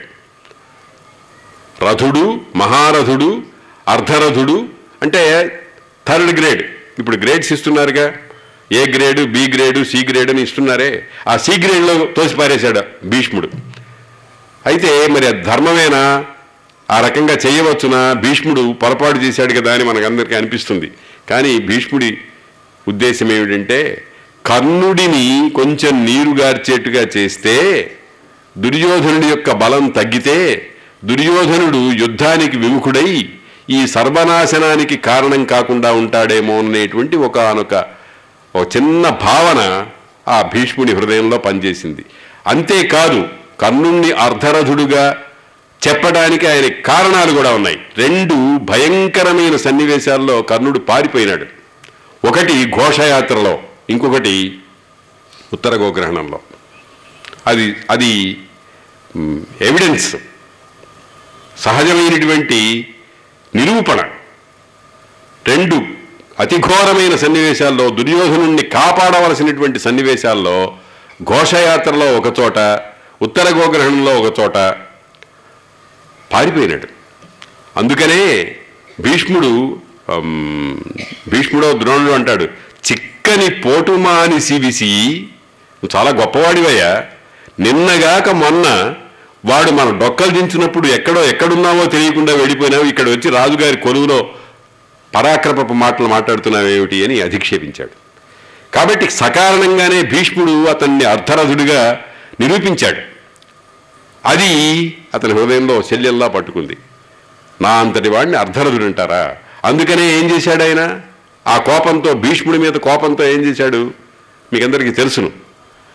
రథుడు మహారథుడు అర్ధరథుడు అంటే థర్డ్ గ్రేడ్ ఇప్పుడు గ్రేడ్స్ ఇస్తున్నారుగా A grade B grade C grade అని ఇస్తున్నారే ఆ సి గ్రేడ్లో తోసిపారేశాడు భీష్ముడు అయితే మరి అది ధర్మమేనా ఆ రకంగా చేయవచ్చునా భీష్ముడు పొరపాటు చేశాడు కదా అని మనకందరికీ అనిపిస్తుంది కానీ భీష్ముడి ఉద్దేశం ఏమిటంటే కర్ణుడిని కొంచెం నీరుగార్చేట్టుగా చేస్తే దుర్యోధనుడి యొక్క బలం తగ్గితే దుర్యోధనుడు యుద్ధానికి విముఖుడై ఈ సర్వనాశనానికి కారణం కాకుండా ఉంటాడేమో అనేటువంటి ఒకనొక ఒక చిన్న భావన ఆ భీష్ముడి హృదయంలో పనిచేసింది అంతేకాదు కర్ణుణ్ణి అర్ధరథుడుగా చెప్పడానికి ఆయన కారణాలు కూడా ఉన్నాయి రెండు భయంకరమైన సన్నివేశాల్లో కర్ణుడు పారిపోయినాడు ఒకటి ఘోషయాత్రలో ఇంకొకటి ఉత్తర గోగ్రహణంలో అది అది మ్, ఎవిడెన్స్ సహజమైనటువంటి నిరూపణ రెండు అతి ఘోరమైన సన్నివేశాల్లో దుర్యోధనుణ్ణి కాపాడవలసినటువంటి సన్నివేశాల్లో ఘోషయాత్రలో ఒక చోట ఉత్తర గోగ్రహణంలో ఒక చోట పారిపోయినాడు అందుకనే భీష్ముడు అమ్, భీష్ముడో ద్రోణుడు అంటాడు చిక్కని పోటుమాని సివిసి నువ్వు చాలా గొప్పవాడివయ్యా నిన్నగాక మొన్న వాడు మన డొక్కలు దించినప్పుడు ఎక్కడో ఎక్కడున్నావో తెలియకుండా వెళ్ళిపోయినావు ఇక్కడ వచ్చి రాజుగారి కొలువులో పరాక్రమపు మాటలు మాట్లాడుతున్నావేమిటి అని అధిక్షేపించాడు కాబట్టి సకారణంగానే భీష్ముడు అతన్ని అర్ధరథుడిగా నిరూపించాడు అది అతని హృదయంలో శల్యంలా పట్టుకుంది నా అంతటి వాడిని అర్ధరథుడు అంటారా అందుకనే ఏం చేశాడు ఆయన ఆ కోపంతో భీష్ముడి మీద కోపంతో ఏం చేశాడు మీకందరికీ తెలుసును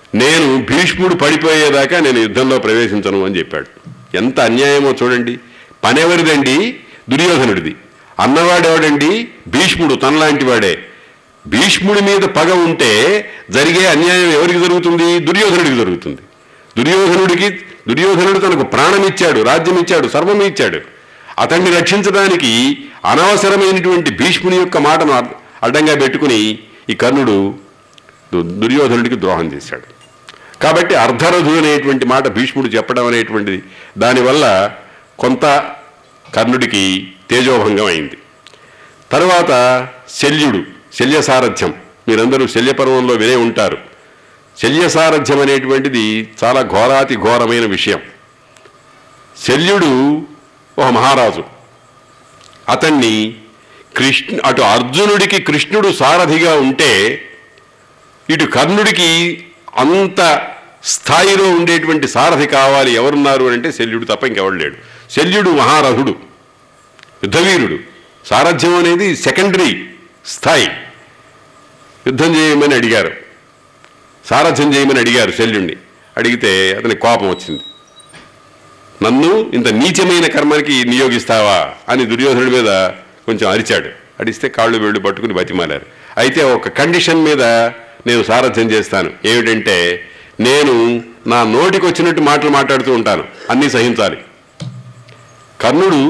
నేను భీష్ముడు పడిపోయేదాకా నేను యుద్ధంలో ప్రవేశించను అని చెప్పాడు ఎంత అన్యాయమో చూడండి పనెవరిదండి దుర్యోధనుడిది అన్నవాడెవడండి భీష్ముడు తనలాంటి వాడే భీష్ముడి మీద పగ ఉంటే జరిగే అన్యాయం ఎవరికి జరుగుతుంది దుర్యోధనుడికి జరుగుతుంది దుర్యోధనుడికి దుర్యోధనుడు తనకు ప్రాణం ఇచ్చాడు రాజ్యం ఇచ్చాడు సర్వం ఇచ్చాడు అతన్ని రక్షించడానికి అనవసరమైనటువంటి భీష్ముని యొక్క మాటను అడ్- అడ్డంగా పెట్టుకుని ఈ కర్ణుడు దు- దుర్యోధనుడికి ద్రోహం చేశాడు కాబట్టి అర్ధరథుడు అనేటువంటి మాట భీష్ముడు చెప్పడం అనేటువంటిది దానివల్ల కొంత కర్ణుడికి తేజోభంగం అయింది తర్వాత శల్యుడు శల్య సారథ్యం మీరందరూ శల్యపర్వంలో వినే ఉంటారు శల్య సారథ్యం అనేటువంటిది చాలా ఘోరాతి ఘోరమైన విషయం శల్యుడు ఒక మహారాజు అతన్ని కృష్ణ అటు అర్జునుడికి కృష్ణుడు సారథిగా ఉంటే ఇటు కర్ణుడికి అంత స్థాయిలో ఉండేటువంటి సారథి కావాలి ఎవరున్నారు అని అంటే శల్యుడు తప్ప ఇంకెవడు లేడు శల్యుడు మహారథుడు యుద్ధవీరుడు సారథ్యం అనేది సెకండరీ స్థాయి యుద్ధం చేయమని అడిగారు సారథ్యం చేయమని అడిగారు శల్యుణ్ణి అడిగితే అతని కోపం వచ్చింది నన్ను ఇంత నీచమైన కర్మకి నియోగిస్తావా అని దుర్యోధనుడి మీద కొంచెం అరిచాడు అడిస్తే కాళ్ళు వేళ్ళు పట్టుకుని బతిమాలారు అయితే ఒక కండిషన్ మీద నేను సారథ్యం చేస్తాను ఏమిటంటే నేను నా నోటికి వచ్చినట్టు మాటలు మాట్లాడుతూ ఉంటాను అన్నీ సహించాలి కర్ణుడు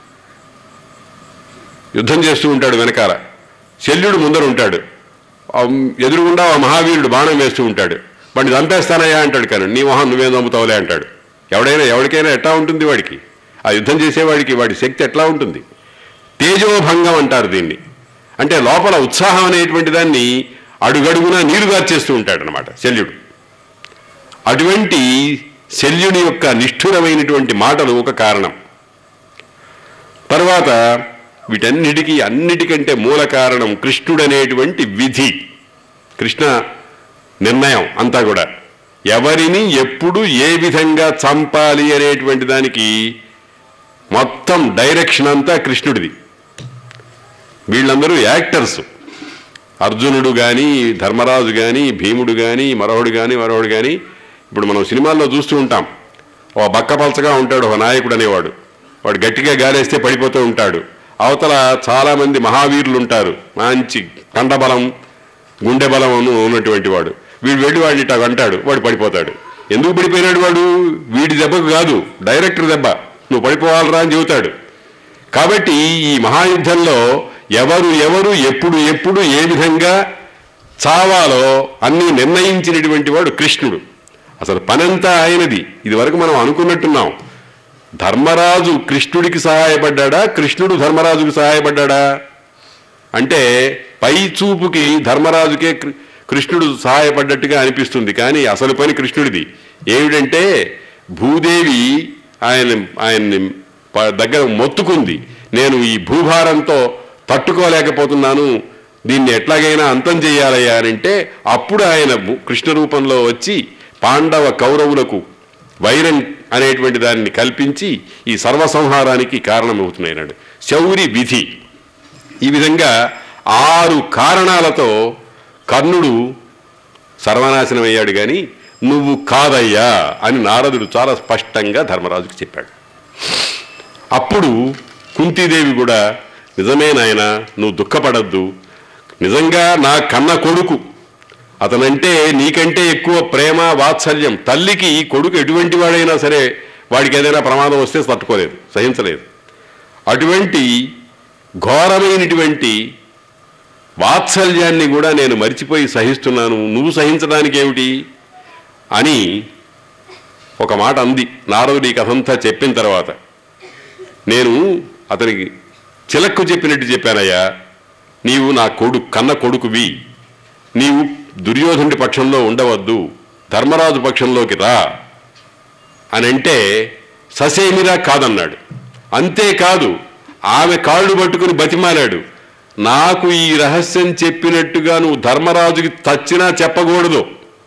యుద్ధం చేస్తూ ఉంటాడు వెనకాల శల్యుడు ముందర ఉంటాడు ఆ ఎదురుగుండా ఆ మహావీరుడు బాణం వేస్తూ ఉంటాడు వాడిని చంపేస్తానయ్యా అంటాడు కానీ నీ మొహం నువ్వేం చంపుతావులే అంటాడు ఎవడైనా ఎవరికైనా ఎట్లా ఉంటుంది వాడికి ఆ యుద్ధం చేసేవాడికి వాడి శక్తి ఎట్లా ఉంటుంది తేజోభంగం అంటారు దీన్ని అంటే లోపల ఉత్సాహం అనేటువంటి దాన్ని అడుగడుగునా నీరుగార్చేస్తూ ఉంటాడు అనమాట శల్యుడు అటువంటి శల్యుని యొక్క నిష్ఠురమైనటువంటి మాటలు ఒక కారణం తర్వాత వీటన్నిటికీ అన్నిటికంటే మూల కారణం కృష్ణుడనేటువంటి విధి కృష్ణ నిర్ణయం అంతా కూడా ఎవరిని ఎప్పుడు ఏ విధంగా చంపాలి అనేటువంటి దానికి మొత్తం డైరెక్షన్ అంతా కృష్ణుడిది వీళ్ళందరూ యాక్టర్స్ అర్జునుడు కానీ ధర్మరాజు కానీ భీముడు కానీ మరొకడు కానీ మరొకడు కానీ ఇప్పుడు మనం సినిమాల్లో చూస్తూ ఉంటాం ఓ బక్కపలచగా ఉంటాడు ఒక నాయకుడు అనేవాడు వాడు గట్టిగా గాలేస్తే పడిపోతూ ఉంటాడు అవతల చాలామంది మహావీరులు ఉంటారు మంచి కండబలం గుండె బలం అను ఉన్నటువంటి వాడు వీడు వెళ్ళి వాడిని ఇట్లా అంటాడు వాడు పడిపోతాడు ఎందుకు పడిపోయినాడు వాడు వీడి దెబ్బకు కాదు డైరెక్టర్ దెబ్బ నువ్వు పడిపోవాలరా అని చెబుతాడు కాబట్టి ఈ మహాయుద్ధంలో ఎవరు ఎవరు ఎప్పుడు ఎప్పుడు ఏ విధంగా చావాలో అన్నీ నిర్ణయించినటువంటి వాడు కృష్ణుడు అసలు పనంతా ఆయనది ఇది వరకు మనం అనుకున్నట్టున్నాం ధర్మరాజు కృష్ణుడికి సహాయపడ్డా కృష్ణుడు ధర్మరాజుకి సహాయపడ్డా అంటే పై చూపుకి ధర్మరాజుకే కృ- కృష్ణుడు సహాయపడ్డట్టుగా అనిపిస్తుంది కానీ అసలు పని కృష్ణుడిది ఏమిటంటే భూదేవి ఆయన ఆయన్ని ప- దగ్గర మొత్తుకుంది నేను ఈ భూభారంతో తట్టుకోలేకపోతున్నాను దీన్ని ఎట్లాగైనా అంతం చేయాలయ్యా అని అంటే అప్పుడు ఆయన భూ- కృష్ణ రూపంలో వచ్చి పాండవ కౌరవులకు వైరం అనేటువంటి దానిని కల్పించి ఈ సర్వసంహారానికి కారణమవుతున్నాయన్నాడు శౌరి విధి ఈ విధంగా ఆరు కారణాలతో కర్ణుడు సర్వనాశనం అయ్యాడు కానీ నువ్వు కాదయ్యా అని నారదుడు చాలా స్పష్టంగా ధర్మరాజుకి చెప్పాడు అప్పుడు కుంతీదేవి కూడా నిజమే నాయన నువ్వు దుఃఖపడద్దు నిజంగా నా కన్న కొడుకు అతనంటే నీకంటే ఎక్కువ ప్రేమ వాత్సల్యం తల్లికి కొడుకు ఎటువంటి వాడైనా సరే వాడికి ఏదైనా ప్రమాదం వస్తే తట్టుకోలేదు సహించలేదు అటువంటి ఘోరమైనటువంటి వాత్సల్యాన్ని కూడా నేను మరిచిపోయి సహిస్తున్నాను నువ్వు సహించడానికి ఏమిటి అని ఒక మాట అంది నారదుడు ఈ కథంతా చెప్పిన తర్వాత నేను అతనికి చిలక్కు చెప్పినట్టు చెప్పానయ్యా నీవు నా కొడుకు కన్న కొడుకువి నీవు దుర్యోధనుడి పక్షంలో ఉండవద్దు ధర్మరాజు పక్షంలోకి రా అని అంటే ససేమిరా కాదన్నాడు అంతేకాదు ఆమె కాళ్ళు పట్టుకుని బతిమాలాడు నాకు ఈ రహస్యం చెప్పినట్టుగా నువ్వు ధర్మరాజుకి తచ్చినా చెప్పకూడదు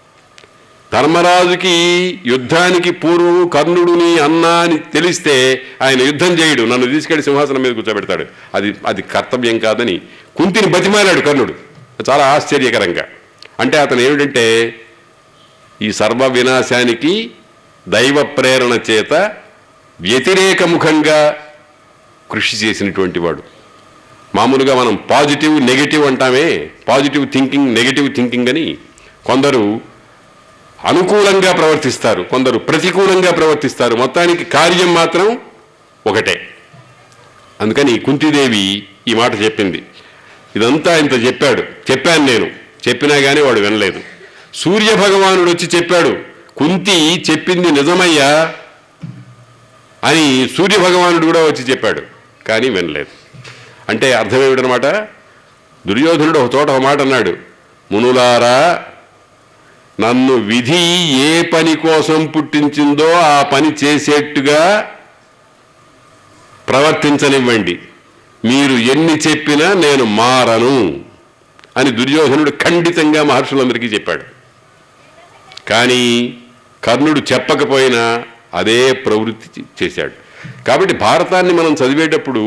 ధర్మరాజుకి యుద్ధానికి పూర్వం కర్ణుడుని అన్నా అని తెలిస్తే ఆయన యుద్ధం చేయడు నన్ను తీసుకెళ్లి సింహాసనం మీద కూర్చోబెడతాడు అది అది కర్తవ్యం కాదని కుంతిని బతిమాలాడు కర్ణుడు చాలా ఆశ్చర్యకరంగా అంటే అతను ఏమిటంటే ఈ సర్వ వినాశానికి దైవ ప్రేరణ చేత వ్యతిరేకముఖంగా కృషి చేసినటువంటి వాడు మామూలుగా మనం పాజిటివ్ నెగిటివ్ అంటామే పాజిటివ్ థింకింగ్ నెగిటివ్ థింకింగ్ అని కొందరు అనుకూలంగా ప్రవర్తిస్తారు కొందరు ప్రతికూలంగా ప్రవర్తిస్తారు మొత్తానికి కార్యం మాత్రం ఒకటే అందుకని కుంతిదేవి ఈ మాట చెప్పింది ఇదంతా ఇంత చెప్పాడు చెప్పాను నేను చెప్పినా కానీ వాడు వినలేదు సూర్య భగవానుడు వచ్చి చెప్పాడు కుంతి చెప్పింది నిజమయ్యా అని సూర్య భగవానుడు కూడా వచ్చి చెప్పాడు కానీ వినలేదు అంటే అర్థం ఏమిటనమాట దుర్యోధనుడు ఒక చోట ఒక మాట అన్నాడు మునులారా నన్ను విధి ఏ పని కోసం పుట్టించిందో ఆ పని చేసేట్టుగా ప్రవర్తించనివ్వండి మీరు ఎన్ని చెప్పినా నేను మారను అని దుర్యోధనుడు ఖండితంగా మహర్షులందరికీ చెప్పాడు కానీ కర్ణుడు చెప్పకపోయినా అదే ప్రవృత్తి చే- చేశాడు కాబట్టి భారతాన్ని మనం చదివేటప్పుడు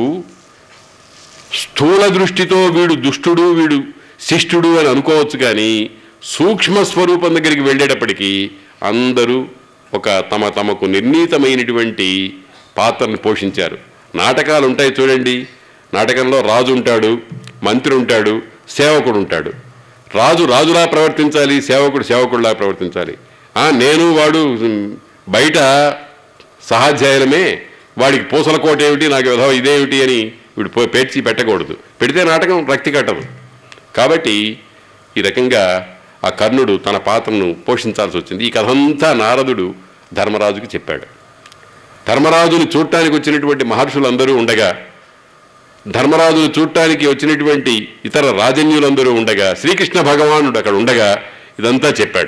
స్థూల దృష్టితో వీడు దుష్టుడు వీడు శిష్టుడు అని అనుకోవచ్చు కానీ సూక్ష్మ స్వరూపం దగ్గరికి వెళ్ళేటప్పటికీ అందరూ ఒక తమ తమకు నిర్ణీతమైనటువంటి పాత్రను పోషించారు నాటకాలు ఉంటాయి చూడండి నాటకంలో రాజు ఉంటాడు మంత్రి ఉంటాడు సేవకుడు ఉంటాడు రాజు రాజులా ప్రవర్తించాలి సేవకుడు సేవకుడిలా ప్రవర్తించాలి ఆ, నేను వాడు ఉమ్, బయట సహాధ్యాయులమే వాడికి పూసల కోట ఏమిటి నాకు విధవ ఇదేమిటి అని వీడు పో- పేర్చి పెట్టకూడదు పెడితే నాటకం రక్తి కట్టదు కాబట్టి ఈ రకంగా ఆ కర్ణుడు తన పాత్రను పోషించాల్సి వచ్చింది ఈ కథంతా నారదుడు ధర్మరాజుకి చెప్పాడు ధర్మరాజుని చూడటానికి వచ్చినటువంటి మహర్షులందరూ ఉండగా ధర్మరాజును చూడటానికి వచ్చినటువంటి ఇతర రాజన్యులందరూ ఉండగా శ్రీకృష్ణ భగవానుడు అక్కడ ఉండగా ఇదంతా చెప్పాడు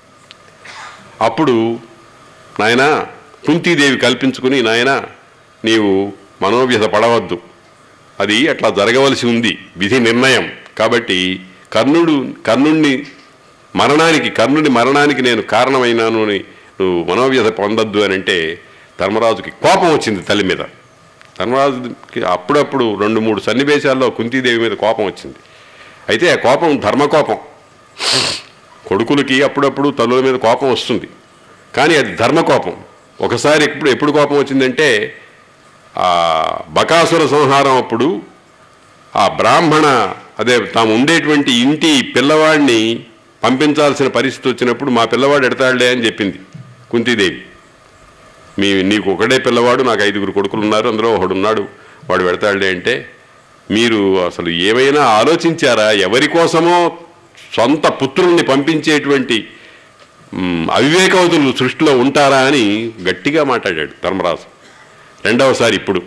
అప్పుడు నాయన కుంతీదేవి కల్పించుకుని నాయన నీవు మనోవ్యధ పడవద్దు అది అట్లా జరగవలసి ఉంది విధి నిర్ణయం కాబట్టి కర్ణుడు కర్ణుణ్ణి మరణానికి కర్ణుడి మరణానికి నేను కారణమైనాను అని నువ్వు మనోవ్యధ పొందొద్దు అని అంటే ధర్మరాజుకి కోపం వచ్చింది తల్లి మీద ధర్మరాజుకి అప్పుడప్పుడు రెండు మూడు సన్నివేశాల్లో కుంతీదేవి మీద కోపం వచ్చింది అయితే ఆ కోపం ధర్మకోపం కొడుకులకి అప్పుడప్పుడు తల్లుల మీద కోపం వస్తుంది కానీ అది ధర్మకోపం ఒకసారి ఎప్పుడు ఎప్పుడు కోపం వచ్చిందంటే ఆ బకాసుర సంహారం అప్పుడు ఆ బ్రాహ్మణ అదే తాము ఉండేటువంటి ఇంటి పిల్లవాడిని పంపించాల్సిన పరిస్థితి వచ్చినప్పుడు మా పిల్లవాడు ఎడతాడులే అని చెప్పింది కుంతీదేవి మీ నీకు ఒకడే పిల్లవాడు నాకు ఐదుగురు కొడుకులు ఉన్నారు అందులో ఒకడు ఉన్నాడు వాడు పెడతాడులే అంటే మీరు అసలు ఏమైనా ఆలోచించారా ఎవరి కోసమో సొంత పుత్రుల్ని పంపించేటువంటి మ్, అవివేకవతులు సృష్టిలో ఉంటారా అని గట్టిగా మాట్లాడాడు ధర్మరాజు రెండవసారి ఇప్పుడు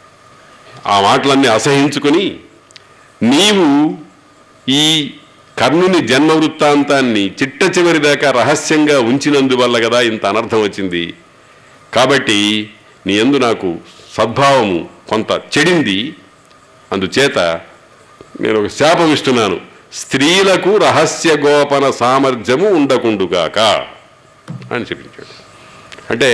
ఆ మాటలన్నీ అసహించుకుని నీవు ఈ కర్ణుని జన్మ వృత్తాంతాన్ని చిట్ట చివరి దాకా రహస్యంగా ఉంచినందువల్ల కదా ఇంత అనర్థం వచ్చింది కాబట్టి నీ యందు నాకు సద్భావము కొంత చెడింది అందుచేత నేను ఒక శాపం ఇస్తున్నాను స్త్రీలకు రహస్య గోపన సామర్థ్యము ఉండకుండుగాక అని చెప్పించాడు అంటే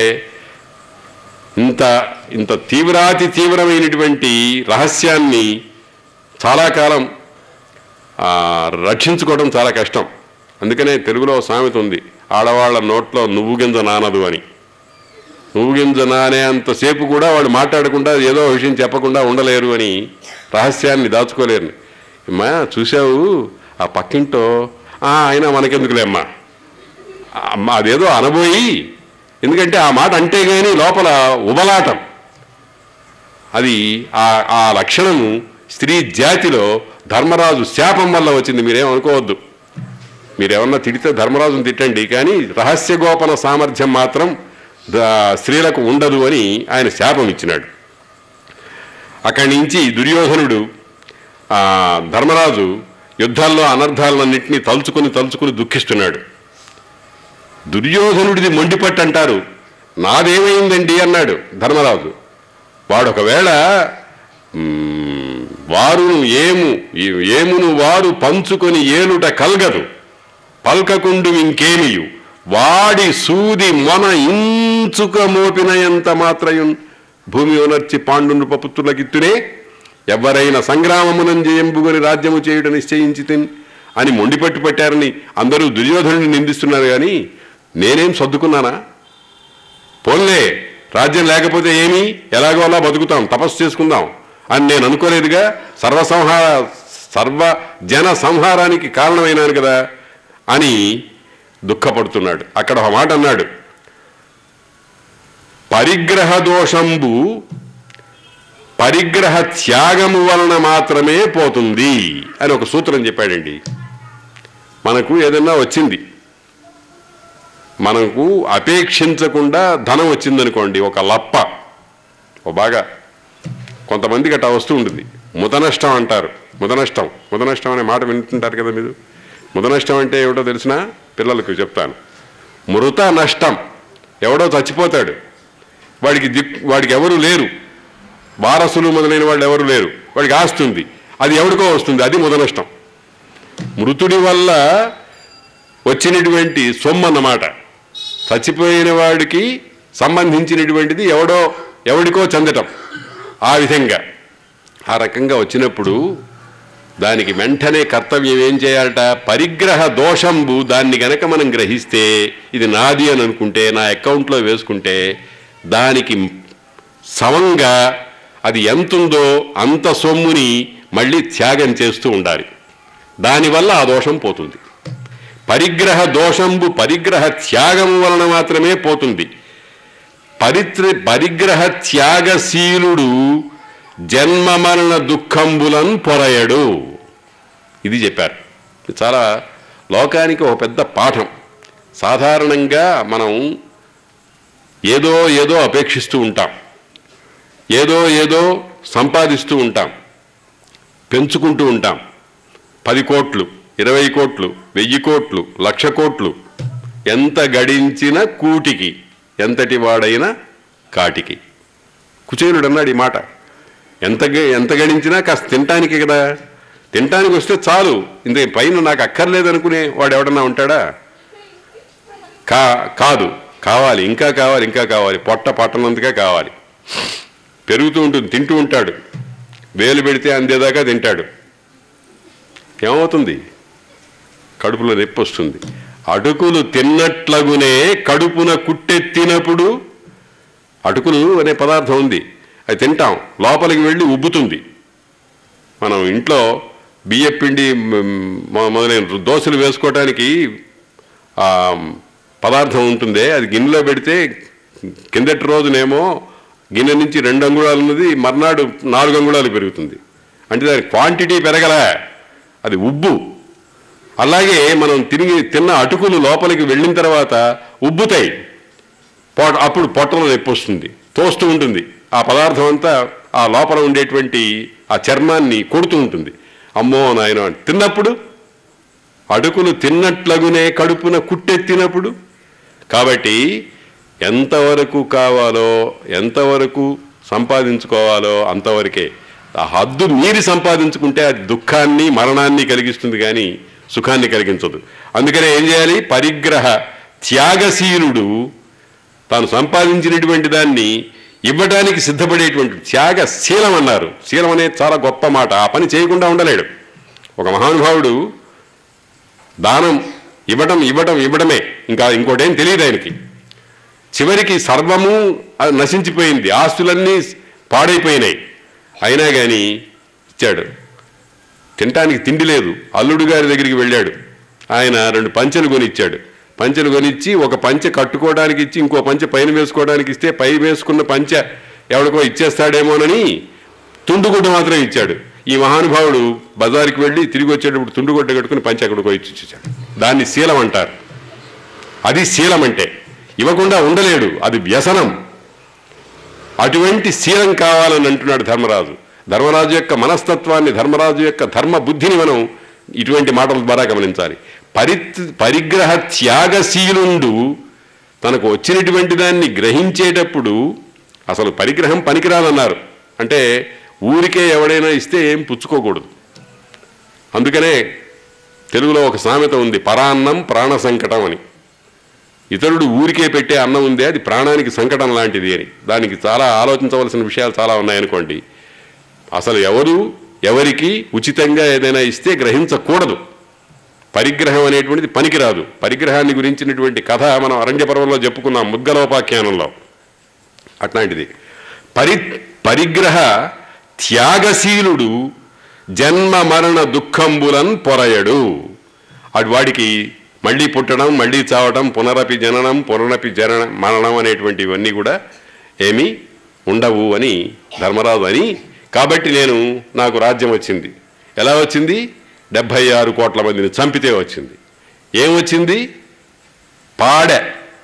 ఇంత ఇంత తీవ్రాతి తీవ్రమైనటువంటి రహస్యాన్ని చాలా కాలం ఆ, రక్షించుకోవడం చాలా కష్టం అందుకనే తెలుగులో ఒక సామెత ఉంది ఆడవాళ్ళ నోట్లో నువ్వు గింజ నానదు అని నువ్వు గింజ నానే అంతసేపు కూడా వాళ్ళు మాట్లాడకుండా ఏదో ఒక విషయం చెప్పకుండా ఉండలేరు అని రహస్యాన్ని దాచుకోలేరు అమ్మా చూసావు ఆ పక్కింటో "ఆ, అయినా మనకెందుకులే అమ్మా అమ్మ అదేదో అనబోయి ఎందుకంటే ఆ మాట అంటే గాని లోపల ఉబలాటం అది ఆ ఆ లక్షణము స్త్రీ జాతిలో ధర్మరాజు శాపం వల్ల వచ్చింది మీరేం అనుకోవద్దు మీరేమన్నా తిడితే ధర్మరాజును తిట్టండి కానీ రహస్య గోపన సామర్థ్యం మాత్రం ద- స్త్రీలకు ఉండదు అని ఆయన శాపం ఇచ్చినాడు అక్కడి నుంచి దుర్యోధనుడు ఆ, ధర్మరాజు యుద్ధాల్లో అనర్థాలన్నింటినీ తలుచుకుని తలుచుకుని దుఃఖిస్తున్నాడు దుర్యోధనుడిది మొండిపట్టు అంటారు నాదేమైందండి అన్నాడు ధర్మరాజు వాడు ఒకవేళ మ్, వారును ఏము ఏమును వారు పంచుకొని ఏలుట కల్గదు పల్కకుండు ఇంకేమియు వాడి సూది మొన ఇంచుక మోపిన ఎంత మాత్రయున్ భూమి ఉనర్చి పాండును పపుత్రులకిత్తునే ఎవరైనా సంగ్రామమునం జయంబుగని రాజ్యము చేయుట నిశ్చయించి తిన్ అని మొండిపట్టు పట్టారని అందరూ దుర్యోధనుని నిందిస్తున్నారు కానీ నేనేం సర్దుకున్నానా పోన్లే రాజ్యం లేకపోతే ఏమి ఎలాగో అలా బతుకుతాం తపస్సు చేసుకుందాం అని నేను అనుకోలేదుగా సర్వసంహార సర్వ జన సంహారానికి కారణమైనాను కదా అని దుఃఖపడుతున్నాడు అక్కడ ఒక మాట అన్నాడు పరిగ్రహ దోషంబు పరిగ్రహ త్యాగము వలన మాత్రమే పోతుంది అని ఒక సూత్రం చెప్పాడండి మనకు ఏదన్నా వచ్చింది మనకు అపేక్షించకుండా ధనం వచ్చిందనుకోండి ఒక లప్ప ఓ బాగా కొంతమందికి అట్లా వస్తూ ఉంటుంది ముదనష్టం అంటారు ముదనష్టం ముదనష్టం అనే మాట వింటుంటారు కదా మీరు ముదనష్టం అంటే ఏమిటో తెలిసినా పిల్లలకు చెప్తాను మృత నష్టం ఎవడో చచ్చిపోతాడు వాడికి దిక్ వాడికి ఎవరు లేరు వారసులు మొదలైన వాళ్ళు ఎవరు లేరు వాడికి ఆస్తుంది అది ఎవరికో వస్తుంది అది ముదనష్టం మృతుడి వల్ల వచ్చినటువంటి సొమ్ము అన్నమాట చచ్చిపోయిన వాడికి సంబంధించినటువంటిది ఎవడో ఎవడికో చెందటం ఆ విధంగా ఆ రకంగా వచ్చినప్పుడు దానికి వెంటనే కర్తవ్యం ఏం చేయాలట పరిగ్రహ దోషంబు దాన్ని గనక మనం గ్రహిస్తే ఇది నాది అని అనుకుంటే నా అకౌంట్లో వేసుకుంటే దానికి సమంగా అది ఎంతుందో అంత సొమ్ముని మళ్ళీ త్యాగం చేస్తూ ఉండాలి దానివల్ల ఆ దోషం పోతుంది పరిగ్రహ దోషంబు పరిగ్రహ త్యాగం వలన మాత్రమే పోతుంది పరిత్ర పరిగ్రహ త్యాగశీలుడు జన్మ మరణ దుఃఖంబులను పొరయడు ఇది చెప్పారు ఇది చాలా లోకానికి ఒక పెద్ద పాఠం సాధారణంగా మనం ఏదో ఏదో అపేక్షిస్తూ ఉంటాం ఏదో ఏదో సంపాదిస్తూ ఉంటాం పెంచుకుంటూ ఉంటాం పది కోట్లు ఇరవై కోట్లు వెయ్యి కోట్లు లక్ష కోట్లు ఎంత గడించిన కూటికి ఎంతటి వాడైనా కాటికి కుచేరుడు అన్నాడు ఈ మాట ఎంత గ- ఎంత గడించినా కాస్త తినటానికి కదా తినటానికి వస్తే చాలు ఇంత పైన నాకు అక్కర్లేదనుకునే వాడు ఎవడన్నా ఉంటాడా కా కాదు కావాలి ఇంకా కావాలి ఇంకా కావాలి పొట్ట పట్టనంతగా కావాలి పెరుగుతూ ఉంటుంది తింటూ ఉంటాడు వేలు పెడితే అందేదాకా తింటాడు ఏమవుతుంది కడుపులో నొప్పి వస్తుంది అటుకులు తిన్నట్లగునే కడుపున కుట్టెత్తినప్పుడు అటుకులు అనే పదార్థం ఉంది అది తింటాం లోపలికి వెళ్ళి ఉబ్బుతుంది మనం ఇంట్లో బియ్యం పిండి మ్, మొ- మొదలైన దోశలు వేసుకోవటానికి ఆ, పదార్థం ఉంటుందే అది గిన్నెలో పెడితే కిందటి రోజునేమో గిన్నె నుంచి రెండు అంగుళాలు ఉన్నది మర్నాడు నాలుగు అంగుళాలు పెరుగుతుంది అంటే దాని క్వాంటిటీ పెరగలే అది ఉబ్బు అలాగే మనం తిరిగి తిన్న అటుకులు లోపలికి వెళ్ళిన తర్వాత ఉబ్బుతాయి పొట అప్పుడు పొట్టలో నొప్పి వస్తుంది తోస్తూ ఉంటుంది ఆ పదార్థం అంతా ఆ లోపల ఉండేటువంటి ఆ చర్మాన్ని కొడుతూ ఉంటుంది అమ్మో నాయన అని. తిన్నప్పుడు అడుకులు తిన్నట్లగునే కడుపున కుట్టెత్తినప్పుడు కాబట్టి ఎంతవరకు కావాలో ఎంతవరకు సంపాదించుకోవాలో అంతవరకే ఆ హద్దు మీరి సంపాదించుకుంటే అది దుఃఖాన్ని మరణాన్ని కలిగిస్తుంది కానీ సుఖాన్ని కలిగించదు అందుకనే ఏం చేయాలి పరిగ్రహ త్యాగశీలుడు తాను సంపాదించినటువంటి దాన్ని ఇవ్వడానికి సిద్ధపడేటువంటి త్యాగ శీలం అన్నారు శీలం అనేది చాలా గొప్ప మాట ఆ పని చేయకుండా ఉండలేడు ఒక మహానుభావుడు దానం ఇవ్వడం ఇవ్వడం ఇవ్వడమే ఇంకా ఇంకోటేం తెలియదు ఆయనకి చివరికి సర్వము అది నశించిపోయింది ఆస్తులన్నీ పాడైపోయినాయి అయినా కానీ ఇచ్చాడు తినటానికి తిండి లేదు అల్లుడు గారి దగ్గరికి వెళ్ళాడు ఆయన రెండు పంచెలు కొనిచ్చాడు పంచెలు కొనిచ్చి ఒక పంచె కట్టుకోవడానికి ఇచ్చి ఇంకో పంచె పైన వేసుకోవడానికి ఇస్తే పై వేసుకున్న పంచె ఎవడికో ఇచ్చేస్తాడేమోనని తుండుగుడ్డ మాత్రం ఇచ్చాడు ఈ మహానుభావుడు బజారుకి వెళ్ళి తిరిగి వచ్చేటప్పుడు తుండుగుడ్డ కట్టుకుని పంచె అక్కడికో ఇచ్చి ఇచ్చాడు దాన్ని శీలం అంటారు అది శీలం అంటే ఇవ్వకుండా ఉండలేడు అది వ్యసనం అటువంటి శీలం కావాలని అంటున్నాడు ధర్మరాజు ధర్మరాజు యొక్క మనస్తత్వాన్ని ధర్మరాజు యొక్క ధర్మ బుద్ధిని మనం ఇటువంటి మాటల ద్వారా గమనించాలి పరి పరిగ్రహ త్యాగశీలుండు తనకు వచ్చినటువంటి దాన్ని గ్రహించేటప్పుడు అసలు పరిగ్రహం పనికిరాదన్నారు అంటే ఊరికే ఎవడైనా ఇస్తే ఏం పుచ్చుకోకూడదు అందుకనే తెలుగులో ఒక సామెత ఉంది పరాన్నం ప్రాణ సంకటం అని ఇతరుడు ఊరికే పెట్టే అన్నం ఉందే అది ప్రాణానికి సంకటం లాంటిది అని దానికి చాలా ఆలోచించవలసిన విషయాలు చాలా ఉన్నాయనుకోండి అసలు ఎవరు ఎవరికి ఉచితంగా ఏదైనా ఇస్తే గ్రహించకూడదు పరిగ్రహం అనేటువంటిది పనికిరాదు పరిగ్రహాన్ని గురించినటువంటి కథ మనం అరణ్య పర్వంలో చెప్పుకున్నాం ముద్గలోపాఖ్యానంలో అట్లాంటిది పరి పరిగ్రహ త్యాగశీలుడు జన్మ మరణ దుఃఖంబులన్ పొరయడు అటు వాడికి మళ్ళీ పుట్టడం మళ్ళీ చావడం పునరపి జననం పునరపి జన మరణం అనేటువంటివన్నీ కూడా ఏమీ ఉండవు అని ధర్మరాజు అని కాబట్టి నేను నాకు రాజ్యం వచ్చింది ఎలా వచ్చింది డెబ్భై ఆరు కోట్ల మందిని చంపితే వచ్చింది ఏం వచ్చింది పాడె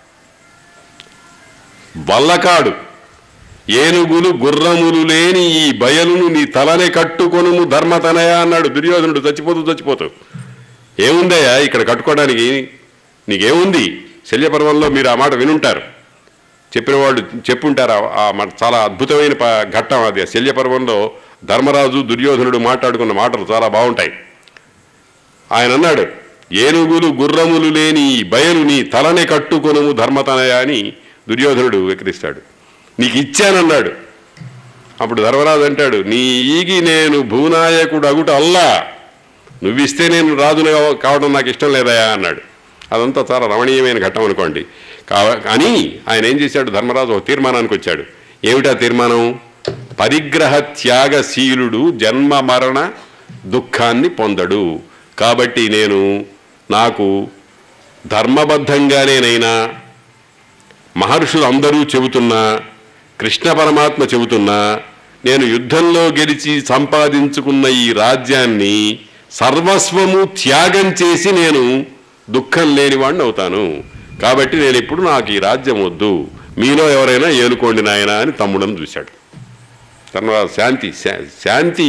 వల్లకాడు ఏనుగులు గుర్రములు లేని ఈ బయలును నీ తలనే కట్టుకొనుము ధర్మతనయ అన్నాడు దుర్యోధనుడు చచ్చిపోతూ చచ్చిపోతూ ఏముందయ్యా ఇక్కడ కట్టుకోవడానికి నీకేముంది శల్యపర్వంలో మీరు ఆ మాట వినుంటారు చెప్పిన వాళ్ళు చెప్పుంటారు ఆ- ఆ మాట చాలా అద్భుతమైన ప- ఘట్టం అది ఆ శల్యపర్వంలో ధర్మరాజు దుర్యోధనుడు మాట్లాడుకున్న మాటలు చాలా బాగుంటాయి ఆయన అన్నాడు ఏనుగులు గుర్రములు లేని ఈ బయలు నీ తలనే కట్టుకొనుము ధర్మతనయ అని దుర్యోధనుడు వికరిస్తాడు నీకు ఇచ్చానన్నాడు అప్పుడు ధర్మరాజు అంటాడు నీ ఈగి నేను భూనాయకుడు అగుట అల్లా నువ్విస్తే నేను రాజును కావ- కావడం నాకు ఇష్టం లేదయా అన్నాడు అదంతా చాలా రమణీయమైన ఘట్టం అనుకోండి కావ కానీ ఆయన ఏం చేశాడు ధర్మరాజు ఒక తీర్మానానికి వచ్చాడు ఏమిటా తీర్మానం పరిగ్రహ త్యాగశీలుడు జన్మ మరణ దుఃఖాన్ని పొందడు కాబట్టి నేను నాకు ధర్మబద్ధంగానేనైనా మహర్షులు అందరూ చెబుతున్నా కృష్ణ పరమాత్మ చెబుతున్నా నేను యుద్ధంలో గెలిచి సంపాదించుకున్న ఈ రాజ్యాన్ని సర్వస్వము త్యాగం చేసి నేను దుఃఖం లేనివాడిని అవుతాను కాబట్టి నేను ఇప్పుడు నాకు ఈ రాజ్యం వద్దు మీలో ఎవరైనా ఏలుకోండి నాయనా అని తమ్ముడని చూశాడు తర్వాత శాంతి శా- శాంతి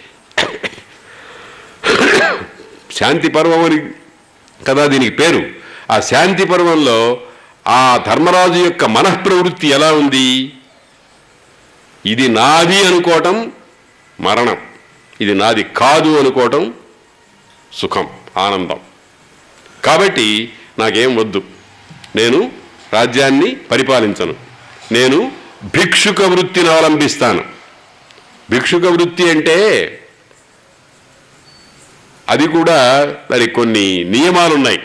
శాంతి పర్వం అని కదా దీనికి పేరు ఆ శాంతి పర్వంలో ఆ ధర్మరాజు యొక్క మనఃప్రవృత్తి ఎలా ఉంది ఇది నాది అనుకోవటం మరణం ఇది నాది కాదు అనుకోవటం సుఖం ఆనందం కాబట్టి నాకేం వద్దు నేను రాజ్యాన్ని పరిపాలించను నేను భిక్షుక వృత్తిని అవలంబిస్తాను భిక్షుక వృత్తి అంటే అది కూడా దానికి కొన్ని నియమాలు ఉన్నాయి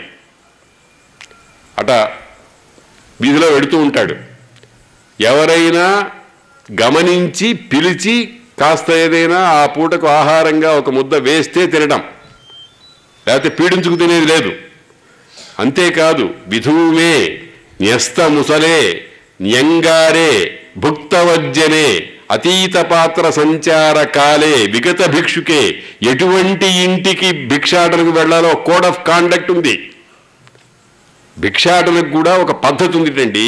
అట వీధిలో వెడుతూ ఉంటాడు ఎవరైనా గమనించి పిలిచి కాస్త ఏదైనా ఆ పూటకు ఆహారంగా ఒక ముద్ద వేస్తే తినడం లేకపోతే పీడించుకు తినేది లేదు అంతేకాదు విధువుమే న్యస్త ముసలే న్యంగారే భుక్తవజ్జనే అతీత పాత్ర సంచార కాలే విగత భిక్షుకే ఎటువంటి ఇంటికి భిక్షాటనకు వెళ్ళాలో కోడ్ ఆఫ్ కాండక్ట్ ఉంది భిక్షాటనకు కూడా ఒక పద్ధతి ఉందిటండి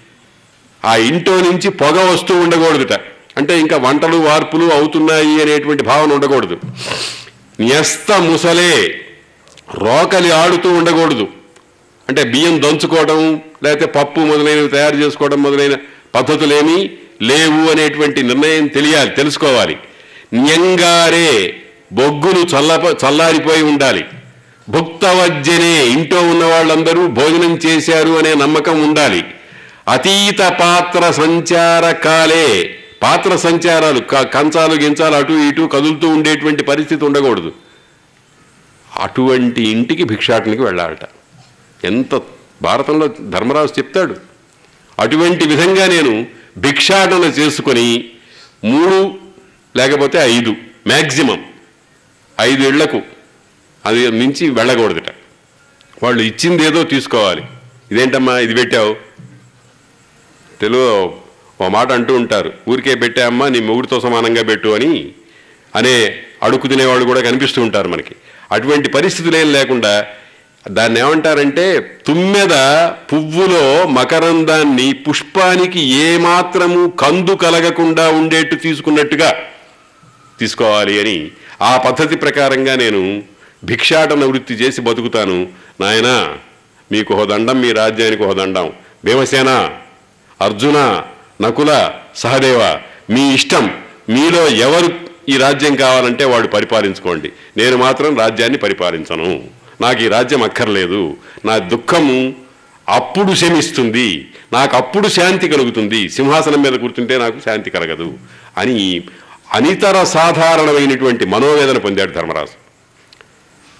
ఆ ఇంట్లో నుంచి పొగ వస్తూ ఉండకూడదుట అంటే ఇంకా వంటలు వార్పులు అవుతున్నాయి అనేటువంటి భావన ఉండకూడదు న్యస్త ముసలే రోకలి ఆడుతూ ఉండకూడదు అంటే బియ్యం దంచుకోవడం లేకపోతే పప్పు మొదలైనవి తయారు చేసుకోవడం మొదలైన పద్ధతులేమీ లేవు అనేటువంటి నిర్ణయం తెలియాలి తెలుసుకోవాలి న్యంగారే బొగ్గులు చల్ల చల్లారిపోయి ఉండాలి భుక్తవజ్జనే ఇంట్లో ఉన్న వాళ్ళందరూ భోజనం చేశారు అనే నమ్మకం ఉండాలి అతీత పాత్ర సంచార కాలే పాత్ర సంచారాలు క- కంచాలు గించాలు అటు ఇటు కదులుతూ ఉండేటువంటి పరిస్థితి ఉండకూడదు అటువంటి ఇంటికి భిక్షాటనకి వెళ్ళాలట ఎంత భారతంలో ధర్మరాజు చెప్తాడు అటువంటి విధంగా నేను భిక్షాటన చేసుకొని మూడు లేకపోతే ఐదు మ్యాక్సిమం ఐదు ఇళ్లకు అది మించి వెళ్ళకూడదుట వాళ్ళు ఇచ్చింది ఏదో తీసుకోవాలి ఇదేంటమ్మా ఇది పెట్టావు తెలుగు ఓ మాట అంటూ ఉంటారు ఊరికే పెట్టామ్మా నీ మొగుడితో సమానంగా పెట్టు అని అనే అడుక్కు తినేవాళ్ళు కూడా కనిపిస్తూ ఉంటారు మనకి అటువంటి పరిస్థితులు ఏం లేకుండా దాన్ని ఏమంటారంటే తుమ్మెద పువ్వులో మకరందాన్ని పుష్పానికి ఏమాత్రము కందు కలగకుండా ఉండేట్టు తీసుకున్నట్టుగా తీసుకోవాలి అని ఆ పద్ధతి ప్రకారంగా నేను భిక్షాటన వృత్తి చేసి బతుకుతాను నాయనా మీకు ఒక దండం మీ రాజ్యానికి ఒక దండం భీమసేన అర్జున నకుల సహదేవ మీ ఇష్టం మీలో ఎవరు ఈ రాజ్యం కావాలంటే వాడు పరిపాలించుకోండి నేను మాత్రం రాజ్యాన్ని పరిపాలించను నాకు ఈ రాజ్యం అక్కర్లేదు నా దుఃఖము అప్పుడు శమిస్తుంది నాకు అప్పుడు శాంతి కలుగుతుంది సింహాసనం మీద కూర్చుంటే నాకు శాంతి కలగదు అని అనితర సాధారణమైనటువంటి మనోవేదన పొందాడు ధర్మరాజు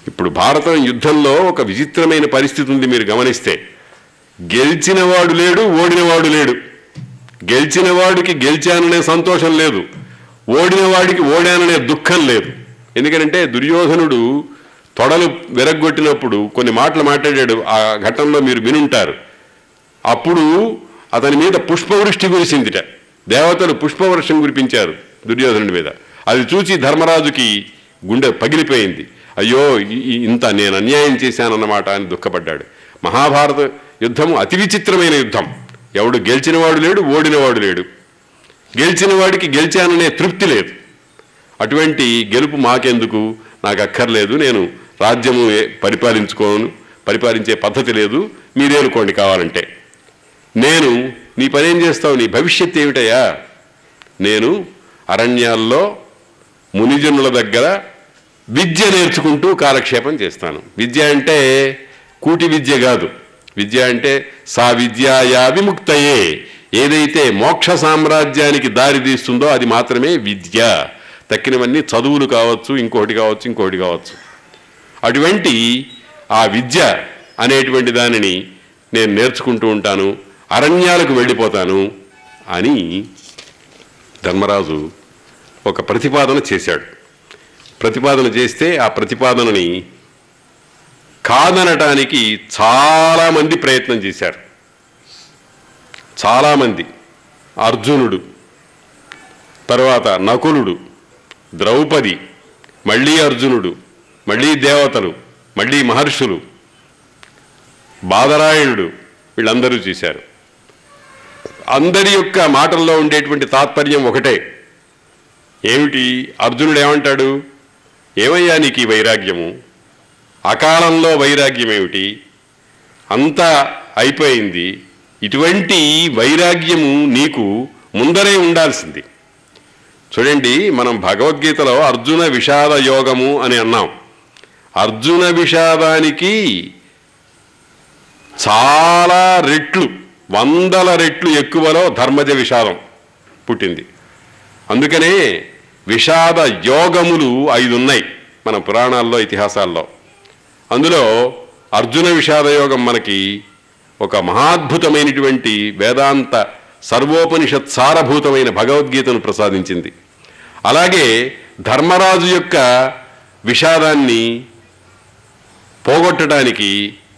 ఇప్పుడు భారతం యుద్ధంలో ఒక విచిత్రమైన పరిస్థితి ఉంది మీరు గమనిస్తే గెలిచినవాడు లేడు ఓడినవాడు లేడు గెలిచిన వాడికి గెలిచాననే సంతోషం లేదు ఓడిన వాడికి ఓడాననే దుఃఖం లేదు ఎందుకంటే దుర్యోధనుడు తొడలు విరగ్గొట్టినప్పుడు కొన్ని మాటలు మాట్లాడాడు ఆ ఘట్టంలో మీరు వినుంటారు అప్పుడు అతని మీద పుష్పవృష్టి కురిసిందిట దేవతలు పుష్పవృష్టి కురిపించారు దుర్యోధనుడి మీద అది చూసి ధర్మరాజుకి గుండె పగిలిపోయింది అయ్యో ఈ- ఈ- ఇంత నేను అన్యాయం చేశానన్నమాట అని దుఃఖపడ్డాడు మహాభారత యుద్ధం అతి విచిత్రమైన యుద్ధం ఎవడు గెలిచినవాడు లేడు ఓడినవాడు లేడు గెలిచిన వాడికి గెలిచాననే తృప్తి లేదు అటువంటి గెలుపు మాకెందుకు నాకు అక్కర్లేదు నేను రాజ్యము ఏ- పరిపాలించుకోను పరిపాలించే పద్ధతి లేదు మీరే అనుకోండి కావాలంటే నేను నీ పనేం చేస్తావు నీ భవిష్యత్ ఏమిటయ్యా నేను అరణ్యాల్లో మునిజనుల దగ్గర విద్య నేర్చుకుంటూ కాలక్షేపం చేస్తాను విద్య అంటే కూటి విద్య కాదు విద్య అంటే సా విద్యాయా విముక్తయే ఏదైతే మోక్ష సామ్రాజ్యానికి దారి తీస్తుందో అది మాత్రమే విద్య తక్కినవన్నీ చదువులు కావచ్చు ఇంకోటి కావచ్చు ఇంకోటి కావచ్చు అటువంటి ఆ విద్య అనేటువంటి దానిని నేను నేర్చుకుంటూ ఉంటాను అరణ్యాలకు వెళ్ళిపోతాను అని ధర్మరాజు ఒక ప్రతిపాదన చేశాడు ప్రతిపాదన చేస్తే ఆ ప్రతిపాదనని కాదనటానికి చాలామంది ప్రయత్నం చేశారు చాలామంది అర్జునుడు తర్వాత నకులుడు ద్రౌపది మళ్ళీ అర్జునుడు మళ్ళీ దేవతలు మళ్ళీ మహర్షులు బాదరాయణుడు వీళ్ళందరూ చేశారు అందరి యొక్క మాటల్లో ఉండేటువంటి తాత్పర్యం ఒకటే ఏమిటి అర్జునుడు ఏమంటాడు ఏమయ్యా నీకు ఈ వైరాగ్యము అకాలంలో వైరాగ్యం ఏమిటి అంతా అయిపోయింది ఇటువంటి వైరాగ్యము నీకు ముందరే ఉండాల్సింది చూడండి మనం భగవద్గీతలో అర్జున విషాద యోగము అని అన్నాం అర్జున విషాదానికి చాలా రెట్లు వందల రెట్లు ఎక్కువలో ధర్మజ విషాదం పుట్టింది అందుకనే విషాద యోగములు ఐదు ఉన్నాయి మన పురాణాల్లో ఇతిహాసాల్లో అందులో అర్జున విషాద యోగం మనకి ఒక మహాద్భుతమైనటువంటి వేదాంత సర్వోపనిషత్ సారభూతమైన భగవద్గీతను ప్రసాదించింది అలాగే ధర్మరాజు యొక్క విషాదాన్ని పోగొట్టడానికి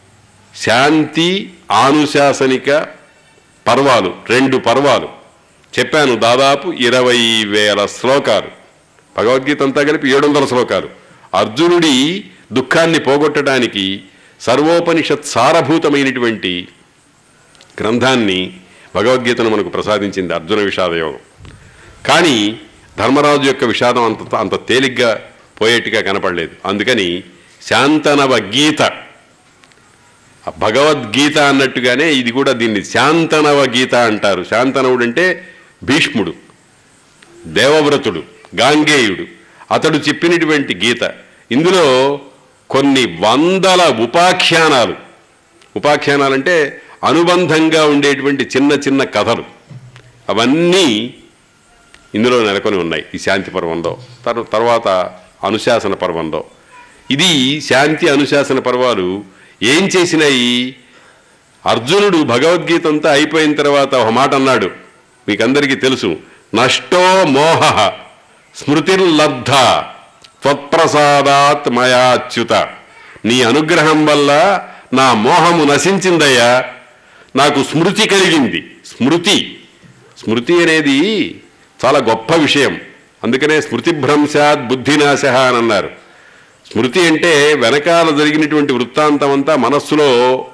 శాంతి ఆనుశాసనిక పర్వాలు రెండు పర్వాలు చెప్పాను దాదాపు ఇరవై వేల శ్లోకాలు భగవద్గీత అంతా కలిపి ఏడు వందల శ్లోకాలు అర్జునుడి దుఃఖాన్ని పోగొట్టడానికి సర్వోపనిషత్ సారభూతమైనటువంటి గ్రంథాన్ని భగవద్గీతను మనకు ప్రసాదించింది అర్జున విషాదయోగం కానీ ధర్మరాజు యొక్క విషాదం అంత అంత తేలిగ్గా పోయేట్టుగా కనపడలేదు అందుకని శాంతనవ గీత ఆ భగవద్గీత అన్నట్టుగానే ఇది కూడా దీన్ని శాంతనవ గీత అంటారు శాంతనవుడు అంటే భీష్ముడు దేవవ్రతుడు గాంగేయుడు అతడు చెప్పినటువంటి గీత ఇందులో కొన్ని వందల ఉపాఖ్యానాలు ఉపాఖ్యానాలంటే అనుబంధంగా ఉండేటువంటి చిన్న చిన్న కథలు అవన్నీ ఇందులో నెలకొని ఉన్నాయి ఈ శాంతి పర్వంలో తర్ తర్వాత అనుశాసన పర్వంలో ఇది శాంతి అనుశాసన పర్వాలు ఏం చేసినాయి అర్జునుడు భగవద్గీత అంతా అయిపోయిన తర్వాత ఒక మాట అన్నాడు మీకందరికీ తెలుసు నష్టో మోహ స్మృతిర్లబ్ధ త్వత్ప్రసాదాత్ మయాచ్యుత నీ అనుగ్రహం వల్ల నా మోహము నశించిందయ్యా నాకు స్మృతి కలిగింది స్మృతి స్మృతి అనేది చాలా గొప్ప విషయం అందుకనే స్మృతి భ్రంశాత్ బుద్ధినాశ అని అన్నారు స్మృతి అంటే వెనకాల జరిగినటువంటి వృత్తాంతం అంతా మనస్సులో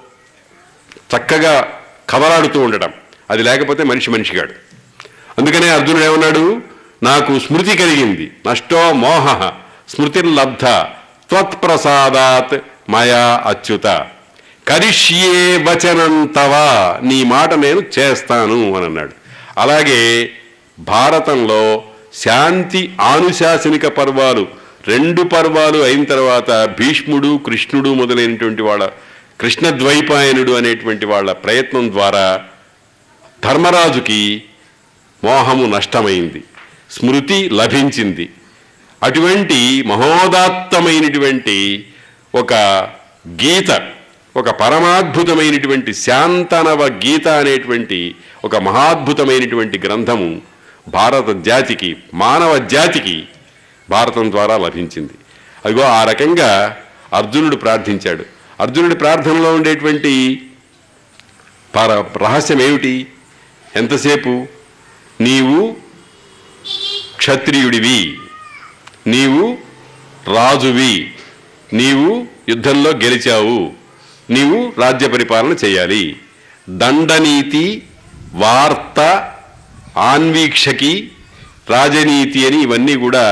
చక్కగా కవలాడుతూ ఉండటం అది లేకపోతే మనిషి మనిషిగాడు అందుకనే అర్జునుడు ఏమన్నాడు నాకు స్మృతి కలిగింది నష్టో మోహ స్మృతిర్లబ్ధ త్వత్ప్రసాదాత్ మయా అచ్యుత కరిష్యే వచనం తవా నీ మాట నేను చేస్తాను అని అన్నాడు అలాగే భారతంలో శాంతి ఆనుశాసనిక పర్వాలు రెండు పర్వాలు అయిన తర్వాత భీష్ముడు కృష్ణుడు మొదలైనటువంటి వాళ్ళ కృష్ణద్వైపాయనుడు అనేటువంటి వాళ్ళ ప్రయత్నం ద్వారా ధర్మరాజుకి మోహము నష్టమైంది స్మృతి లభించింది అటువంటి మహోదాత్తమైనటువంటి ఒక గీత ఒక పరమాద్భుతమైనటువంటి శాంతనవ గీత అనేటువంటి ఒక మహాద్భుతమైనటువంటి గ్రంథము భారత జాతికి మానవ జాతికి భారతం ద్వారా లభించింది అదిగో ఆ రకంగా అర్జునుడు ప్రార్థించాడు అర్జునుడి ప్రార్థనలో ఉండేటువంటి పర రహస్యం ఏమిటి ఎంతసేపు నీవు క్షత్రియుడివి నీవు రాజువి నీవు యుద్ధంలో గెలిచావు నీవు రాజ్య పరిపాలన చేయాలి దండనీతి వార్త ఆన్వీక్షకి రాజనీతి అని ఇవన్నీ కూడా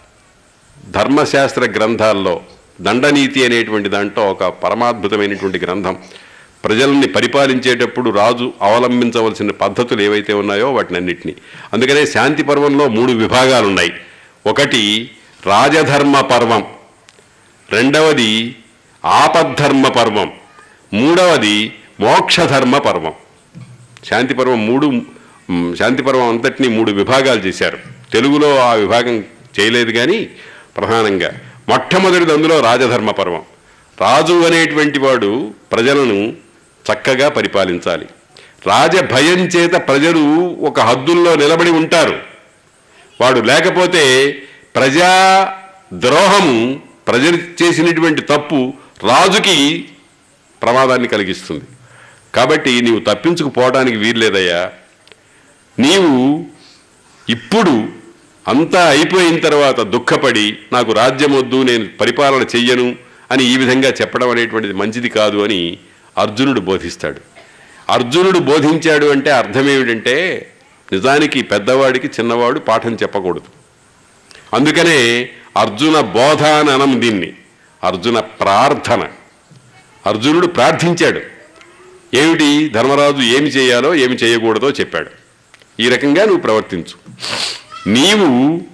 ధర్మశాస్త్ర గ్రంథాల్లో దండనీతి అనేటువంటి దాంట్లో ఒక పరమాద్భుతమైనటువంటి గ్రంథం ప్రజల్ని పరిపాలించేటప్పుడు రాజు అవలంబించవలసిన పద్ధతులు ఏవైతే ఉన్నాయో వాటినన్నిటినీ అందుకనే శాంతి పర్వంలో మూడు విభాగాలు ఉన్నాయి ఒకటి రాజధర్మ పర్వం రెండవది ఆపద్ధర్మ పర్వం మూడవది మోక్షధర్మ పర్వం శాంతి పర్వం మూడు మ్, శాంతి పర్వం అంతటినీ మూడు విభాగాలు చేశారు తెలుగులో ఆ విభాగం చేయలేదు కానీ ప్రధానంగా మొట్టమొదటిది అందులో రాజధర్మ పర్వం రాజు అనేటువంటి వాడు ప్రజలను చక్కగా పరిపాలించాలి రాజ భయం చేత ప్రజలు ఒక హద్దుల్లో నిలబడి ఉంటారు వాడు లేకపోతే ప్రజా ద్రోహము ప్రజలు చేసినటువంటి తప్పు రాజుకి ప్రమాదాన్ని కలిగిస్తుంది కాబట్టి నీవు తప్పించుకుపోవడానికి వీల్లేదయ్యా నీవు ఇప్పుడు అంతా అయిపోయిన తర్వాత దుఃఖపడి నాకు రాజ్యం వద్దు నేను పరిపాలన చెయ్యను అని ఈ విధంగా చెప్పడం అనేటువంటిది మంచిది కాదు అని అర్జునుడు బోధిస్తాడు అర్జునుడు బోధించాడు అంటే అర్థం ఏమిటంటే నిజానికి పెద్దవాడికి చిన్నవాడు పాఠం చెప్పకూడదు అందుకనే అర్జున బోధ అని అనం దీన్ని అర్జున ప్రార్థన అర్జునుడు ప్రార్థించాడు ఏమిటి ధర్మరాజు ఏమి చేయాలో ఏమి చేయకూడదో చెప్పాడు ఈ రకంగా నువ్వు ప్రవర్తించు నీవు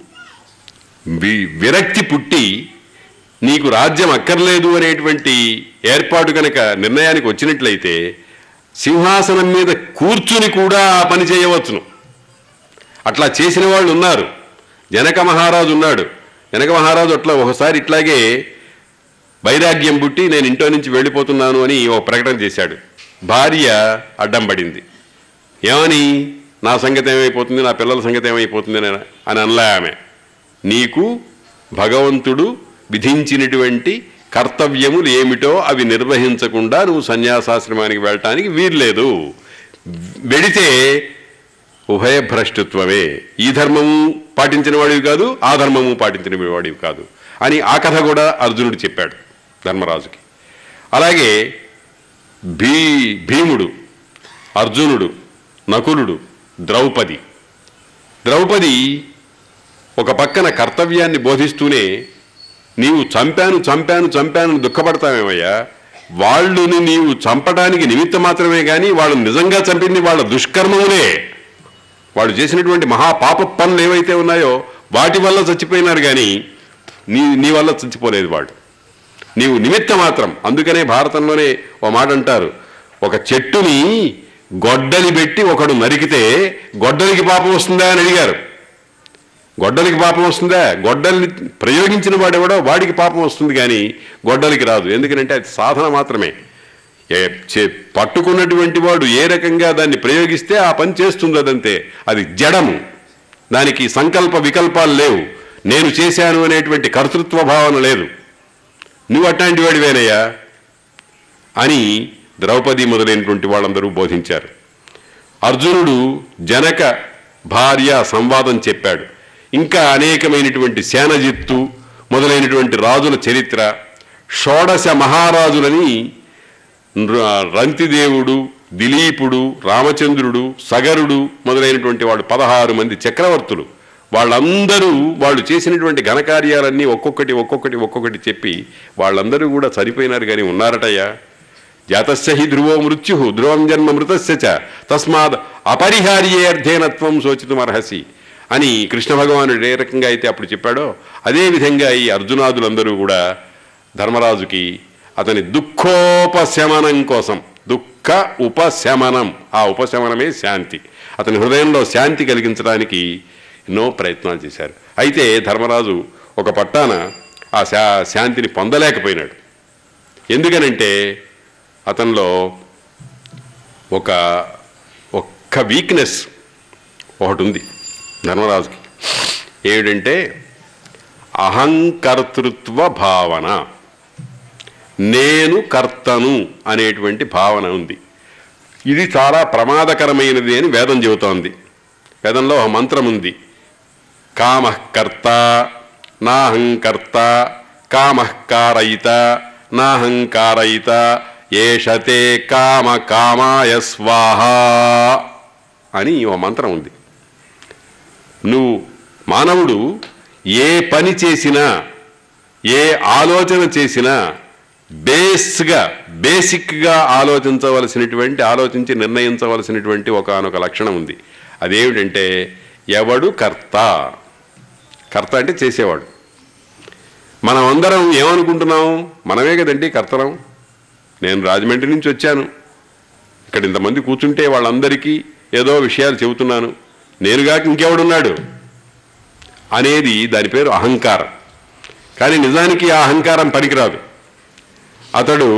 వి- విరక్తి పుట్టి నీకు రాజ్యం అక్కర్లేదు అనేటువంటి ఏర్పాటు కనుక నిర్ణయానికి వచ్చినట్లయితే సింహాసనం మీద కూర్చుని కూడా ఆ పని చేయవచ్చును అట్లా చేసిన వాళ్ళు ఉన్నారు జనక మహారాజు ఉన్నాడు జనక మహారాజు అట్లా ఒకసారి ఇట్లాగే వైరాగ్యం పుట్టి నేను ఇంట్లో నుంచి వెళ్ళిపోతున్నాను అని ఓ ప్రకటన చేశాడు భార్య అడ్డం పడింది ఏమని నా సంగతి ఏమైపోతుంది నా పిల్లల సంగతి ఏమైపోతుంది అని అని అనలే ఆమె నీకు భగవంతుడు విధించినటువంటి కర్తవ్యములు ఏమిటో అవి నిర్వహించకుండా నువ్వు సన్యాసాశ్రమానికి వెళ్ళటానికి వీల్లేదు వెడితే ఉభయభ్రష్టత్వమే ఈ ధర్మము పాటించిన వాడివి కాదు ఆ ధర్మము పాటించిన వాడివి కాదు అని ఆ కథ కూడా అర్జునుడు చెప్పాడు ధర్మరాజుకి అలాగే భీ భీముడు అర్జునుడు నకులుడు ద్రౌపది ద్రౌపది ఒక పక్కన కర్తవ్యాన్ని బోధిస్తూనే నీవు చంపాను చంపాను చంపాను అని దుఃఖపడతావేమయ్యా వాళ్ళని నీవు చంపడానికి నిమిత్తం మాత్రమే కానీ వాళ్ళు నిజంగా చంపింది వాళ్ళ దుష్కర్మములే వాళ్ళు చేసినటువంటి మహాపాప పనులు ఏవైతే ఉన్నాయో వాటి వల్ల చచ్చిపోయినారు కానీ నీ నీ వల్ల చచ్చిపోలేదు వాడు నీవు నిమిత్త మాత్రం అందుకనే భారతంలోనే ఓ మాట అంటారు ఒక చెట్టుని గొడ్డలి పెట్టి ఒకడు నరికితే గొడ్డలికి పాపం వస్తుందా అని అడిగారు గొడ్డలికి పాపం వస్తుందా గొడ్డల్ని ప్రయోగించిన వాడెవడో వాడికి పాపం వస్తుంది కానీ గొడ్డలికి రాదు ఎందుకంటే అది సాధన మాత్రమే ఏ చే- పట్టుకున్నటువంటి వాడు ఏ రకంగా దాన్ని ప్రయోగిస్తే ఆ పని చేస్తుంది అదంతే అది జడము దానికి సంకల్ప వికల్పాలు లేవు నేను చేశాను అనేటువంటి కర్తృత్వ భావన లేదు నువ్వు అట్లాంటి వాడివేనయ్యా అని ద్రౌపది మొదలైనటువంటి వాళ్ళందరూ బోధించారు అర్జునుడు జనక భార్య సంవాదం చెప్పాడు ఇంకా అనేకమైనటువంటి సేనజిత్తు మొదలైనటువంటి రాజుల చరిత్ర షోడశ మహారాజులని నృ- రంతిదేవుడు దిలీపుడు రామచంద్రుడు సగరుడు మొదలైనటువంటి వాళ్ళు పదహారు మంది చక్రవర్తులు వాళ్ళందరూ వాళ్ళు చేసినటువంటి ఘనకార్యాలన్నీ ఒక్కొక్కటి ఒక్కొక్కటి ఒక్కొక్కటి చెప్పి వాళ్ళందరూ కూడా చనిపోయినారు కానీ ఉన్నారటయ్యా జాతస్య హి ధ్రువో మృత్యు ధ్రువం జన్మ మృతస్య చ తస్మాత్ అపరిహార్యే అర్థేనత్వం శోచితుమర్హసి అని కృష్ణ భగవానుడు ఏ రకంగా అయితే అప్పుడు చెప్పాడో అదే విధంగా ఈ అర్జునాదులందరూ కూడా ధర్మరాజుకి అతని దుఃఖోపశమనం కోసం దుఃఖ ఉపశమనం ఆ ఉపశమనమే శాంతి అతని హృదయంలో శాంతి కలిగించడానికి ఎన్నో ప్రయత్నాలు చేశారు అయితే ధర్మరాజు ఒక పట్టాన ఆ శా శాంతిని పొందలేకపోయినాడు ఎందుకనంటే అతనిలో ఒక ఒక్క వీక్నెస్ ఒకటి ఉంది ధర్మరాజుకి ఏమిటంటే అహంకర్తృత్వ భావన నేను కర్తను అనేటువంటి భావన ఉంది ఇది చాలా ప్రమాదకరమైనది అని వేదం చెబుతోంది వేదంలో ఒక మంత్రం ఉంది కామకర్త నాహంకర్త కామకారయిత నాహంకారయిత ఏషతే కామ కామాయ స్వాహ అని ఓ మంత్రం ఉంది నువ్వు మానవుడు ఏ పని చేసినా ఏ ఆలోచన చేసినా బేస్గా బేసిక్గా ఆలోచించవలసినటువంటి ఆలోచించి నిర్ణయించవలసినటువంటి ఒకనొక లక్షణం ఉంది అదేమిటంటే ఎవడు కర్త కర్త అంటే చేసేవాడు మనం అందరం ఏమనుకుంటున్నాం మనమే కదండి కర్తనం నేను రాజమండ్రి నుంచి వచ్చాను ఇక్కడ ఇంతమంది కూర్చుంటే వాళ్ళందరికీ ఏదో విషయాలు చెబుతున్నాను నేనుగాక ఇంకెవడున్నాడు అనేది దాని పేరు అహంకారం కానీ నిజానికి ఆ అహంకారం పనికిరాదు అతడు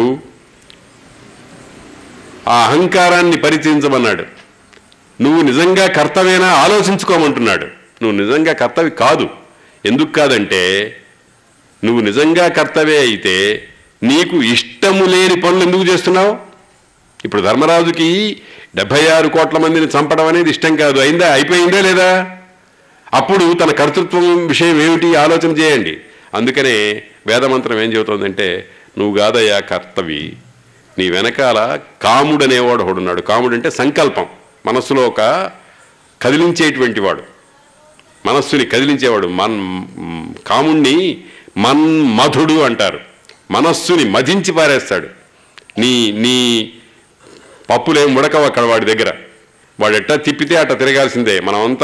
ఆ అహంకారాన్ని పరిచయించమన్నాడు నువ్వు నిజంగా కర్తవేనా ఆలోచించుకోమంటున్నాడు నువ్వు నిజంగా కర్తవి కాదు ఎందుకు కాదంటే నువ్వు నిజంగా కర్తవే అయితే నీకు ఇష్టము లేని పనులు ఎందుకు చేస్తున్నావు ఇప్పుడు ధర్మరాజుకి డెబ్బై ఆరు కోట్ల మందిని చంపడం అనేది ఇష్టం కాదు అయిందా అయిపోయిందా లేదా అప్పుడు తన కర్తృత్వం విషయం ఏమిటి ఆలోచన చేయండి అందుకనే వేదమంత్రం ఏం చెబుతోందంటే నువ్వు కాదయ్యా కర్తవి నీ వెనకాల కాముడు అనేవాడు ఒకడున్నాడు కాముడు అంటే సంకల్పం మనస్సులో ఒక కదిలించేటువంటి వాడు మనస్సుని కదిలించేవాడు మన్ కాముణ్ణి మన్మధుడు అంటారు మనస్సుని మధించి పారేస్తాడు నీ నీ పప్పులేం ఉడకవు అక్కడ వాడి దగ్గర వాడు ఎట్టా తిప్పితే అట్ట తిరగాల్సిందే మనమంతా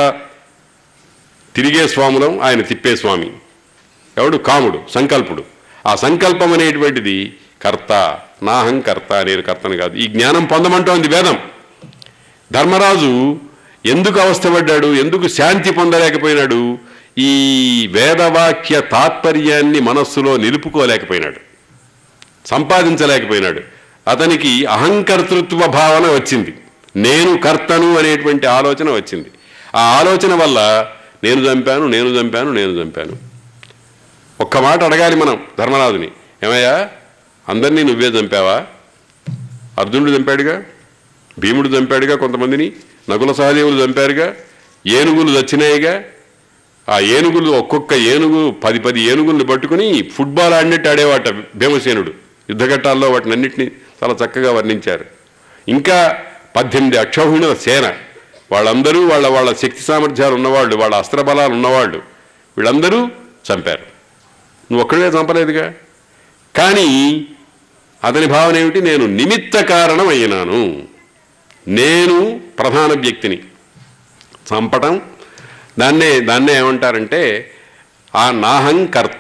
తిరిగే స్వాములం ఆయన తిప్పే స్వామి ఎవడు కాముడు సంకల్పుడు ఆ సంకల్పం అనేటువంటిది కర్త నాహం కర్త నేను కర్తను కాదు ఈ జ్ఞానం పొందమంటోంది వేదం ధర్మరాజు ఎందుకు అవస్థపడ్డాడు ఎందుకు శాంతి పొందలేకపోయినాడు ఈ వేదవాక్య తాత్పర్యాన్ని మనస్సులో నిలుపుకోలేకపోయినాడు సంపాదించలేకపోయినాడు అతనికి అహంకర్తృత్వ భావన వచ్చింది నేను కర్తను అనేటువంటి ఆలోచన వచ్చింది ఆ ఆలోచన వల్ల నేను చంపాను నేను చంపాను నేను చంపాను ఒక్క మాట అడగాలి మనం ధర్మరాజుని ఏమయ్యా అందరినీ నువ్వే చంపావా అర్జునుడు చంపాడుగా భీముడు చంపాడుగా కొంతమందిని నకుల సహదేవులు చంపారుగా ఏనుగులు చచ్చినాయిగా ఆ ఏనుగులు ఒక్కొక్క ఏనుగు పది పది ఏనుగుల్ని పట్టుకుని ఫుట్బాల్ ఆడినట్టు ఆడేవాట భీమసేనుడు యుద్ధఘట్టాల్లో వాటిని అన్నింటినీ చాలా చక్కగా వర్ణించారు ఇంకా పద్దెనిమిది అక్షౌహిణుల సేన వాళ్ళందరూ వాళ్ళ వాళ్ళ శక్తి సామర్థ్యాలు ఉన్నవాళ్ళు వాళ్ళ అస్త్రబలాలు ఉన్నవాళ్ళు వీళ్ళందరూ చంపారు నువ్వు ఒక్కడే చంపలేదుగా కానీ అతని భావన ఏమిటి నేను నిమిత్త కారణం అయినాను నేను ప్రధాన వ్యక్తిని చంపటం దాన్నే దాన్నే ఏమంటారంటే ఆ నాహం కర్త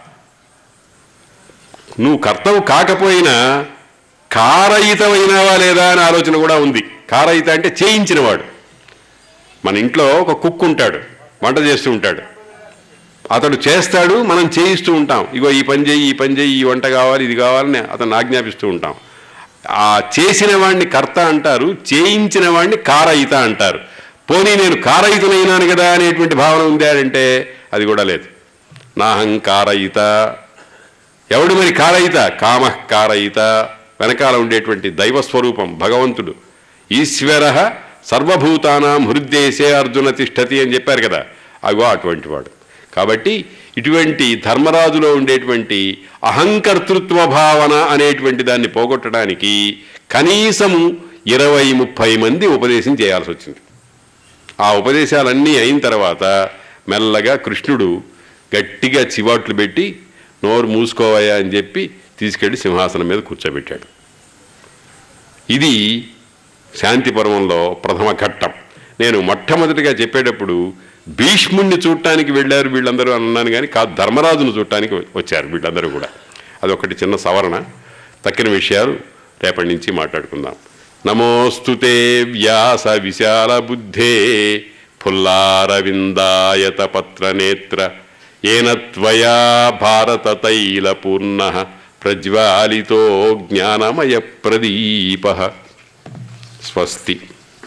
నువ్వు కర్తవు కాకపోయినా కారయితమైనావా లేదా అని ఆలోచన కూడా ఉంది కారయిత అంటే చేయించినవాడు మన ఇంట్లో ఒక కుక్ ఉంటాడు వంట చేస్తూ ఉంటాడు అతడు చేస్తాడు మనం చేయిస్తూ ఉంటాం ఇగో ఈ పని చేయి ఈ పని చేయి ఈ వంట కావాలి ఇది కావాలని అతను ఆజ్ఞాపిస్తూ ఉంటాం ఆ చేసిన వాడిని కర్త అంటారు చేయించిన వాడిని కారయిత అంటారు పోనీ నేను కారయితనైనాను కదా అనేటువంటి భావన ఉంది అంటే అది కూడా లేదు నాహంకారయిత ఎవడు మరి కారయిత కామ కారయిత వెనకాల ఉండేటువంటి దైవస్వరూపం భగవంతుడు ఈశ్వర సర్వభూతానాం హృద్దేశే అర్జున తిష్టతి అని చెప్పారు కదా అగో అటువంటి వాడు కాబట్టి ఇటువంటి ధర్మరాజులో ఉండేటువంటి అహంకర్తృత్వ భావన అనేటువంటి దాన్ని పోగొట్టడానికి కనీసము ఇరవై ముప్పై మంది ఉపదేశం చేయాల్సి వచ్చింది ఆ ఉపదేశాలన్నీ అయిన తర్వాత మెల్లగా కృష్ణుడు గట్టిగా చివాట్లు పెట్టి నోరు మూసుకోవయ్యా అని చెప్పి తీసుకెళ్లి సింహాసనం మీద కూర్చోబెట్టాడు ఇది శాంతి పర్వంలో ప్రథమ ఘట్టం నేను మొట్టమొదటిగా చెప్పేటప్పుడు భీష్ముణ్ణి చూడటానికి వెళ్ళారు వీళ్ళందరూ అన్నాను కానీ కాదు ధర్మరాజును చూడటానికి వచ్చారు వీళ్ళందరూ కూడా అదొకటి చిన్న సవరణ తక్కిన విషయాలు రేపటి నుంచి మాట్లాడుకుందాం నమోస్తుతే వ్యాస విశాల బుద్ధే ఫుల్లారవిందాయత పత్రనేత్ర ఏన త్వయా భారత తైలపూర్ణ ప్రజ్వాలితో జ్ఞానమయ ప్రదీప స్వస్తి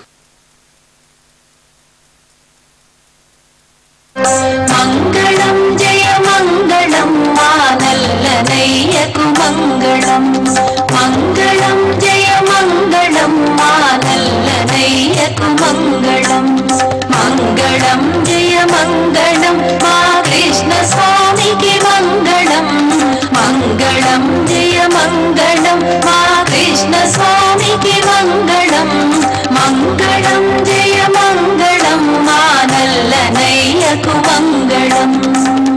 మంగళం జయ మంగళం మానల్లనయ్యకు మంగళం మంగళం జయ మంగళం మానల్లనయ్యకు మంగళం మంగళం జయ మంగళం మా కృష్ణ స్వామికి మంగళం మంగళం జయ మంగళం మా కృష్ణ స్వామికి మంగళం మంగళం జయ మంగళం మానల్లనయ్యకు మంగళం